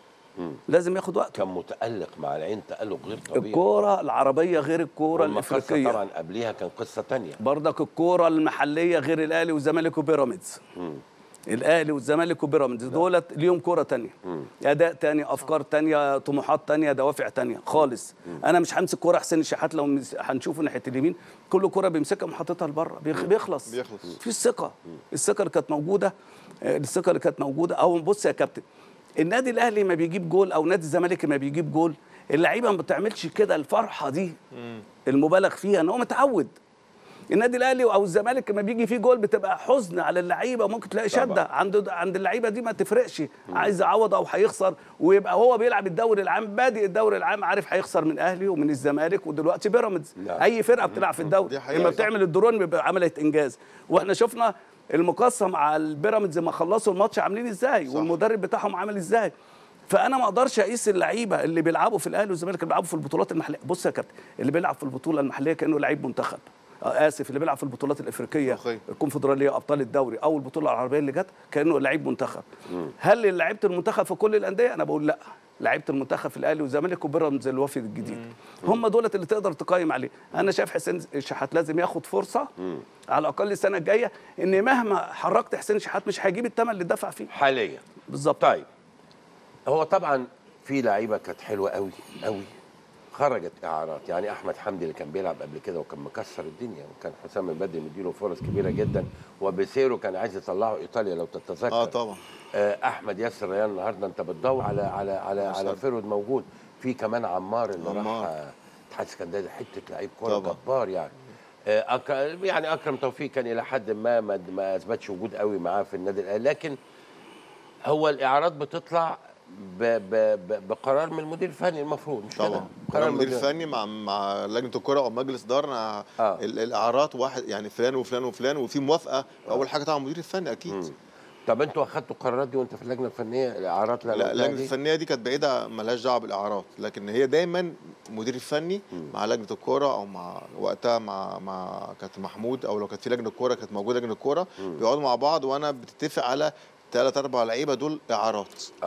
لازم ياخد وقته كان متالق مع العين تالق غير طبيعي الكوره العربيه غير الكوره والمقصة الافريقيه طبعا قبليها كان قصه تانية برضك الكوره المحليه غير الاهلي والزمالك وبيراميدز الاهلي والزمالك وبيراميدز دولت ليهم كوره تانية اداء تاني افكار تانية طموحات تانية دوافع تانية خالص انا مش همسك كوره حسين الشحات لو مس- هنشوفه ناحيه اليمين كل كوره بيمسكها وحاططها لبره بيخ- بيخلص بيخلص. في الثقه الثقه اللي كانت موجوده آه، الثقه اللي كانت موجوده او بص يا كابتن النادي الاهلي ما بيجيب جول او نادي الزمالك ما بيجيب جول اللعيبه ما بتعملش كده الفرحه دي المبالغ فيها ان هو متعود النادي الاهلي او الزمالك لما بيجي فيه جول بتبقى حزن على اللعيبه ممكن تلاقي شده عند عند اللعيبه دي ما تفرقش عايز يعوض او هيخسر ويبقى هو بيلعب الدوري العام بادئ الدوري العام عارف هيخسر من اهلي ومن الزمالك ودلوقتي بيراميدز نعم. اي فرقه بتلعب في الدوري دي حقيقة لما صح. بتعمل الدرون بيبقى عملت انجاز واحنا شفنا المقصه مع البيراميدز لما خلصوا الماتش عاملين ازاي والمدرب بتاعهم عامل ازاي فانا ما اقدرش اقيس اللعيبه اللي بيلعبوا في الاهلي والزمالك اللي بيلعبوا في البطولات المحليه بص يا كابتن اللي بيلعب في البطوله المحليه كانه لعيب منتخب آه، اسف اللي بيلعب في البطولات الافريقيه أخي. الكونفدراليه ابطال الدوري او البطوله العربيه اللي جت كانه لعيب منتخب هل لعيبه المنتخب في كل الانديه انا بقول لا لعيبه المنتخب في الاهلي والزمالك وبيراميدز الوافد الجديد هم دولت اللي تقدر تقيم عليه انا شايف حسين شحات لازم ياخد فرصه على الاقل السنه الجايه ان مهما حركت حسين شحات مش هيجيب الثمن اللي دفع فيه حاليا بالظبط طيب هو طبعا في لعيبه كانت حلوه قوي قوي خرجت اعارات يعني احمد حمدي اللي كان بيلعب قبل كده وكان مكسر الدنيا وكان حسام البدري مديله فرص كبيره جدا وبيسيرو كان عايز يطلعه ايطاليا لو تتذكر اه طبعا آه، احمد ياسر ريان النهارده انت بتدور على على على على أحسن. فرود موجود في كمان عمار اللي راح عمار. آه، اتحاد اسكندريه حته لعيب كوره طبعا. جبار يعني آه، أك... يعني اكرم توفيق كان الى حد ما ما, ما اثبتش وجود قوي معاه في النادي الاهلي لكن هو الاعارات بتطلع ب... ب... ب... بقرار من المدير الفني المفروض مش كده؟ طبعا قرار المدير الفني مع مع لجنه الكره او مجلس اداره آه. ال- الاعارات واحد يعني فلان وفلان وفلان وفي موافقه اول حاجه طبعا المدير الفني اكيد طب انتوا اخدتوا القرارات دي وانت في اللجنه الفنيه الاعارات اللي لا أنا قلتها اللجنه دي؟ الفنيه دي كانت بعيده ملهاش دعوه بالاعارات لكن هي دايما المدير الفني مع لجنه الكوره او مع وقتها مع مع كابتن محمود او لو كانت في لجنه الكوره كانت موجوده لجنه الكوره بيقعدوا مع بعض وانا بتتفق على ثلاث اربع لعيبه دول اعارات اه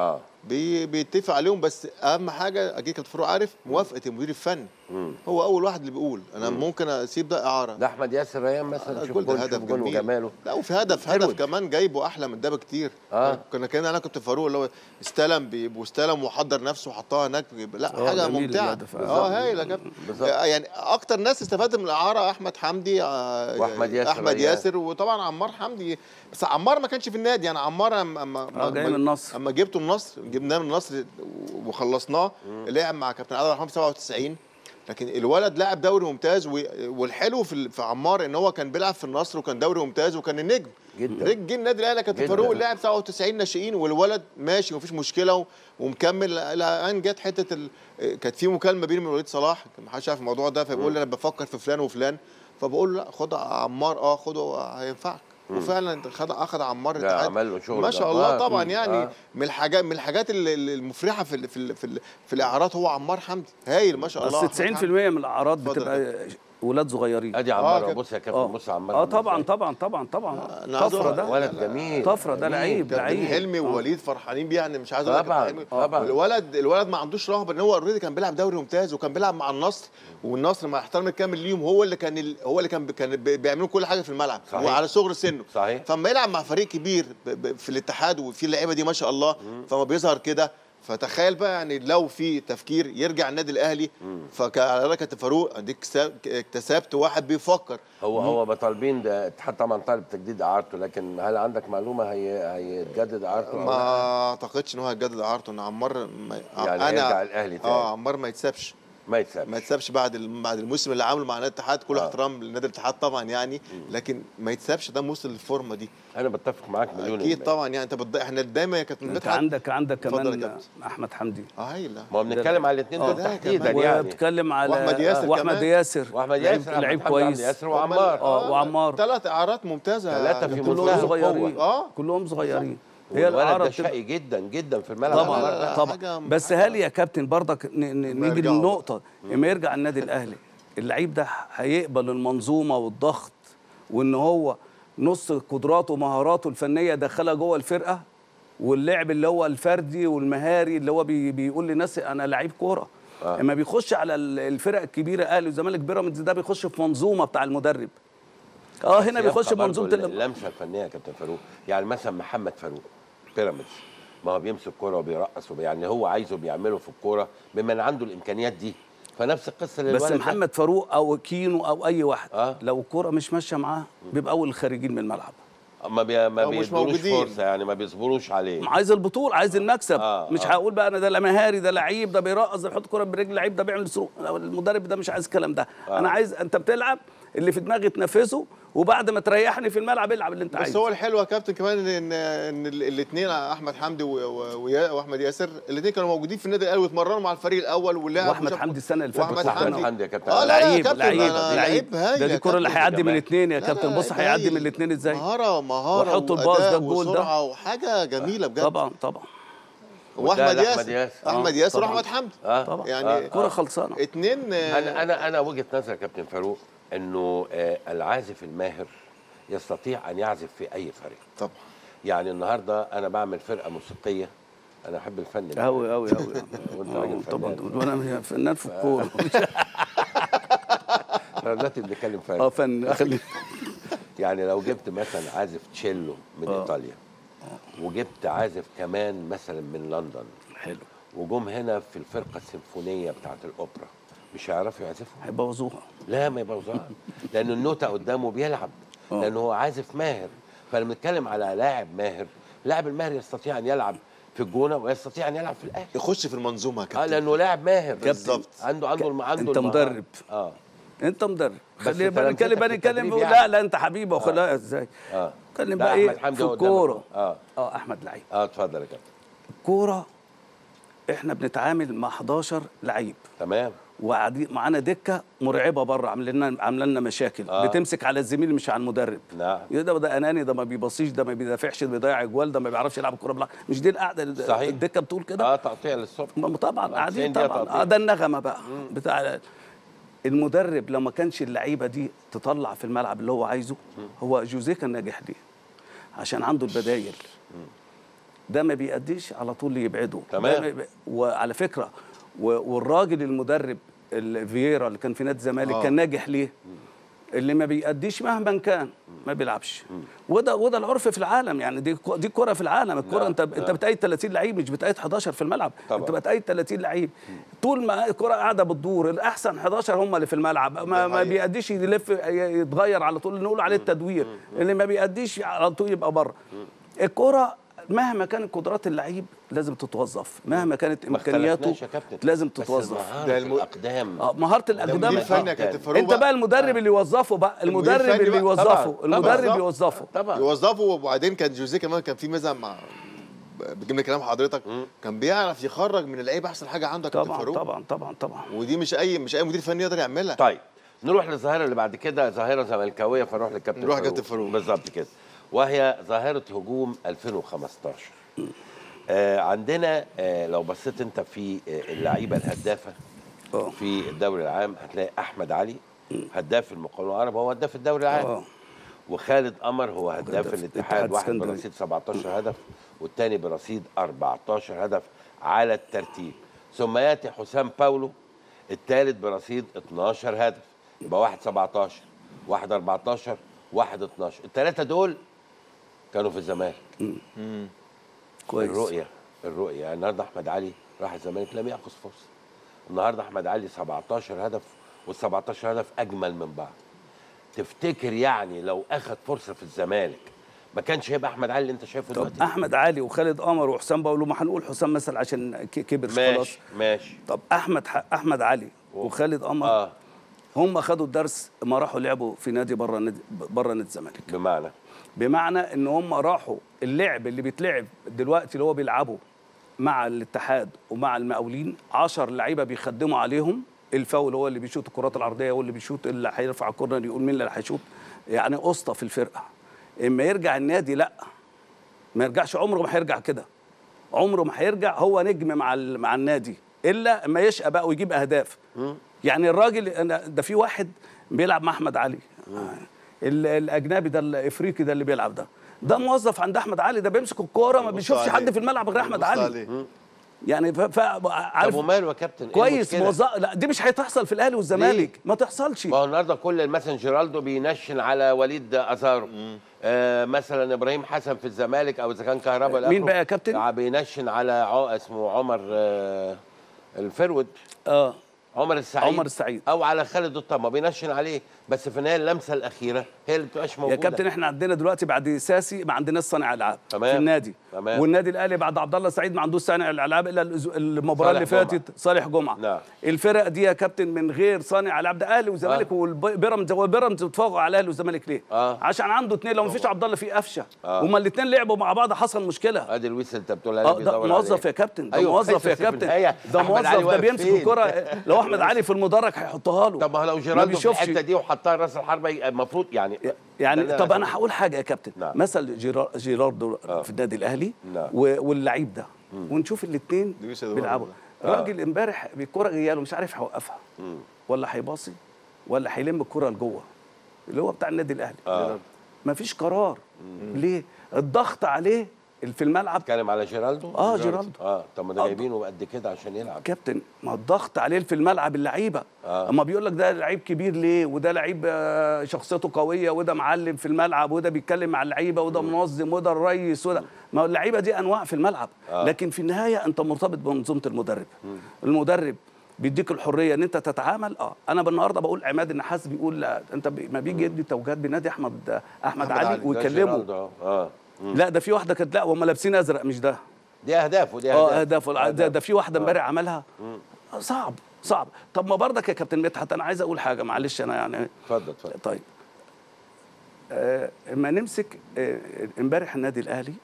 بي- بيتفق عليهم بس اهم حاجه اكيد كابتن فاروق عارف موافقه المدير الفني هو اول واحد اللي بيقول انا ممكن اسيب ده اعاره ده احمد ياسر ريان مثلا شوف الجول جول ده شوف هدف جول جميل وجماله لا وفي هدف هدف كمان جايبه احلى من ده بكتير آه. كنا كان انا كنت فاروق اللي هو استلم بي- واستلم وحضر نفسه وحطها هناك لا آه، حاجه جميل ممتعه الهدف. اه هايل يا كابتن بالظبط. يعني اكتر ناس استفادت من الاعاره احمد حمدي آه، وأحمد ياسر احمد ريان. ياسر وطبعا عمار حمدي بس عمار ما كانش في النادي يعني عمار اما اما آه، جاي من النصر. اما جبته من النصر جبناه من النصر وخلصناه لعب مع كابتن عادل رحمه 97 لكن الولد لاعب دوري ممتاز و- والحلو في ال- في عمار ان هو كان بيلعب في النصر وكان دوري ممتاز وكان النجم جدا. رج جه النادي الاهلي كابتن جدا. فاروق لاعب 97 ناشئين والولد ماشي ومفيش مشكله و- ومكمل الى ان جت حته ال... كانت في مكالمه بيني وبين وليد صلاح كان محدش عارف الموضوع ده فبيقول لي انا بفكر في فلان وفلان فبقول له لا خد عمار اه خده هينفعك وفعلا خد اخد عمار ده الاتحاد. عمل له شغل ما شاء الله جبار. طبعا مم. يعني آه. من الحاجات من الحاجات ال- ال- المفرحه في ال في ال في, ال في الاعارات هو عمار حمدي هايل ما شاء الله اصل أحمد 90% حمدي. من الاعراض اتفضل بتبقى ولاد صغيرين ادي آه، عمار كابتن. بص يا كابتن بص عمار اه طبعا طبعا طبعا طبعا أنا عايز طفره أقول- ده ولد جميل طفره ده جميل. لعيب كابتن لعيب حلمي آه. ووليد فرحانين بيه يعني مش عايز اقول لك طبعاً، كابتن حلمي. طبعاً. الولد الولد ما عندوش رهبه ان هو اوريدي كان بيلعب دوري ممتاز وكان بيلعب مع النصر والنصر مع احترامي الكامل ليهم هو اللي كان ال- هو اللي كان كان بي- بيعملوا كل حاجه في الملعب صحيح. وعلى صغر سنه صحيح. فما يلعب مع فريق كبير ب- ب- في الاتحاد وفي اللعيبه دي ما شاء الله فما بيظهر كده فتخيل بقى يعني لو في تفكير يرجع النادي الاهلي فعلى رايك كابتن فاروق اديك اكتساب- اكتسبت واحد بيفكر هو هو بطالبين ده الاتحاد طبعا طالب تجديد اعارته لكن هل عندك معلومه هي هيتجدد اعارته أو ما لا؟ اعتقدش ان هو هيجدد اعارته ان عمار ما يعني هيرجع الأهلي تاني. اه عمار ما يتسابش ما يتسابش ما يتسابش بعد ال- بعد الموسم اللي عامله مع نادي الاتحاد كل آه. احترام لنادي الاتحاد طبعا يعني لكن ما يتسابش ده وصل للفورمه دي انا بتفق معاك مليون اكيد المية. طبعا يعني انت بتض... احنا دايما يا كابتن انت مدحت عندك عندك اتفضل يا كمان كابتن. احمد حمدي اه هايل ما هو بنتكلم على الاثنين آه، دول ده تحديدا كمان. يعني وبتكلم على وأحمد ياسر واحمد كمان. ياسر واحمد لعيب- ياسر لعيب أحمد حمدي، كويس ياسر وعمار اه وعمار ثلاث اعارات ممتازه ثلاثة في يا منتهى دكتور. كلهم القوة. صغيرين اه كلهم صغيرين هي والولد الاعاره ده بتبقى- شقي جدا جدا في الملعب عمار طبعا ده. طبعا حاجة- بس هل يا كابتن برضك ن- ن- لما نيجي يرجعوا للنقطه لما يرجع النادي الاهلي اللعيب ده هيقبل المنظومه والضغط وان هو نص قدراته ومهاراته الفنيه يدخلها جوه الفرقه واللعب اللي هو الفردي والمهاري اللي هو بي بيقول لناس انا لعيب كوره آه. اما بيخش على ال- الفرق الكبيره اهلي والزمالك بيراميدز ده بيخش في منظومه بتاع المدرب اه هنا بس بيخش يبقى برضو منظومه ال- اللمسه الفنيه يا كابتن فاروق يعني مثلا محمد فاروق بيراميدز ما هو بيمسك كوره وبيرقص وبي- يعني هو عايزه بيعمله في الكوره بما ان عنده الامكانيات دي فنفس القصه للولد بس ده. محمد فاروق او كينو او اي واحد آه. لو الكوره مش ماشيه معاه بيبقى اول الخارجين من الملعب ما بي... ما أو مش بيدولوش موجودين. فرصه يعني ما بيصبروش عليه عايز البطوله عايز المكسب آه، مش آه. هقول بقى انا ده لا مهاري ده لعيب ده بيرقص ده بيحط كوره برجل لعيب ده بيعمل سرو المدرب ده مش عايز الكلام ده آه. انا عايز انت بتلعب اللي في دماغي تنفذه وبعد ما تريحني في الملعب العب اللي انت بس عايزه هو الحلو يا كابتن كمان ان ان الاثنين احمد حمدي و- و- ويا- واحمد ياسر الاثنين كانوا موجودين في النادي الاهلي واتمرنوا مع الفريق الاول واللاعب واحمد وشاف- حمدي السنه اللي فاتت واحمد كنت احمد حمدي حمدي يا كابتن اه لا لا يا لعيب كابتن لعيب أنا لعيب هايل ده يا دي الكره اللي كابتن. هيعدي من الاثنين يا لا، كابتن لا، بص لعيب هيعدي هايل. من الاثنين ازاي مهاره مهاره ويحط الباص ده وأداء الجول ده. وسرعه وحاجه جميله بجد طبعا طبعا واحمد وده لأحمد ياسر ياسر. احمد آه، ياسر طبعاً. واحمد حمدي اه طبعا يعني كره خلصانه اثنين انا انا انا وجهه نظري يا كابتن فاروق انه آه العازف الماهر يستطيع ان يعزف في اي فريق طبعا يعني النهارده انا بعمل فرقه موسيقيه انا احب الفن ده. قوي قوي قوي وانت راجل طبعا فنان. وانا فنان في الكوره احنا دلوقتي بنتكلم اه فن فن خلي يعني لو جبت مثلا عازف تشيلو من آه. ايطاليا وجبت عازف كمان مثلا من لندن حلو وجم هنا في الفرقه السيمفونيه بتاعت الاوبرا مش هيعرفوا يعزفوا هيبوظوها لا ما يبوظها لان النوتة قدامه بيلعب آه. لان هو عازف ماهر فلما نتكلم على لاعب ماهر اللاعب الماهر يستطيع ان يلعب في الجونه ويستطيع ان يلعب في الاهلي يخش في المنظومه يا اه كابتن لانه لاعب ماهر بالظبط. عنده عنده الم... عنده أنت المهارة. مدرب. اه انت مدرب بس خلينا أنت بقى لمستك نتكلم بقى في نتكلم التدريب بقول يعني. لا لا انت حبيبي وخلاها ازاي اه اتكلم ده بقى ايه أحمد حمدي في هو قدامك. الكوره اه اه احمد لعيب اه اتفضل يا كابتن الكوره احنا بنتعامل مع 11 لعيب تمام وقاعدين معانا دكه مرعبه بره عاملين لنا عامله لنا مشاكل آه. آه. بتمسك على الزميل مش على المدرب نعم يا ده ده اناني ده ما بيبصيش ده ما بيدافعش ده بيضيع اجوال ده ما بيعرفش يلعب الكوره بالعكس مش دي القعده اللي صحيح. الدكه بتقول كده اه تقطيع للصبح ما طبعا 90 قاعدين دقيقة طبعا تقطيع. اه ده النغمه بقى بتاع المدرب لو ما كانش اللعيبه دي تطلع في الملعب اللي هو عايزه هو جوزيه كان ناجح ليه عشان عنده البدايل ده ما بيأديش على طول يبعده تمام. ده ما بي- وعلى فكره و- والراجل المدرب ال- فييرا اللي كان في نادي الزمالك آه. كان ناجح ليه؟ اللي ما بيأديش مهما كان ما بيلعبش وده وده العرف في العالم يعني دي كو- دي كرة في العالم الكرة نعم، انت انت نعم. بتأيد 30 لعيب مش بتأيد 11 في الملعب طبعا. انت بتأيد 30 لعيب طول ما الكرة قاعدة بتدور الاحسن 11 هم اللي في الملعب ما, ما حقيقة. بيأديش يلف يتغير على طول نقول عليه التدوير اللي ما بيأديش على طول يبقى بره الكرة مهما كانت قدرات اللعيب لازم تتوظف مهما كانت ما امكانياته اختلفناش يا كابتن لازم بس تتوظف المهارة ده في الم- الاقدام اه مهاره ده الاقدام مدير فني يا كابتن فاروق انت بقى المدرب اللي يوظفه بقى المدير المدرب الفني اللي بقى- يوظفه طبعاً، المدرب طبعاً. يوظفه طبعا يوظفوا وبعدين كان جوزيه كمان كان في ميزه مع بجمله كلام حضرتك كان بيعرف يخرج من اللعيبه احسن حاجه عنده يا كابتن طبعا فاروق طبعا طبعا طبعا ودي مش اي مش اي مدير فني يقدر يعملها طيب نروح للظاهره اللي بعد كده ظاهره زملكاويه فنروح للكابتن نروح لكابتن فاروق. بالظبط كده وهي ظاهره هجوم 2015 آه عندنا آه لو بصيت انت في آه اللعيبه الهدافه اه في الدوري العام هتلاقي احمد علي هداف المقاولون العرب هو هداف الدوري العام اه وخالد قمر هو هداف هداف الاتحاد الاتحاد واحد اسكندرية. برصيد 17 هدف والتاني برصيد 14 هدف على الترتيب ثم ياتي حسام باولو الثالث برصيد 12 هدف يبقى واحد 17 واحد 14 واحد 12 الثلاثه دول كانوا في الزمالك كويس الرؤيه الرؤيه يعني النهارده احمد علي راح الزمالك لم ياخذ فرصه النهارده احمد علي 17 هدف وال 17 هدف اجمل من بعض تفتكر يعني لو اخذ فرصه في الزمالك ما كانش هيبقى احمد علي اللي انت شايفه طب دلوقتي احمد علي وخالد قمر وحسام باولو ما هنقول حسام مثلا عشان ك- كبر خلاص ماشي ماشي طب احمد ح- احمد علي وخالد قمر اه هم خدوا الدرس ما راحوا لعبوا في نادي بره نادي بره نادي الزمالك بمعنى بمعنى ان هم راحوا اللعب اللي بيتلعب دلوقتي اللي هو بيلعبه مع الاتحاد ومع المقاولين 10 لعيبه بيخدموا عليهم الفاول هو اللي بيشوط الكرات العرضيه هو اللي بيشوط اللي هيرفع الكورنر يقول مين اللي هيشوط يعني قسطه في الفرقه اما يرجع النادي لا ما يرجعش عمره ما هيرجع كده عمره ما هيرجع هو نجم مع ال- مع النادي الا اما يشقى بقى ويجيب اهداف يعني الراجل أنا- ده في واحد بيلعب مع احمد علي ال- الاجنبي ده الافريقي ده اللي بيلعب ده ده موظف عند احمد علي ده بيمسك الكوره ما بص بيشوفش عليه. حد في الملعب غير احمد بص علي عليه. يعني ف... ف... طب عارف وماله يا كابتن إيه كويس المشكلة؟ موظف لا دي مش هتحصل في الاهلي والزمالك ما تحصلش ما هو النهارده كل مثلا جيرالدو بينشن على وليد ازارو آه مثلا ابراهيم حسن في الزمالك او اذا كان كهرباء مين الآخر، بقى يا كابتن؟ آه، بينشن على عو... اسمه عمر آه الفرود اه عمر السعيد عمر السعيد. او على خالد الطما بينشن عليه بس في النهايه اللمسه الاخيره هي اللي بتبقاش موجوده يا كابتن احنا عندنا دلوقتي بعد ساسي ما عندناش صانع العاب تمام. في النادي تمام. والنادي الاهلي بعد عبد الله سعيد ما عندوش صانع الالعاب الا الأسبوع- المباراه صالح اللي جمعة. فاتت صالح جمعه نعم. الفرق دي يا كابتن من غير صانع العاب ده اهلي وزمالك آه. والبيراميدز هو بيراميدز بيتفوق على الاهلي والزمالك ليه؟ آه. عشان عنده اثنين لو ما فيش عبد الله في قفشه آه. هما الاثنين لعبوا مع بعض حصل مشكله ادي الويس اللي انت بتقول عليه اه ده بيدور موظف عليه. يا كابتن ده أيوة، موظف بس يا في كابتن النهاية ده أحمد علي موظف ده واقف بيمسك فين؟ الكرة لو احمد علي في المدرج هيحطها له طب ما هو لو ما جيرالدو في بيشوفش. الحته دي وحطها راس الحربه يبقى المفروض يعني يعني ده طب أنا- انا هقول حاجه يا كابتن نعم. مثل جيرار جيراردو في النادي الاهلي نعم. و- واللعيب ده ونشوف الاثنين لويس إدواردو بيلعبوا ده. راجل امبارح بالكره جايه له مش عارف هيوقفها ولا هيباصي ولا هيلم الكره لجوه اللي هو بتاع النادي الاهلي آه. مفيش قرار ليه الضغط عليه في الملعب اتكلم على جيرالدو آه، جيرالدو. اه طب ما ده آه. جايبينه قد كده عشان يلعب كابتن ما الضغط عليه في الملعب اللعيبه آه. اما بيقول لك ده لعيب كبير ليه وده لعيب آه، شخصيته قويه وده معلم في الملعب وده بيتكلم مع اللعيبه وده منظم وده الريس وده ما هو اللعيبه دي انواع في الملعب آه. لكن في النهايه انت مرتبط بمنظومه المدرب المدرب بيديك الحريه ان انت تتعامل اه انا بالنهارده بقول عماد النحاس بيقول لا انت بي- ما بيجي يدي توجيهات بينادي احمد احمد, أحمد علي, علي. ده ويكلمه جيرالدو، اه اه لا ده في واحده كانت لا وهم لابسين ازرق مش ده دي اهداف ودي اه اهداف اهداف ده, ده في واحده امبارح عملها صعب صعب طب ما برضك يا كابتن مدحت انا عايز اقول حاجه معلش انا يعني اتفضل اتفضل طيب آه، اما نمسك آه، امبارح النادي الاهلي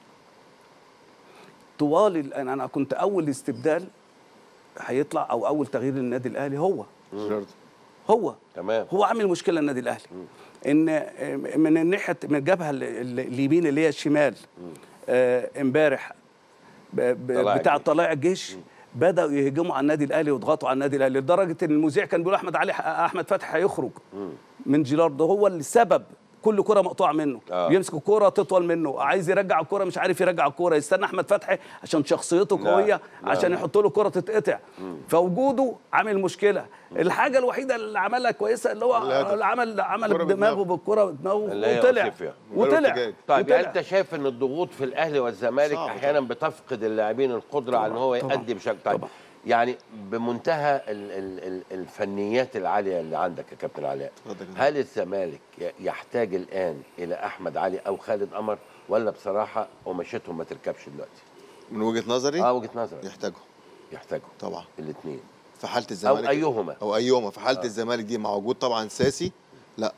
طوال ال- انا أنا كنت اول استبدال هيطلع او اول تغيير للنادي الاهلي هو جيراردو. هو تمام هو عامل مشكله النادي الاهلي ان آه، من الناحيه من الجبهه ال- ال- اليمين اللي هي الشمال آه، امبارح ب- ب- طلائع بتاع الجيش. طلائع الجيش بداوا يهجموا على النادي الاهلي ويضغطوا على النادي الاهلي لدرجه ان المذيع كان بيقول احمد علي احمد فتحي هيخرج من جيلاردو هو اللي سبب كل كره مقطوعه منه آه. بيمسك الكره تطول منه عايز يرجع الكره مش عارف يرجع الكره يستنى احمد فتحي عشان شخصيته نعم، قويه نعم. عشان يحط له كره تتقطع فوجوده عامل مشكله الحاجه الوحيده اللي عملها كويسه اللي هو الهدف. اللي عمل عمل كرة دماغه بدماغه. بالكره بدماغه اللي هي وطلع أوسيفيا. وطلع ارتجاج. طيب وطلع. يعني انت شايف ان الضغوط في الاهلي والزمالك صعب احيانا بتفقد اللاعبين القدره على ان هو طبعاً. يؤدي بشكل طيب طبعاً. يعني بمنتهى ال ال ال الفنيات العاليه اللي عندك يا كابتن علاء اتفضل يا هل الزمالك ي- يحتاج الان الى احمد علي او خالد قمر ولا بصراحه قماشتهم ما تركبش دلوقتي؟ من وجهه نظري اه وجهه نظرك يحتاجوا يحتاجوا طبعا الاثنين في حاله او الزمالك ايهما او ايهما في حاله الزمالك دي مع وجود طبعا ساسي لا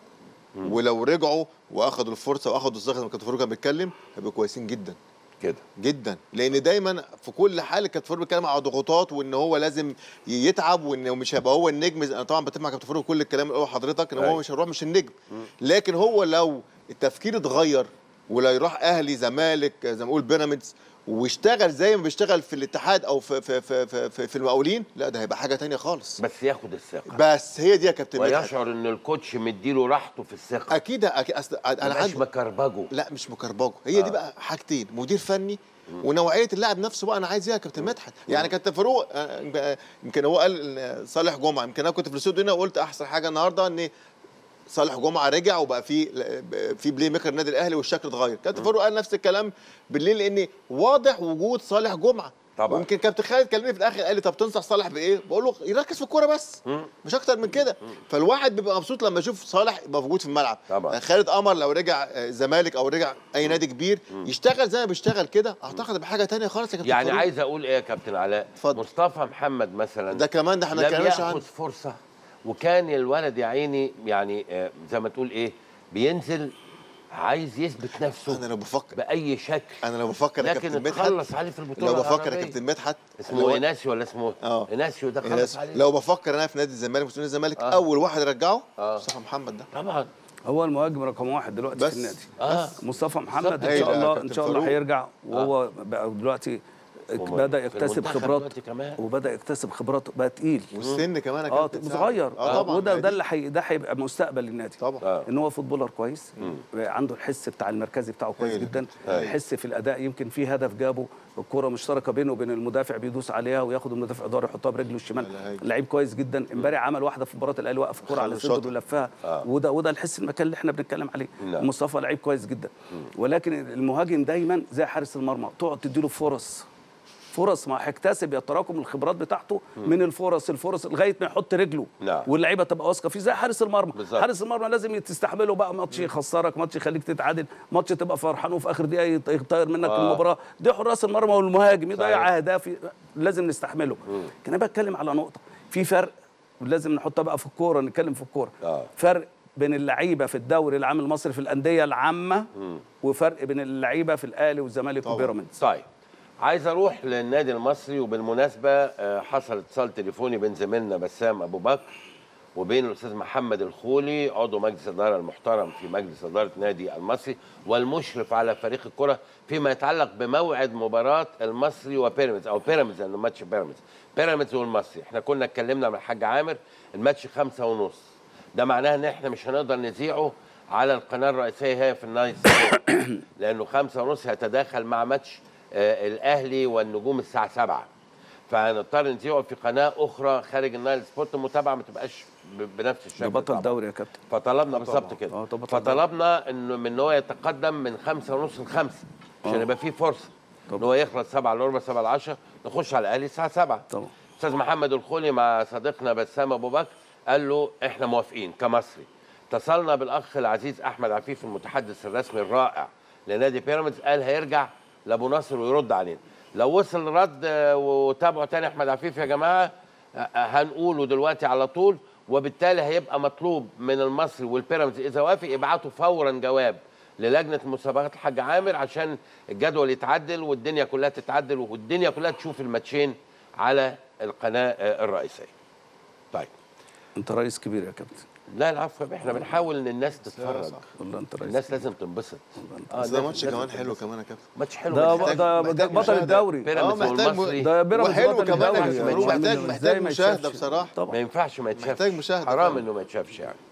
ولو رجعوا واخدوا الفرصه واخدوا الثقه زي ما كابتن فاروق كان بيتكلم هيبقوا كويسين جدا كده جدا لان دايما في كل حاله كابتن فاروق بيتكلم على ضغوطات وان هو لازم يتعب وانه مش هيبقى هو النجم انا طبعا بتفق مع كابتن فاروق كل الكلام اللي هو حضرتك ان هو أيوة. مش هيروح مش النجم لكن هو لو التفكير اتغير ولا يروح اهلي زمالك زي ما نقول بيراميدز ويشتغل زي ما بيشتغل في الاتحاد او في في في في, في, في المقاولين لا ده هيبقى حاجه تانية خالص بس ياخد الثقه بس هي دي يا كابتن مدحت ويشعر ان الكوتش مديله راحته في الثقه اكيد أكيد أصل انا انا عندي مكربجه لا مش مكربجه هي دي آه. بقى حاجتين مدير فني ونوعيه اللاعب نفسه بقى انا عايز ايه يا كابتن مدحت يعني كابتن فاروق آه، يمكن هو قال إن صالح جمعه يمكن انا كنت في الاستوديو هنا وقلت احسن حاجه النهارده ان صالح جمعه رجع وبقى في في بلاي ميكر النادي الاهلي والشكل اتغير كابتن فاروق قال نفس الكلام بالليل لان واضح وجود صالح جمعه طبعا. ويمكن كابتن خالد كلمني في الاخر قال لي طب تنصح صالح بايه؟ بقول له يركز في الكوره بس مش اكتر من كده فالواحد بيبقى مبسوط لما يشوف صالح يبقى موجود في الملعب طبعا. خالد قمر لو رجع آه، زمالك او رجع اي نادي كبير يشتغل زي ما بيشتغل كده اعتقد بحاجه تانية خالص يا كابتن يعني فاروق. عايز اقول ايه يا كابتن علاء اتفضل. مصطفى محمد مثلا ده كمان ده احنا لم اتكلمناش ياخد عنه فرصه وكان الولد يا عيني يعني آه، زي ما تقول ايه بينزل عايز يثبت نفسه انا لو بفكر باي شكل انا لو بفكر يا لكن كابتن مدحت اتخلص عليه في البطوله لو بفكر يا العربية. كابتن مدحت اللي اسمه هو- ايناسيو ولا اسمه اه ايناسيو ده خلص الناس- عليه لو بفكر انا في نادي الزمالك مسؤول نادي الزمالك آه. اول واحد رجعه آه. مصطفى محمد ده طبعا هو المهاجم رقم واحد دلوقتي بس. في النادي اه مصطفى محمد ان هايل شاء يا الله كابتن ان شاء الله فاروق. هيرجع وهو بقى دلوقتي وم- بدا في يكتسب المنتخب خبرات دلوقتي كمان. وبدا يكتسب خبرات بقى تقيل والسن كمان يا اه كابتن سعد. صغير اه طبعا وده ما ده دي- اللي حي... ده هيبقى مستقبل للنادي طبعا آه. ان هو فوتبولر كويس عنده الحس بتاع المركزي بتاعه كويس هايل. جدا هايل. الحس في الاداء يمكن في هدف جابه الكره مشتركه بينه وبين المدافع بيدوس عليها وياخد المدافع اداره يحطها برجله الشمال هايل، هايل. لعيب كويس جدا امبارح عمل واحده في مباراه الاهلي وقف الكره على خلص صدره شاطر. ولفها آه. وده وده الحس المكان اللي احنا بنتكلم عليه نعم. مصطفى لعيب كويس جدا ولكن المهاجم دايما زي حارس المرمى تقعد تديله فرص فرص ما هيكتسب يتراكم الخبرات بتاعته من الفرص الفرص لغايه ما يحط رجله نعم. واللعيبه تبقى واثقه فيه زي حارس المرمى بالظبط. حارس المرمى لازم تستحمله بقى ماتش يخسرك ماتش يخليك تتعادل ماتش تبقى فرحان وفي اخر دقيقه يط- يطير منك آه. المباراه ده حراس المرمى والمهاجم صحيح. يضيع اهداف ي- لازم نستحمله كان انا بتكلم على نقطه في فرق ولازم نحطها بقى في الكوره نتكلم في الكوره آه. فرق بين اللعيبه في الدوري العام المصري في الانديه العامه وفرق بين اللعيبه في الاهلي والزمالك طبعاً. وبيراميدز طيب عايز اروح للنادي المصري وبالمناسبه آه، حصل اتصال تليفوني بين زميلنا بسام ابو بكر وبين الاستاذ محمد الخولي عضو مجلس الاداره المحترم في مجلس اداره نادي المصري والمشرف على فريق الكره فيما يتعلق بموعد مباراه المصري وبيراميدز او بيراميدز لانه ماتش بيراميدز بيراميدز والمصري احنا كنا اتكلمنا مع الحاج عامر الماتش خمسة ونص ده معناه ان احنا مش هنقدر نذيعه على القناه الرئيسيه هي في النايل سبورت لانه خمسة ونص هيتداخل مع ماتش آه، الاهلي والنجوم الساعه 7 فهنضطر نذيعه في قناه اخرى خارج النايل سبورت المتابعه ما تبقاش ب- بنفس الشكل ده بطل طبعاً. الدوري يا كابتن فطلبنا بالظبط كده آه، طبعاً. فطلبنا انه من ان هو يتقدم من خمسة ونص لخمسة عشان يبقى فيه فرصه ان هو يخلص 7 الا ربع 7 الا 10 نخش على الاهلي الساعه 7 طبعا استاذ محمد الخولي مع صديقنا بسام ابو بكر قال له احنا موافقين كمصري اتصلنا بالاخ العزيز احمد عفيف المتحدث الرسمي الرائع لنادي بيراميدز قال هيرجع لابو ناصر ويرد علينا لو وصل رد آه، وتابعوا تاني احمد عفيف يا جماعه آه، آه، هنقوله دلوقتي على طول وبالتالي هيبقى مطلوب من المصري والبيراميدز اذا وافق يبعتوا فورا جواب للجنه مسابقات الحاج عامر عشان الجدول يتعدل والدنيا كلها تتعدل والدنيا كلها تشوف الماتشين على القناه آه، الرئيسيه. طيب انت رئيس كبير يا كابتن لا العفو احنا بنحاول ان الناس تتفرج صح. والله انت رئيس الناس لازم تنبسط اه بس ده لازم- ماتش لازم كمان حلو تنبسط. كمان يا كابتن ماتش حلو ده محتاج- ده محتاج بطل مشاهدة. الدوري بيراميدز اه محتاج والمصري ده بيراميدز وحلو بطل كمان الدوري. يا فاروق، يعني محتاج إزاي محتاج ما مشاهده يتشافش؟ بصراحه طبعا ما ينفعش ما يتشافش محتاج مشاهدة حرام فعلا. انه ما يتشافش يعني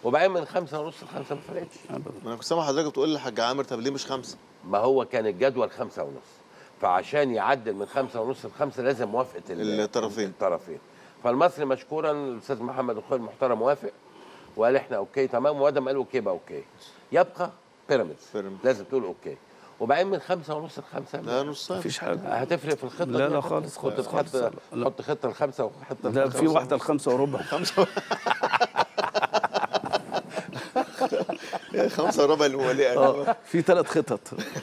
وبعدين من خمسة ونص لخمسة ما فرقتش ما انا كنت سامع حضرتك بتقول لحاج عامر طب ليه مش خمسه؟ ما هو كان الجدول خمسة ونص فعشان يعدل من خمسة ونص لخمسة لازم موافقة ال- الطرفين. الطرفين فالمصري مشكورا الاستاذ محمد اخوي المحترم موافق وقال احنا اوكي تمام وادم قال اوكي بقى اوكي يبقى بيراميدز بيراميدز. لازم تقول اوكي وبعدين من خمسة ونص لخمسة لا نص ساعه مفيش حاجه هتفرق في الخطه لا، دي؟ لا حط- خالص، كنت خالص، خالص، تحط لا. حط خطه الخمسه وحط لا في واحده الخمسة وربع خمسه خمسه وربع اللي هو ليه اه في ثلاث خطط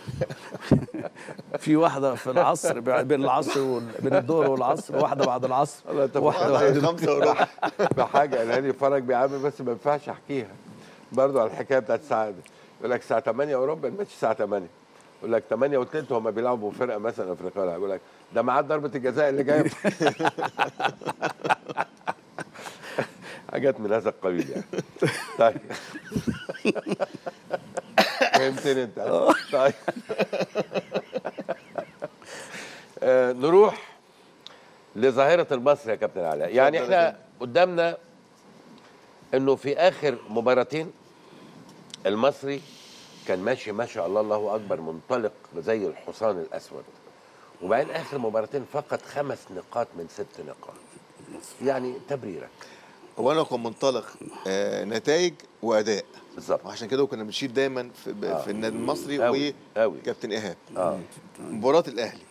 في واحده في العصر بين العصر وال... بين الظهر والعصر واحده بعد العصر الله يتفق. واحده بعد خمسه وربع بحاجه قالها لي فرج بيعمل بس ما ينفعش احكيها برضه على الحكايه بتاعت الساعه دي يقول لك الساعه 8 اوروبا الماتش الساعه 8 يقول لك 8 وثلث هم بيلعبوا فرقه مثلا افريقيه ولا يقول لك ده ميعاد ضربه الجزاء اللي جايه حاجات من هذا القبيل يعني طيب فهمتني انت طيب آه، نروح لظاهره المصري يا كابتن علاء يعني اتفضل يا احنا قدامنا انه في اخر مباراتين المصري كان ماشي ما شاء الله الله اكبر منطلق زي الحصان الاسود وبعدين اخر مباراتين فقط خمس نقاط من ست نقاط يعني تبريرك هو انا كنت منطلق آه نتائج واداء بالظبط وعشان كده كنا بنشيد دايما في, آه. في النادي المصري أوي، أوي. وكابتن ايهاب اه مباراه الاهلي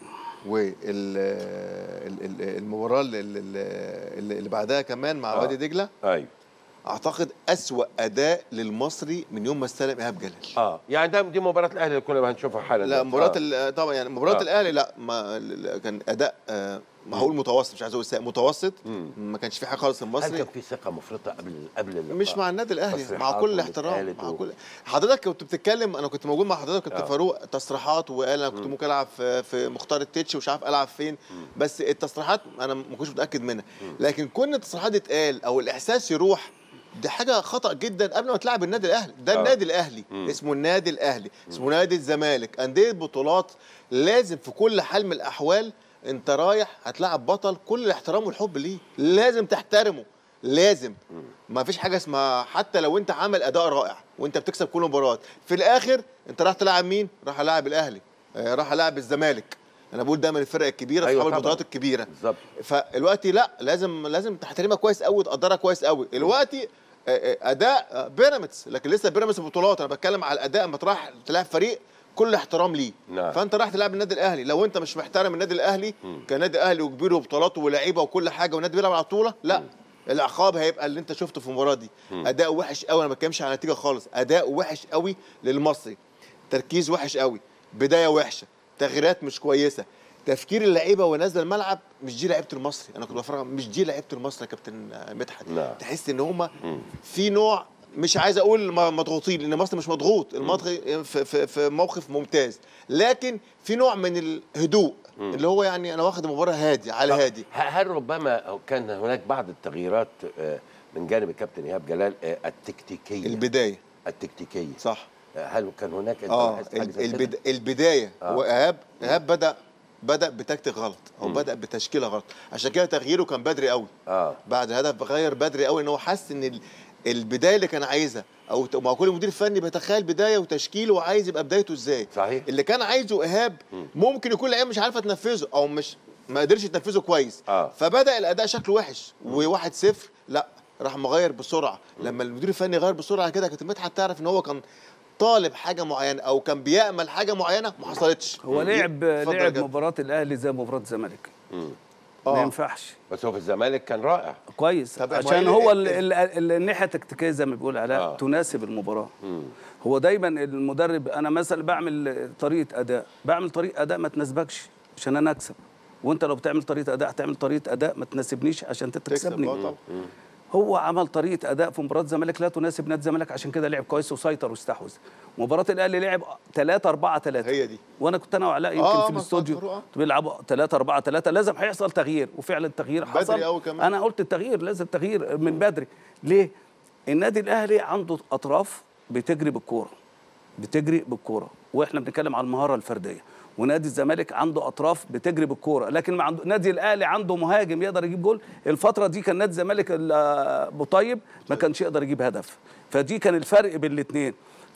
والمباراه اللي, اللي, اللي بعدها كمان مع آه. وادي دجله ايوه اعتقد اسوا اداء للمصري من يوم ما استلم ايهاب جلال اه يعني ده دي مباراه الاهلي اللي كنا هنشوفها حالا لا دلوقتي. مباراه آه. ال- طبعا يعني مباراه آه. الاهلي لا ما ال- كان اداء آه، ما هقول متوسط مش عايز اقول سيء، متوسط مم. ما كانش في حاجه خالص هل المصري كان في ثقه مفرطه قبل قبل اللقاء؟ مش مع النادي الاهلي مع تصريحات كل الاحترام واتقالت مع و- كل حضرتك كنت بتتكلم انا كنت موجود مع حضرتك كابتن آه. فاروق تصريحات وقال انا كنت ممكن العب في, في مختار التتش ومش عارف العب فين بس التصريحات انا ما كنتش متاكد منها لكن كون التصريحات دي تقال او الاحساس يروح دي حاجه خطا جدا قبل ما تلعب النادي الاهلي ده آه. النادي الاهلي اسمه النادي الاهلي اسمه نادي الزمالك انديه بطولات لازم في كل حال من الاحوال انت رايح هتلاعب بطل كل الاحترام والحب ليه لازم تحترمه لازم ما فيش حاجه اسمها حتى لو انت عامل اداء رائع وانت بتكسب كل مباراه في الاخر انت راح تلاعب مين راح العب الاهلي آه، راح العب الزمالك انا بقول دايما الفرق الكبيره أيوة اصحاب طبعاً. البطولات الكبيره بالظبط فالوقتي لا لازم لازم تحترمها كويس قوي وتقدرها كويس قوي الوقتي آه، آه، اداء آه، بيراميدز لكن لسه بيراميدز بطولات انا بتكلم على الاداء اما تروح تلعب فريق كل احترام ليه نعم. فانت رايح تلعب النادي الاهلي لو انت مش محترم النادي الاهلي كنادي اهلي وكبير وبطولاته ولاعيبه وكل حاجه والنادي بيلعب على بطوله لا العقاب هيبقى اللي انت شفته في المباراه دي اداء وحش قوي انا ما بتكلمش على نتيجه خالص اداء وحش قوي للمصري تركيز وحش قوي بدايه وحشه تغييرات مش كويسه تفكير اللعيبه ونازله الملعب مش دي لعيبه المصري انا كنت بفرج مش دي لعيبه المصري يا كابتن مدحت نعم. تحس ان هم في نوع مش عايز اقول م- مضغوطين لان مصر مش مضغوط المصري في, في, في موقف ممتاز لكن في نوع من الهدوء اللي هو يعني انا واخد المباراه هادي على هادي ه- هل ربما كان هناك بعض التغييرات آه، من جانب الكابتن ايهاب جلال آه، التكتيكيه البدايه التكتيكيه صح آه، هل كان هناك انت اه لاحظت حاجة ال- زي كده؟ البد... البدايه آه. هو ايهاب ايهاب بدا بدا بتكتيك غلط او بدا بتشكيله غلط عشان كده تغييره كان بدري قوي اه بعد الهدف غير بدري قوي ان هو حس ان ال- البدايه اللي كان عايزها او ت- ما هو كل مدير فني بيتخيل بدايه وتشكيله وعايز يبقى بدايته ازاي صحيح. اللي كان عايزه ايهاب ممكن يكون اللعيبه مش عارفه تنفذه او مش ما قدرش تنفذه كويس آه. فبدا الاداء شكله وحش وواحد صفر لا راح مغير بسرعه لما المدير الفني غير بسرعه كده كانت مدحت تعرف ان هو كان طالب حاجه معينه او كان بيامل حاجه معينه ما حصلتش هو لعب اتفضل يا لعب كابتن. مباراه الاهلي زي مباراه الزمالك ما اه ينفعش بس هو في الزمالك كان رائع كويس طب عشان ما هي- هو ال- ال- ال- الناحيه التكتيكيه زي ما بيقول علاء آه. تناسب المباراه مم. هو دايما المدرب انا مثلا بعمل طريقه اداء بعمل طريقه اداء ما تناسبكش عشان انا اكسب وانت لو بتعمل طريقه اداء هتعمل طريقه اداء ما تناسبنيش عشان انت تكسب تكسبني اه طبعا هو عمل طريقه اداء في مباراه الزمالك لا تناسب نادي الزمالك عشان كده لعب كويس وسيطر واستحوذ مباراه الاهلي لعب 3 4 3 هي دي. وانا كنت انا وعلاء يمكن آه، في ما الاستوديو فكروا، آه. بيلعبوا 3 4 3 لازم هيحصل تغيير وفعلا التغيير بدري حصل أوي كمان. انا قلت التغيير لازم تغيير من بدري ليه النادي الاهلي عنده اطراف بتجري بالكوره بتجري بالكوره واحنا بنتكلم على المهاره الفرديه ونادي الزمالك عنده اطراف بتجري بالكوره لكن ما عنده نادي الاهلي عنده مهاجم يقدر يجيب جول الفتره دي كان نادي الزمالك ال- ابو طيب ما كانش يقدر يجيب هدف فدي كان الفرق بين الاثنين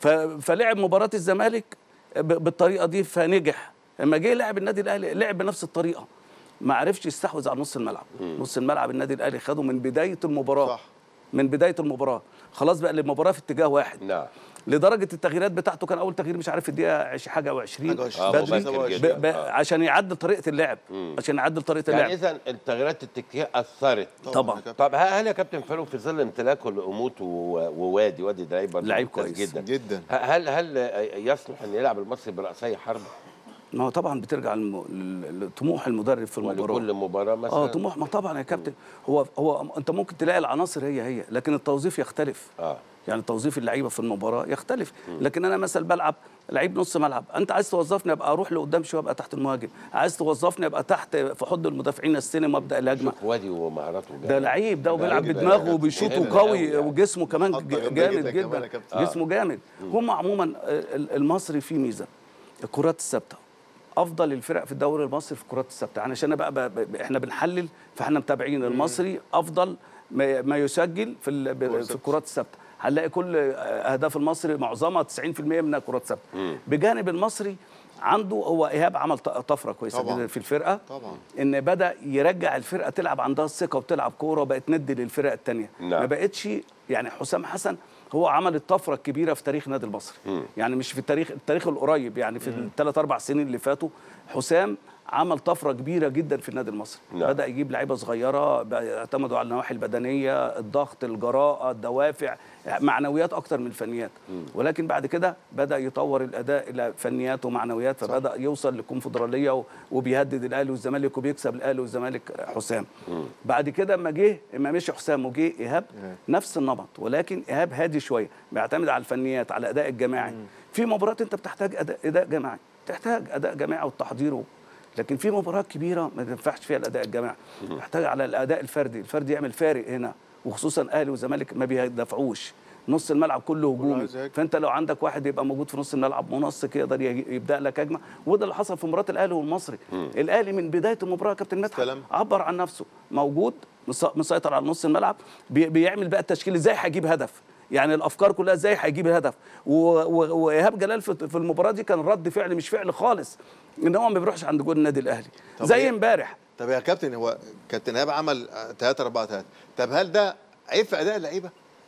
فلعب مباراه الزمالك ب- بالطريقه دي فنجح لما جه لعب النادي الاهلي لعب بنفس الطريقه ما عرفش يستحوذ على نص الملعب نص الملعب النادي الاهلي خده من بدايه المباراه صح. من بدايه المباراه خلاص بقى المباراه في اتجاه واحد نعم لدرجه التغييرات بتاعته كان اول تغيير مش عارف في الدقيقه 20 حاجه و20 حاجة وعشرين. آه، بدري مبكر ب... جدا. ب... آه. عشان يعدل طريقه اللعب عشان يعدل طريقه يعني اللعب اذا التغييرات التكتيكيه اثرت طبعا. يا كابتن. طب هل يا كابتن فاروق في ظل امتلاكه لاموت ووادي وادي ده لعيب برضه لعيب ممتاز كويس. جدا جدا. ه- هل هل يصلح ان يلعب المصري براسي حرب ما هو طبعا بترجع الم... ل- لطموح المدرب في المباراه ولكل مباراه مثلا اه طموح ما طبعا يا كابتن هو هو انت ممكن تلاقي العناصر هي هي لكن التوظيف يختلف اه يعني توظيف اللعيبه في المباراه يختلف لكن انا مثلا بلعب لعيب نص ملعب انت عايز توظفني ابقى اروح لقدام شويه ابقى تحت المهاجم عايز توظفني ابقى تحت في حضن المدافعين استلم وابدا الهجمه شوف وادي ومهاراته ده لعيب ده وبيلعب لعيب ده بدماغه يا وبيشوط كابتن. وقوي جامد أوي وجسمه كمان خطة ج- جامدة جامد جدا كمان جدا يا كابتن. جسمه جامد هم عموما ال- المصري فيه ميزه الكرات الثابته افضل الفرق في الدوري المصري في الكرات الثابته يعني عشان بقى, بقى, بقى احنا بنحلل فاحنا متابعين المصري افضل ما ما يسجل في ال- ب- في الكرات الثابته هنلاقي كل اهداف المصري معظمها 90% منها كرات ثابته بجانب المصري عنده هو ايهاب عمل ط- طفره كويسه طبعاً. جدا في الفرقه طبعاً. ان بدا يرجع الفرقه تلعب عندها الثقه وبتلعب كوره وبقت ندي للفرق الثانيه نعم. ما بقتش يعني حسام حسن هو عمل الطفره الكبيره في تاريخ النادي المصري يعني مش في التاريخ التاريخ القريب يعني في الثلاث اربع سنين اللي فاتوا حسام عمل طفره كبيره جدا في النادي المصري نعم. بدا يجيب لعيبه صغيره بقى يعتمدوا على النواحي البدنيه الضغط الجراءه الدوافع معنويات اكتر من الفنيات ولكن بعد كده بدا يطور الاداء الى فنيات ومعنويات فبدا يوصل للكونفدراليه و- وبيهدد الاهلي والزمالك وبيكسب الاهلي والزمالك حسام بعد كده اما جه اما مشي حسام وجه ايهاب نفس النمط ولكن ايهاب هادي شويه بيعتمد على الفنيات على الاداء الجماعي في مباريات انت بتحتاج اداء اداء جماعي تحتاج اداء جماعي والتحضير و- لكن في مباريات كبيره ما تنفعش فيها الاداء الجماعي محتاج على الاداء الفردي الفردي يعمل فارق هنا وخصوصا اهلي وزمالك ما بيدافعوش نص الملعب كله هجومي عايز هجمة. فانت لو عندك واحد يبقى موجود في نص الملعب منسق يقدر ي- يبدا لك هجمه وده اللي حصل في مباراه الاهلي والمصري الاهلي من بدايه المباراه يا كابتن مدحت استلم. عبر عن نفسه موجود مس- مسيطر على نص الملعب بي- بيعمل بقى التشكيل ازاي هيجيب هدف يعني الافكار كلها ازاي هيجيب الهدف و- و- وايهاب جلال في في المباراه دي كان رد فعل مش فعل خالص ان هو ما بيروحش عند جول النادي الاهلي طب زي إيه؟ امبارح طب يا كابتن هو كابتن ايهاب عمل 3 4 3 طب هل ده عيب في اداء اللعيبه؟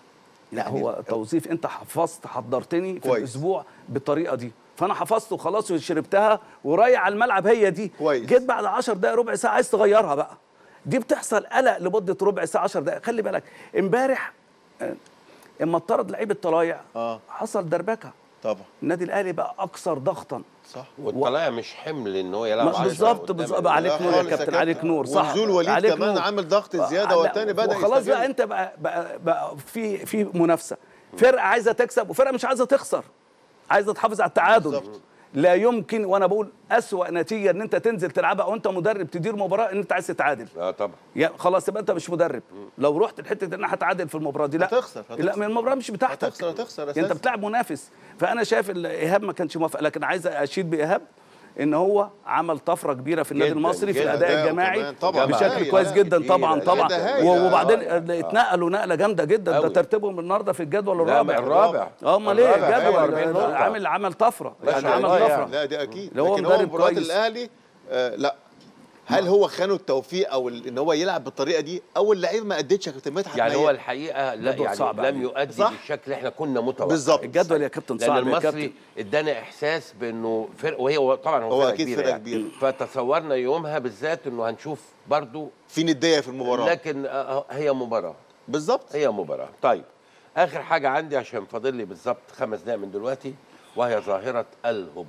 لا يعني هو توظيف انت حفظت حضرتني في كويس. الاسبوع بالطريقه دي فانا حفظت وخلاص وشربتها ورايح على الملعب هي دي كويس. جيت بعد 10 دقائق ربع ساعه عايز تغيرها بقى دي بتحصل قلق لمده ربع ساعه 10 دقائق خلي بالك امبارح آه، اما اطرد لعيب الطلايع آه. حصل دربكه طبعا النادي الاهلي بقى اكثر ضغطا صح والطلائع مش حمل ان هو يلعب ما- عشرة بالظبط قدام بالظبط ال- عليك لا نور يا خالص يا كابتن كابتن. عليك نور صح ونزول وليد عليك كمان نور. عامل ضغط زيادة لا، والتاني بدأ وخلاص يستغل. بقى انت بقى, بقى, بقى في في منافسه فرقه عايزه تكسب وفرقه مش عايزه تخسر عايزه تحافظ على التعادل بالظبط. لا يمكن وانا بقول اسوا نتيجه ان انت تنزل تلعبها وانت مدرب تدير مباراه ان انت عايز تتعادل اه طبعا يا خلاص يبقى انت مش مدرب لو رحت لحته ان انا هتعادل في المباراه دي لا هتخسر، هتخسر. لا من المباراه مش بتاعتك هتخسر، هتخسر انت أساساً. بتلعب منافس فانا شايف ال- ايهاب ما كانش موافق لكن عايز اشيد بايهاب ان هو عمل طفره كبيره في النادي جداً، المصري في جداً. الاداء أداء الجماعي وكمان طبعاً. بشكل هايل، كويس هايل. جدا طبعا كتير، طبعا ده هايل. و- وبعدين آه. اتنقلوا نقله جامده جدا ده أوي. ترتيبهم النهارده في الجدول لا، الرابع الرابع. اه امال ايه الرابع، الجدول 40 نقطة. عامل عمل طفره ما يعني شاء عمل الله طفره يعني. لا دي اكيد اللي هو لكن مدرب مباراه كويس. الاهلي آه لا هل هو خانه التوفيق او ال- ان هو يلعب بالطريقه دي او اللعيب ما ادتش يا كابتن مدحت يعني ما هو هي- الحقيقه لا جدول يعني صعب لم عليه. يؤدي صح. بالشكل اللي احنا كنا متوقعين بالظبط. الجدول يا كابتن لان صعب يا المصري كابتن ادانا احساس بانه فرق وهي هو طبعا هو, هو فرقه أكيد كبيره, فرقة يعني. كبيرة. فتصورنا يومها بالذات انه هنشوف برضو في نديه في المباراه لكن آه، هي مباراه بالظبط هي مباراه طيب اخر حاجه عندي عشان فاضل لي بالظبط خمس دقايق من دلوقتي وهي ظاهره الهبوط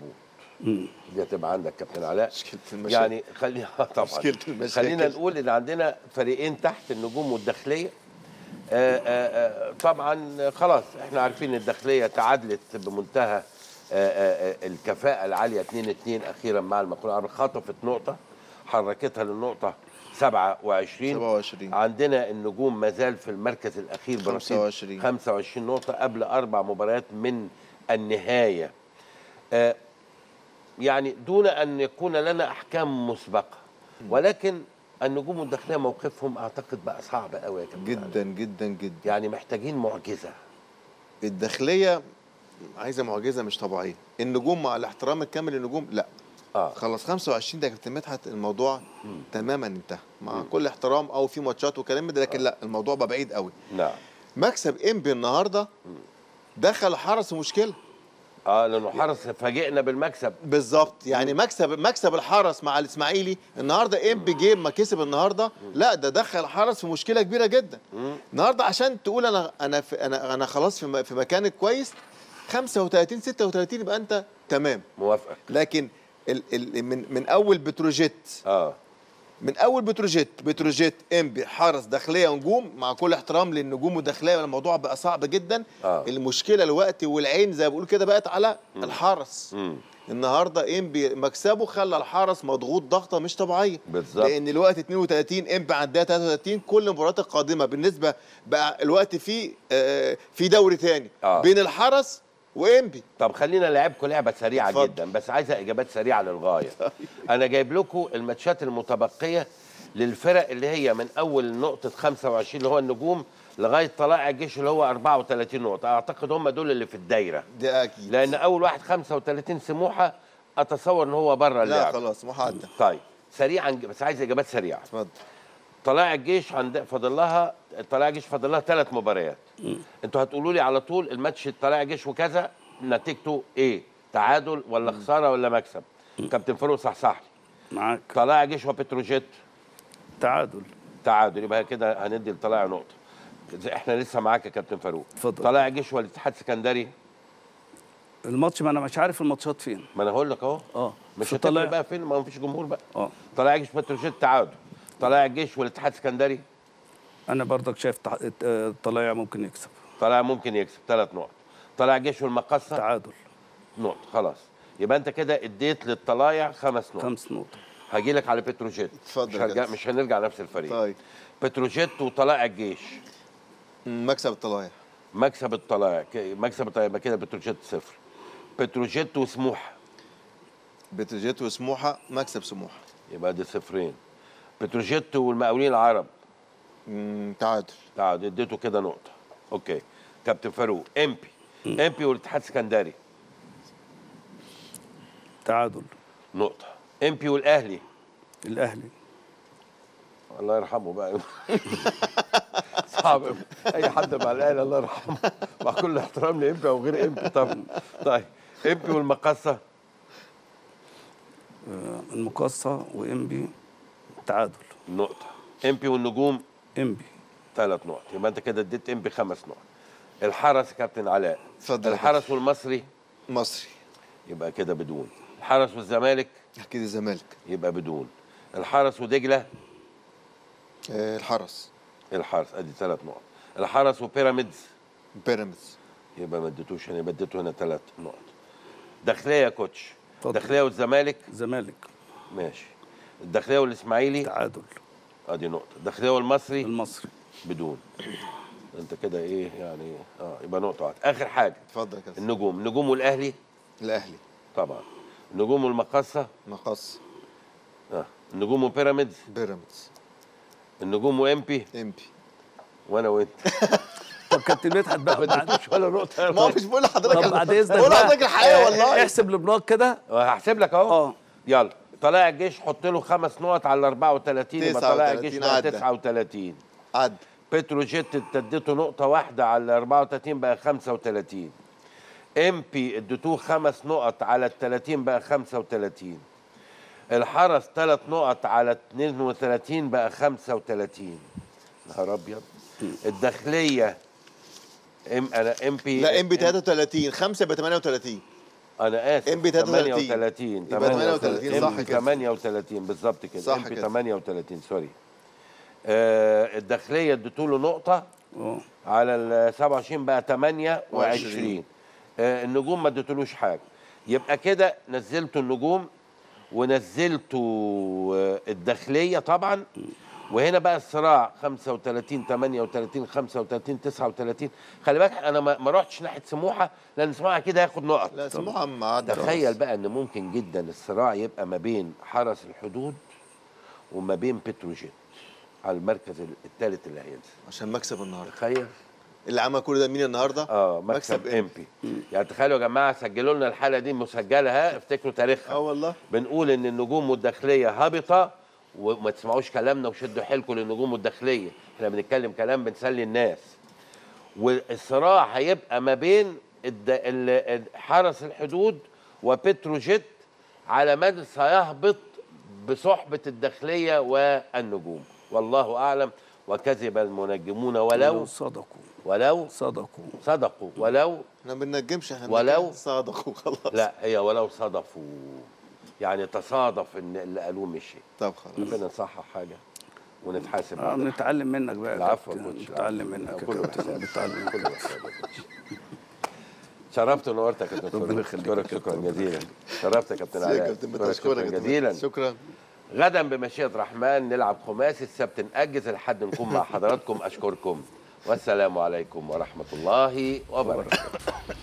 دي هتبقى عندك كابتن علاء مشكلة المشاكل. يعني خلينا طبعا مشكلة المشاكل. خلينا نقول ان عندنا فريقين تحت النجوم والداخليه آه، آه، آه، طبعا خلاص احنا عارفين الداخليه تعادلت بمنتهى آه، آه، آه، الكفاءه العاليه 2 2 اخيرا مع المقاولون العرب خطفت نقطه حركتها للنقطه 27 27. عندنا النجوم ما زال في المركز الاخير برصيد 25. 25 نقطه قبل اربع مباريات من النهايه آه، يعني دون ان يكون لنا احكام مسبقه ولكن النجوم الداخليه موقفهم اعتقد بقى صعب قوي يا كابتن جدا جدا جدا يعني محتاجين معجزه الداخليه عايزه معجزه مش طبيعيه النجوم مع الاحترام الكامل للنجوم لا اه خلاص 25 ده يا كابتن مدحت الموضوع تماما انتهى مع كل احترام او في ماتشات وكلام من ده لكن لا الموضوع بقى بعيد قوي نعم مكسب انبي النهارده دخل حرس مشكله اه لانه حرس فاجئنا بالمكسب بالظبط يعني مكسب مكسب الحرس مع الاسماعيلي النهارده انبي جيم ما كسب النهارده لا ده دخل الحرس في مشكله كبيره جدا النهارده عشان تقول انا انا في انا انا خلاص في م- في مكان كويس 35 36 يبقى انت تمام موافقك لكن ال ال من من اول بتروجيت اه من اول بتروجيت بتروجيت انبي حرس داخليه ونجوم مع كل احترام للنجوم والداخليه الموضوع بقى صعب جدا آه. المشكله الوقت والعين زي ما بقول كده بقت على الحرس مم. النهارده انبي مكسبه خلى الحرس مضغوط ضغطه مش طبيعيه بالظبط. لان الوقت 32 انبي عندها 33 كل المباريات القادمه بالنسبه بقى الوقت في آه في دوري تاني آه. بين الحرس وانبي طب خلينا نلعبكم لعبه سريعه اتفضل. جدا بس عايزه اجابات سريعه للغايه انا جايب لكم الماتشات المتبقيه للفرق اللي هي من اول نقطه 25 اللي هو النجوم لغايه طلائع الجيش اللي هو 34 نقطه اعتقد هم دول اللي في الدايره ده اكيد لان اول واحد 35 سموحه اتصور ان هو بره لا اللعب خلاص محدد طيب سريعا بس عايز اجابات سريعه اتفضل طلائع الجيش عند فاضل لها طلائع الجيش فاضل لها ثلاث مباريات انتوا هتقولوا لي على طول الماتش طلائع الجيش وكذا نتيجته ايه تعادل ولا خساره ولا مكسب كابتن فاروق صحصح لي معاك طلائع الجيش وبتروجيت تعادل تعادل يبقى كده هندي لطلائع نقطه زي- احنا لسه معاك يا كابتن فاروق اتفضل. طلائع الجيش والاتحاد السكندري الماتش ما انا مش عارف الماتشات فين ما انا هقول لك اهو اه مش في هتفرق طلائع بقى فين ما فيش جمهور بقى اه طلائع الجيش بتروجيت تعادل طلائع الجيش والاتحاد السكندري انا برضك شايف تع- آه، طلائع ممكن يكسب طلائع ممكن يكسب ثلاث نقط طلائع الجيش والمقصه تعادل نقطة خلاص يبقى انت كده اديت للطلايع خمس نقط خمس نقط هاجي لك على بتروجيت اتفضل مش, يا هرجع كابتن. مش هنرجع نفس الفريق طيب بتروجيت وطلائع الجيش مكسب الطلايع مكسب الطلائع ك- مكسب الطلائع يبقى كده بتروجيت صفر بتروجيت وسموحه بتروجيت وسموحه مكسب سموحه يبقى دي صفرين بتروجيت والمقاولين العرب مم، تعادل تعال اديته كده نقطه اوكي كابتن فاروق امبي امبي والاتحاد السكندري تعادل نقطه امبي والاهلي الاهلي الله يرحمه بقى صعب اي حد مع الاهلي الله يرحمه مع كل احترام لامبي او غير امبي طب طيب امبي والمقصه آه، المقاصة وانبي تعادل نقطه امبي والنجوم انبي ثلاث نقط يبقى انت كده اديت امبي خمس نقط الحرس كابتن علاء اتفضل يا الحرس والمصري مصري يبقى كده بدون الحرس والزمالك اكيد الزمالك يبقى بدون الحرس ودجله آه، الحرس الحرس ادي ثلاث نقط الحرس وبيراميدز بيراميدز يبقى ما اديتوش هنا يبقى اديته هنا ثلاث نقط داخليه يا كوتش اتفضل. داخليه والزمالك زمالك ماشي الداخليه والاسماعيلي تعادل ادي نقطه الداخليه والمصري المصري بدون انت كده ايه يعني اه يبقى نقطه واحده اخر حاجه اتفضل يا كابتن النجوم النجوم والاهلي الاهلي طبعا النجوم والمقصه مقص اه النجوم وبيراميدز بيراميدز النجوم وامبي امبي وانا وانت طب كابتن مدحت بقى ما بعد اديتوش ولا نقطه ما هو مش بقول لحضرتك طب بعد اذنك بقول بقى، لحضرتك الحقيقه آه، والله احسب البلاك كده هحسب لك اهو اه يلا طلائع الجيش حط له خمس نقط على 34 يبقى طلائع الجيش 39 بقى عدى. 39 عد بتروجيت انت اديته نقطة واحدة على 34 بقى 35 ام بي اديتوه خمس نقط على ال 30 بقى 35 الحرس ثلاث نقط على 32 بقى 35 نهار ابيض الداخلية ام انا ام بي لا امبي 33 5 ب 38 انا اسف ام بي 33. 38 يبقى 38 صح ام بي كده. 38 بالظبط كده صح ام بي كده. 38 سوري آه الداخلية اديتوا له نقطة اه على ال 27 بقى 28 وعشرين. آه النجوم ما اديتلوش حاجه يبقى كده نزلتوا النجوم ونزلتوا آه الداخليه طبعا وهنا بقى الصراع 35 38 35 39 خلي بالك انا ما ما رحتش ناحيه سموحه لان سموحه كده هياخد نقط لا سموحه معدل تخيل بقى ان ممكن جدا الصراع يبقى ما بين حرس الحدود وما بين بتروجيت على المركز الثالث اللي هينزل عشان مكسب النهارده تخيل اللي عمل كل ده مين النهارده؟ اه مكسب ام بي يعني تخيلوا يا جماعه سجلوا لنا الحلقه دي مسجله ها افتكروا تاريخها اه والله بنقول ان النجوم والداخليه هابطه وما تسمعوش كلامنا وشدوا حيلكم للنجوم والداخليه احنا بنتكلم كلام بنسلي الناس والصراع هيبقى ما بين الد... ال... ال- حرس الحدود وبتروجيت على من سيهبط بصحبة الداخلية والنجوم والله أعلم وكذب المنجمون ولو صدقوا ولو صدقوا صدقوا ولو احنا ما بننجمش احنا ولو- بنتكلم صادق وخلاص لا هي ولو صدفوا يعني تصادف ان اللي قالوه مشي طب خلاص ربنا نصحح حاجه ونتحاسب آه على نتعلم منك بقى يا العفو يا كابتن، كوتش نتعلم منك يا كله كابتن بحساب. نتعلم كله بحساب يا كوتش. شرفت ونورتك يا كابتن ربنا يخليك. أشكرك شكرا جزيلا شرفت يا كابتن يا علاء كابتن أشكرك بتشكرك شكرا جزيلا شكرا غدا بمشيئة الرحمن نلعب خماسي السبت نأجز لحد نكون مع حضراتكم أشكركم والسلام عليكم ورحمة الله وبركاته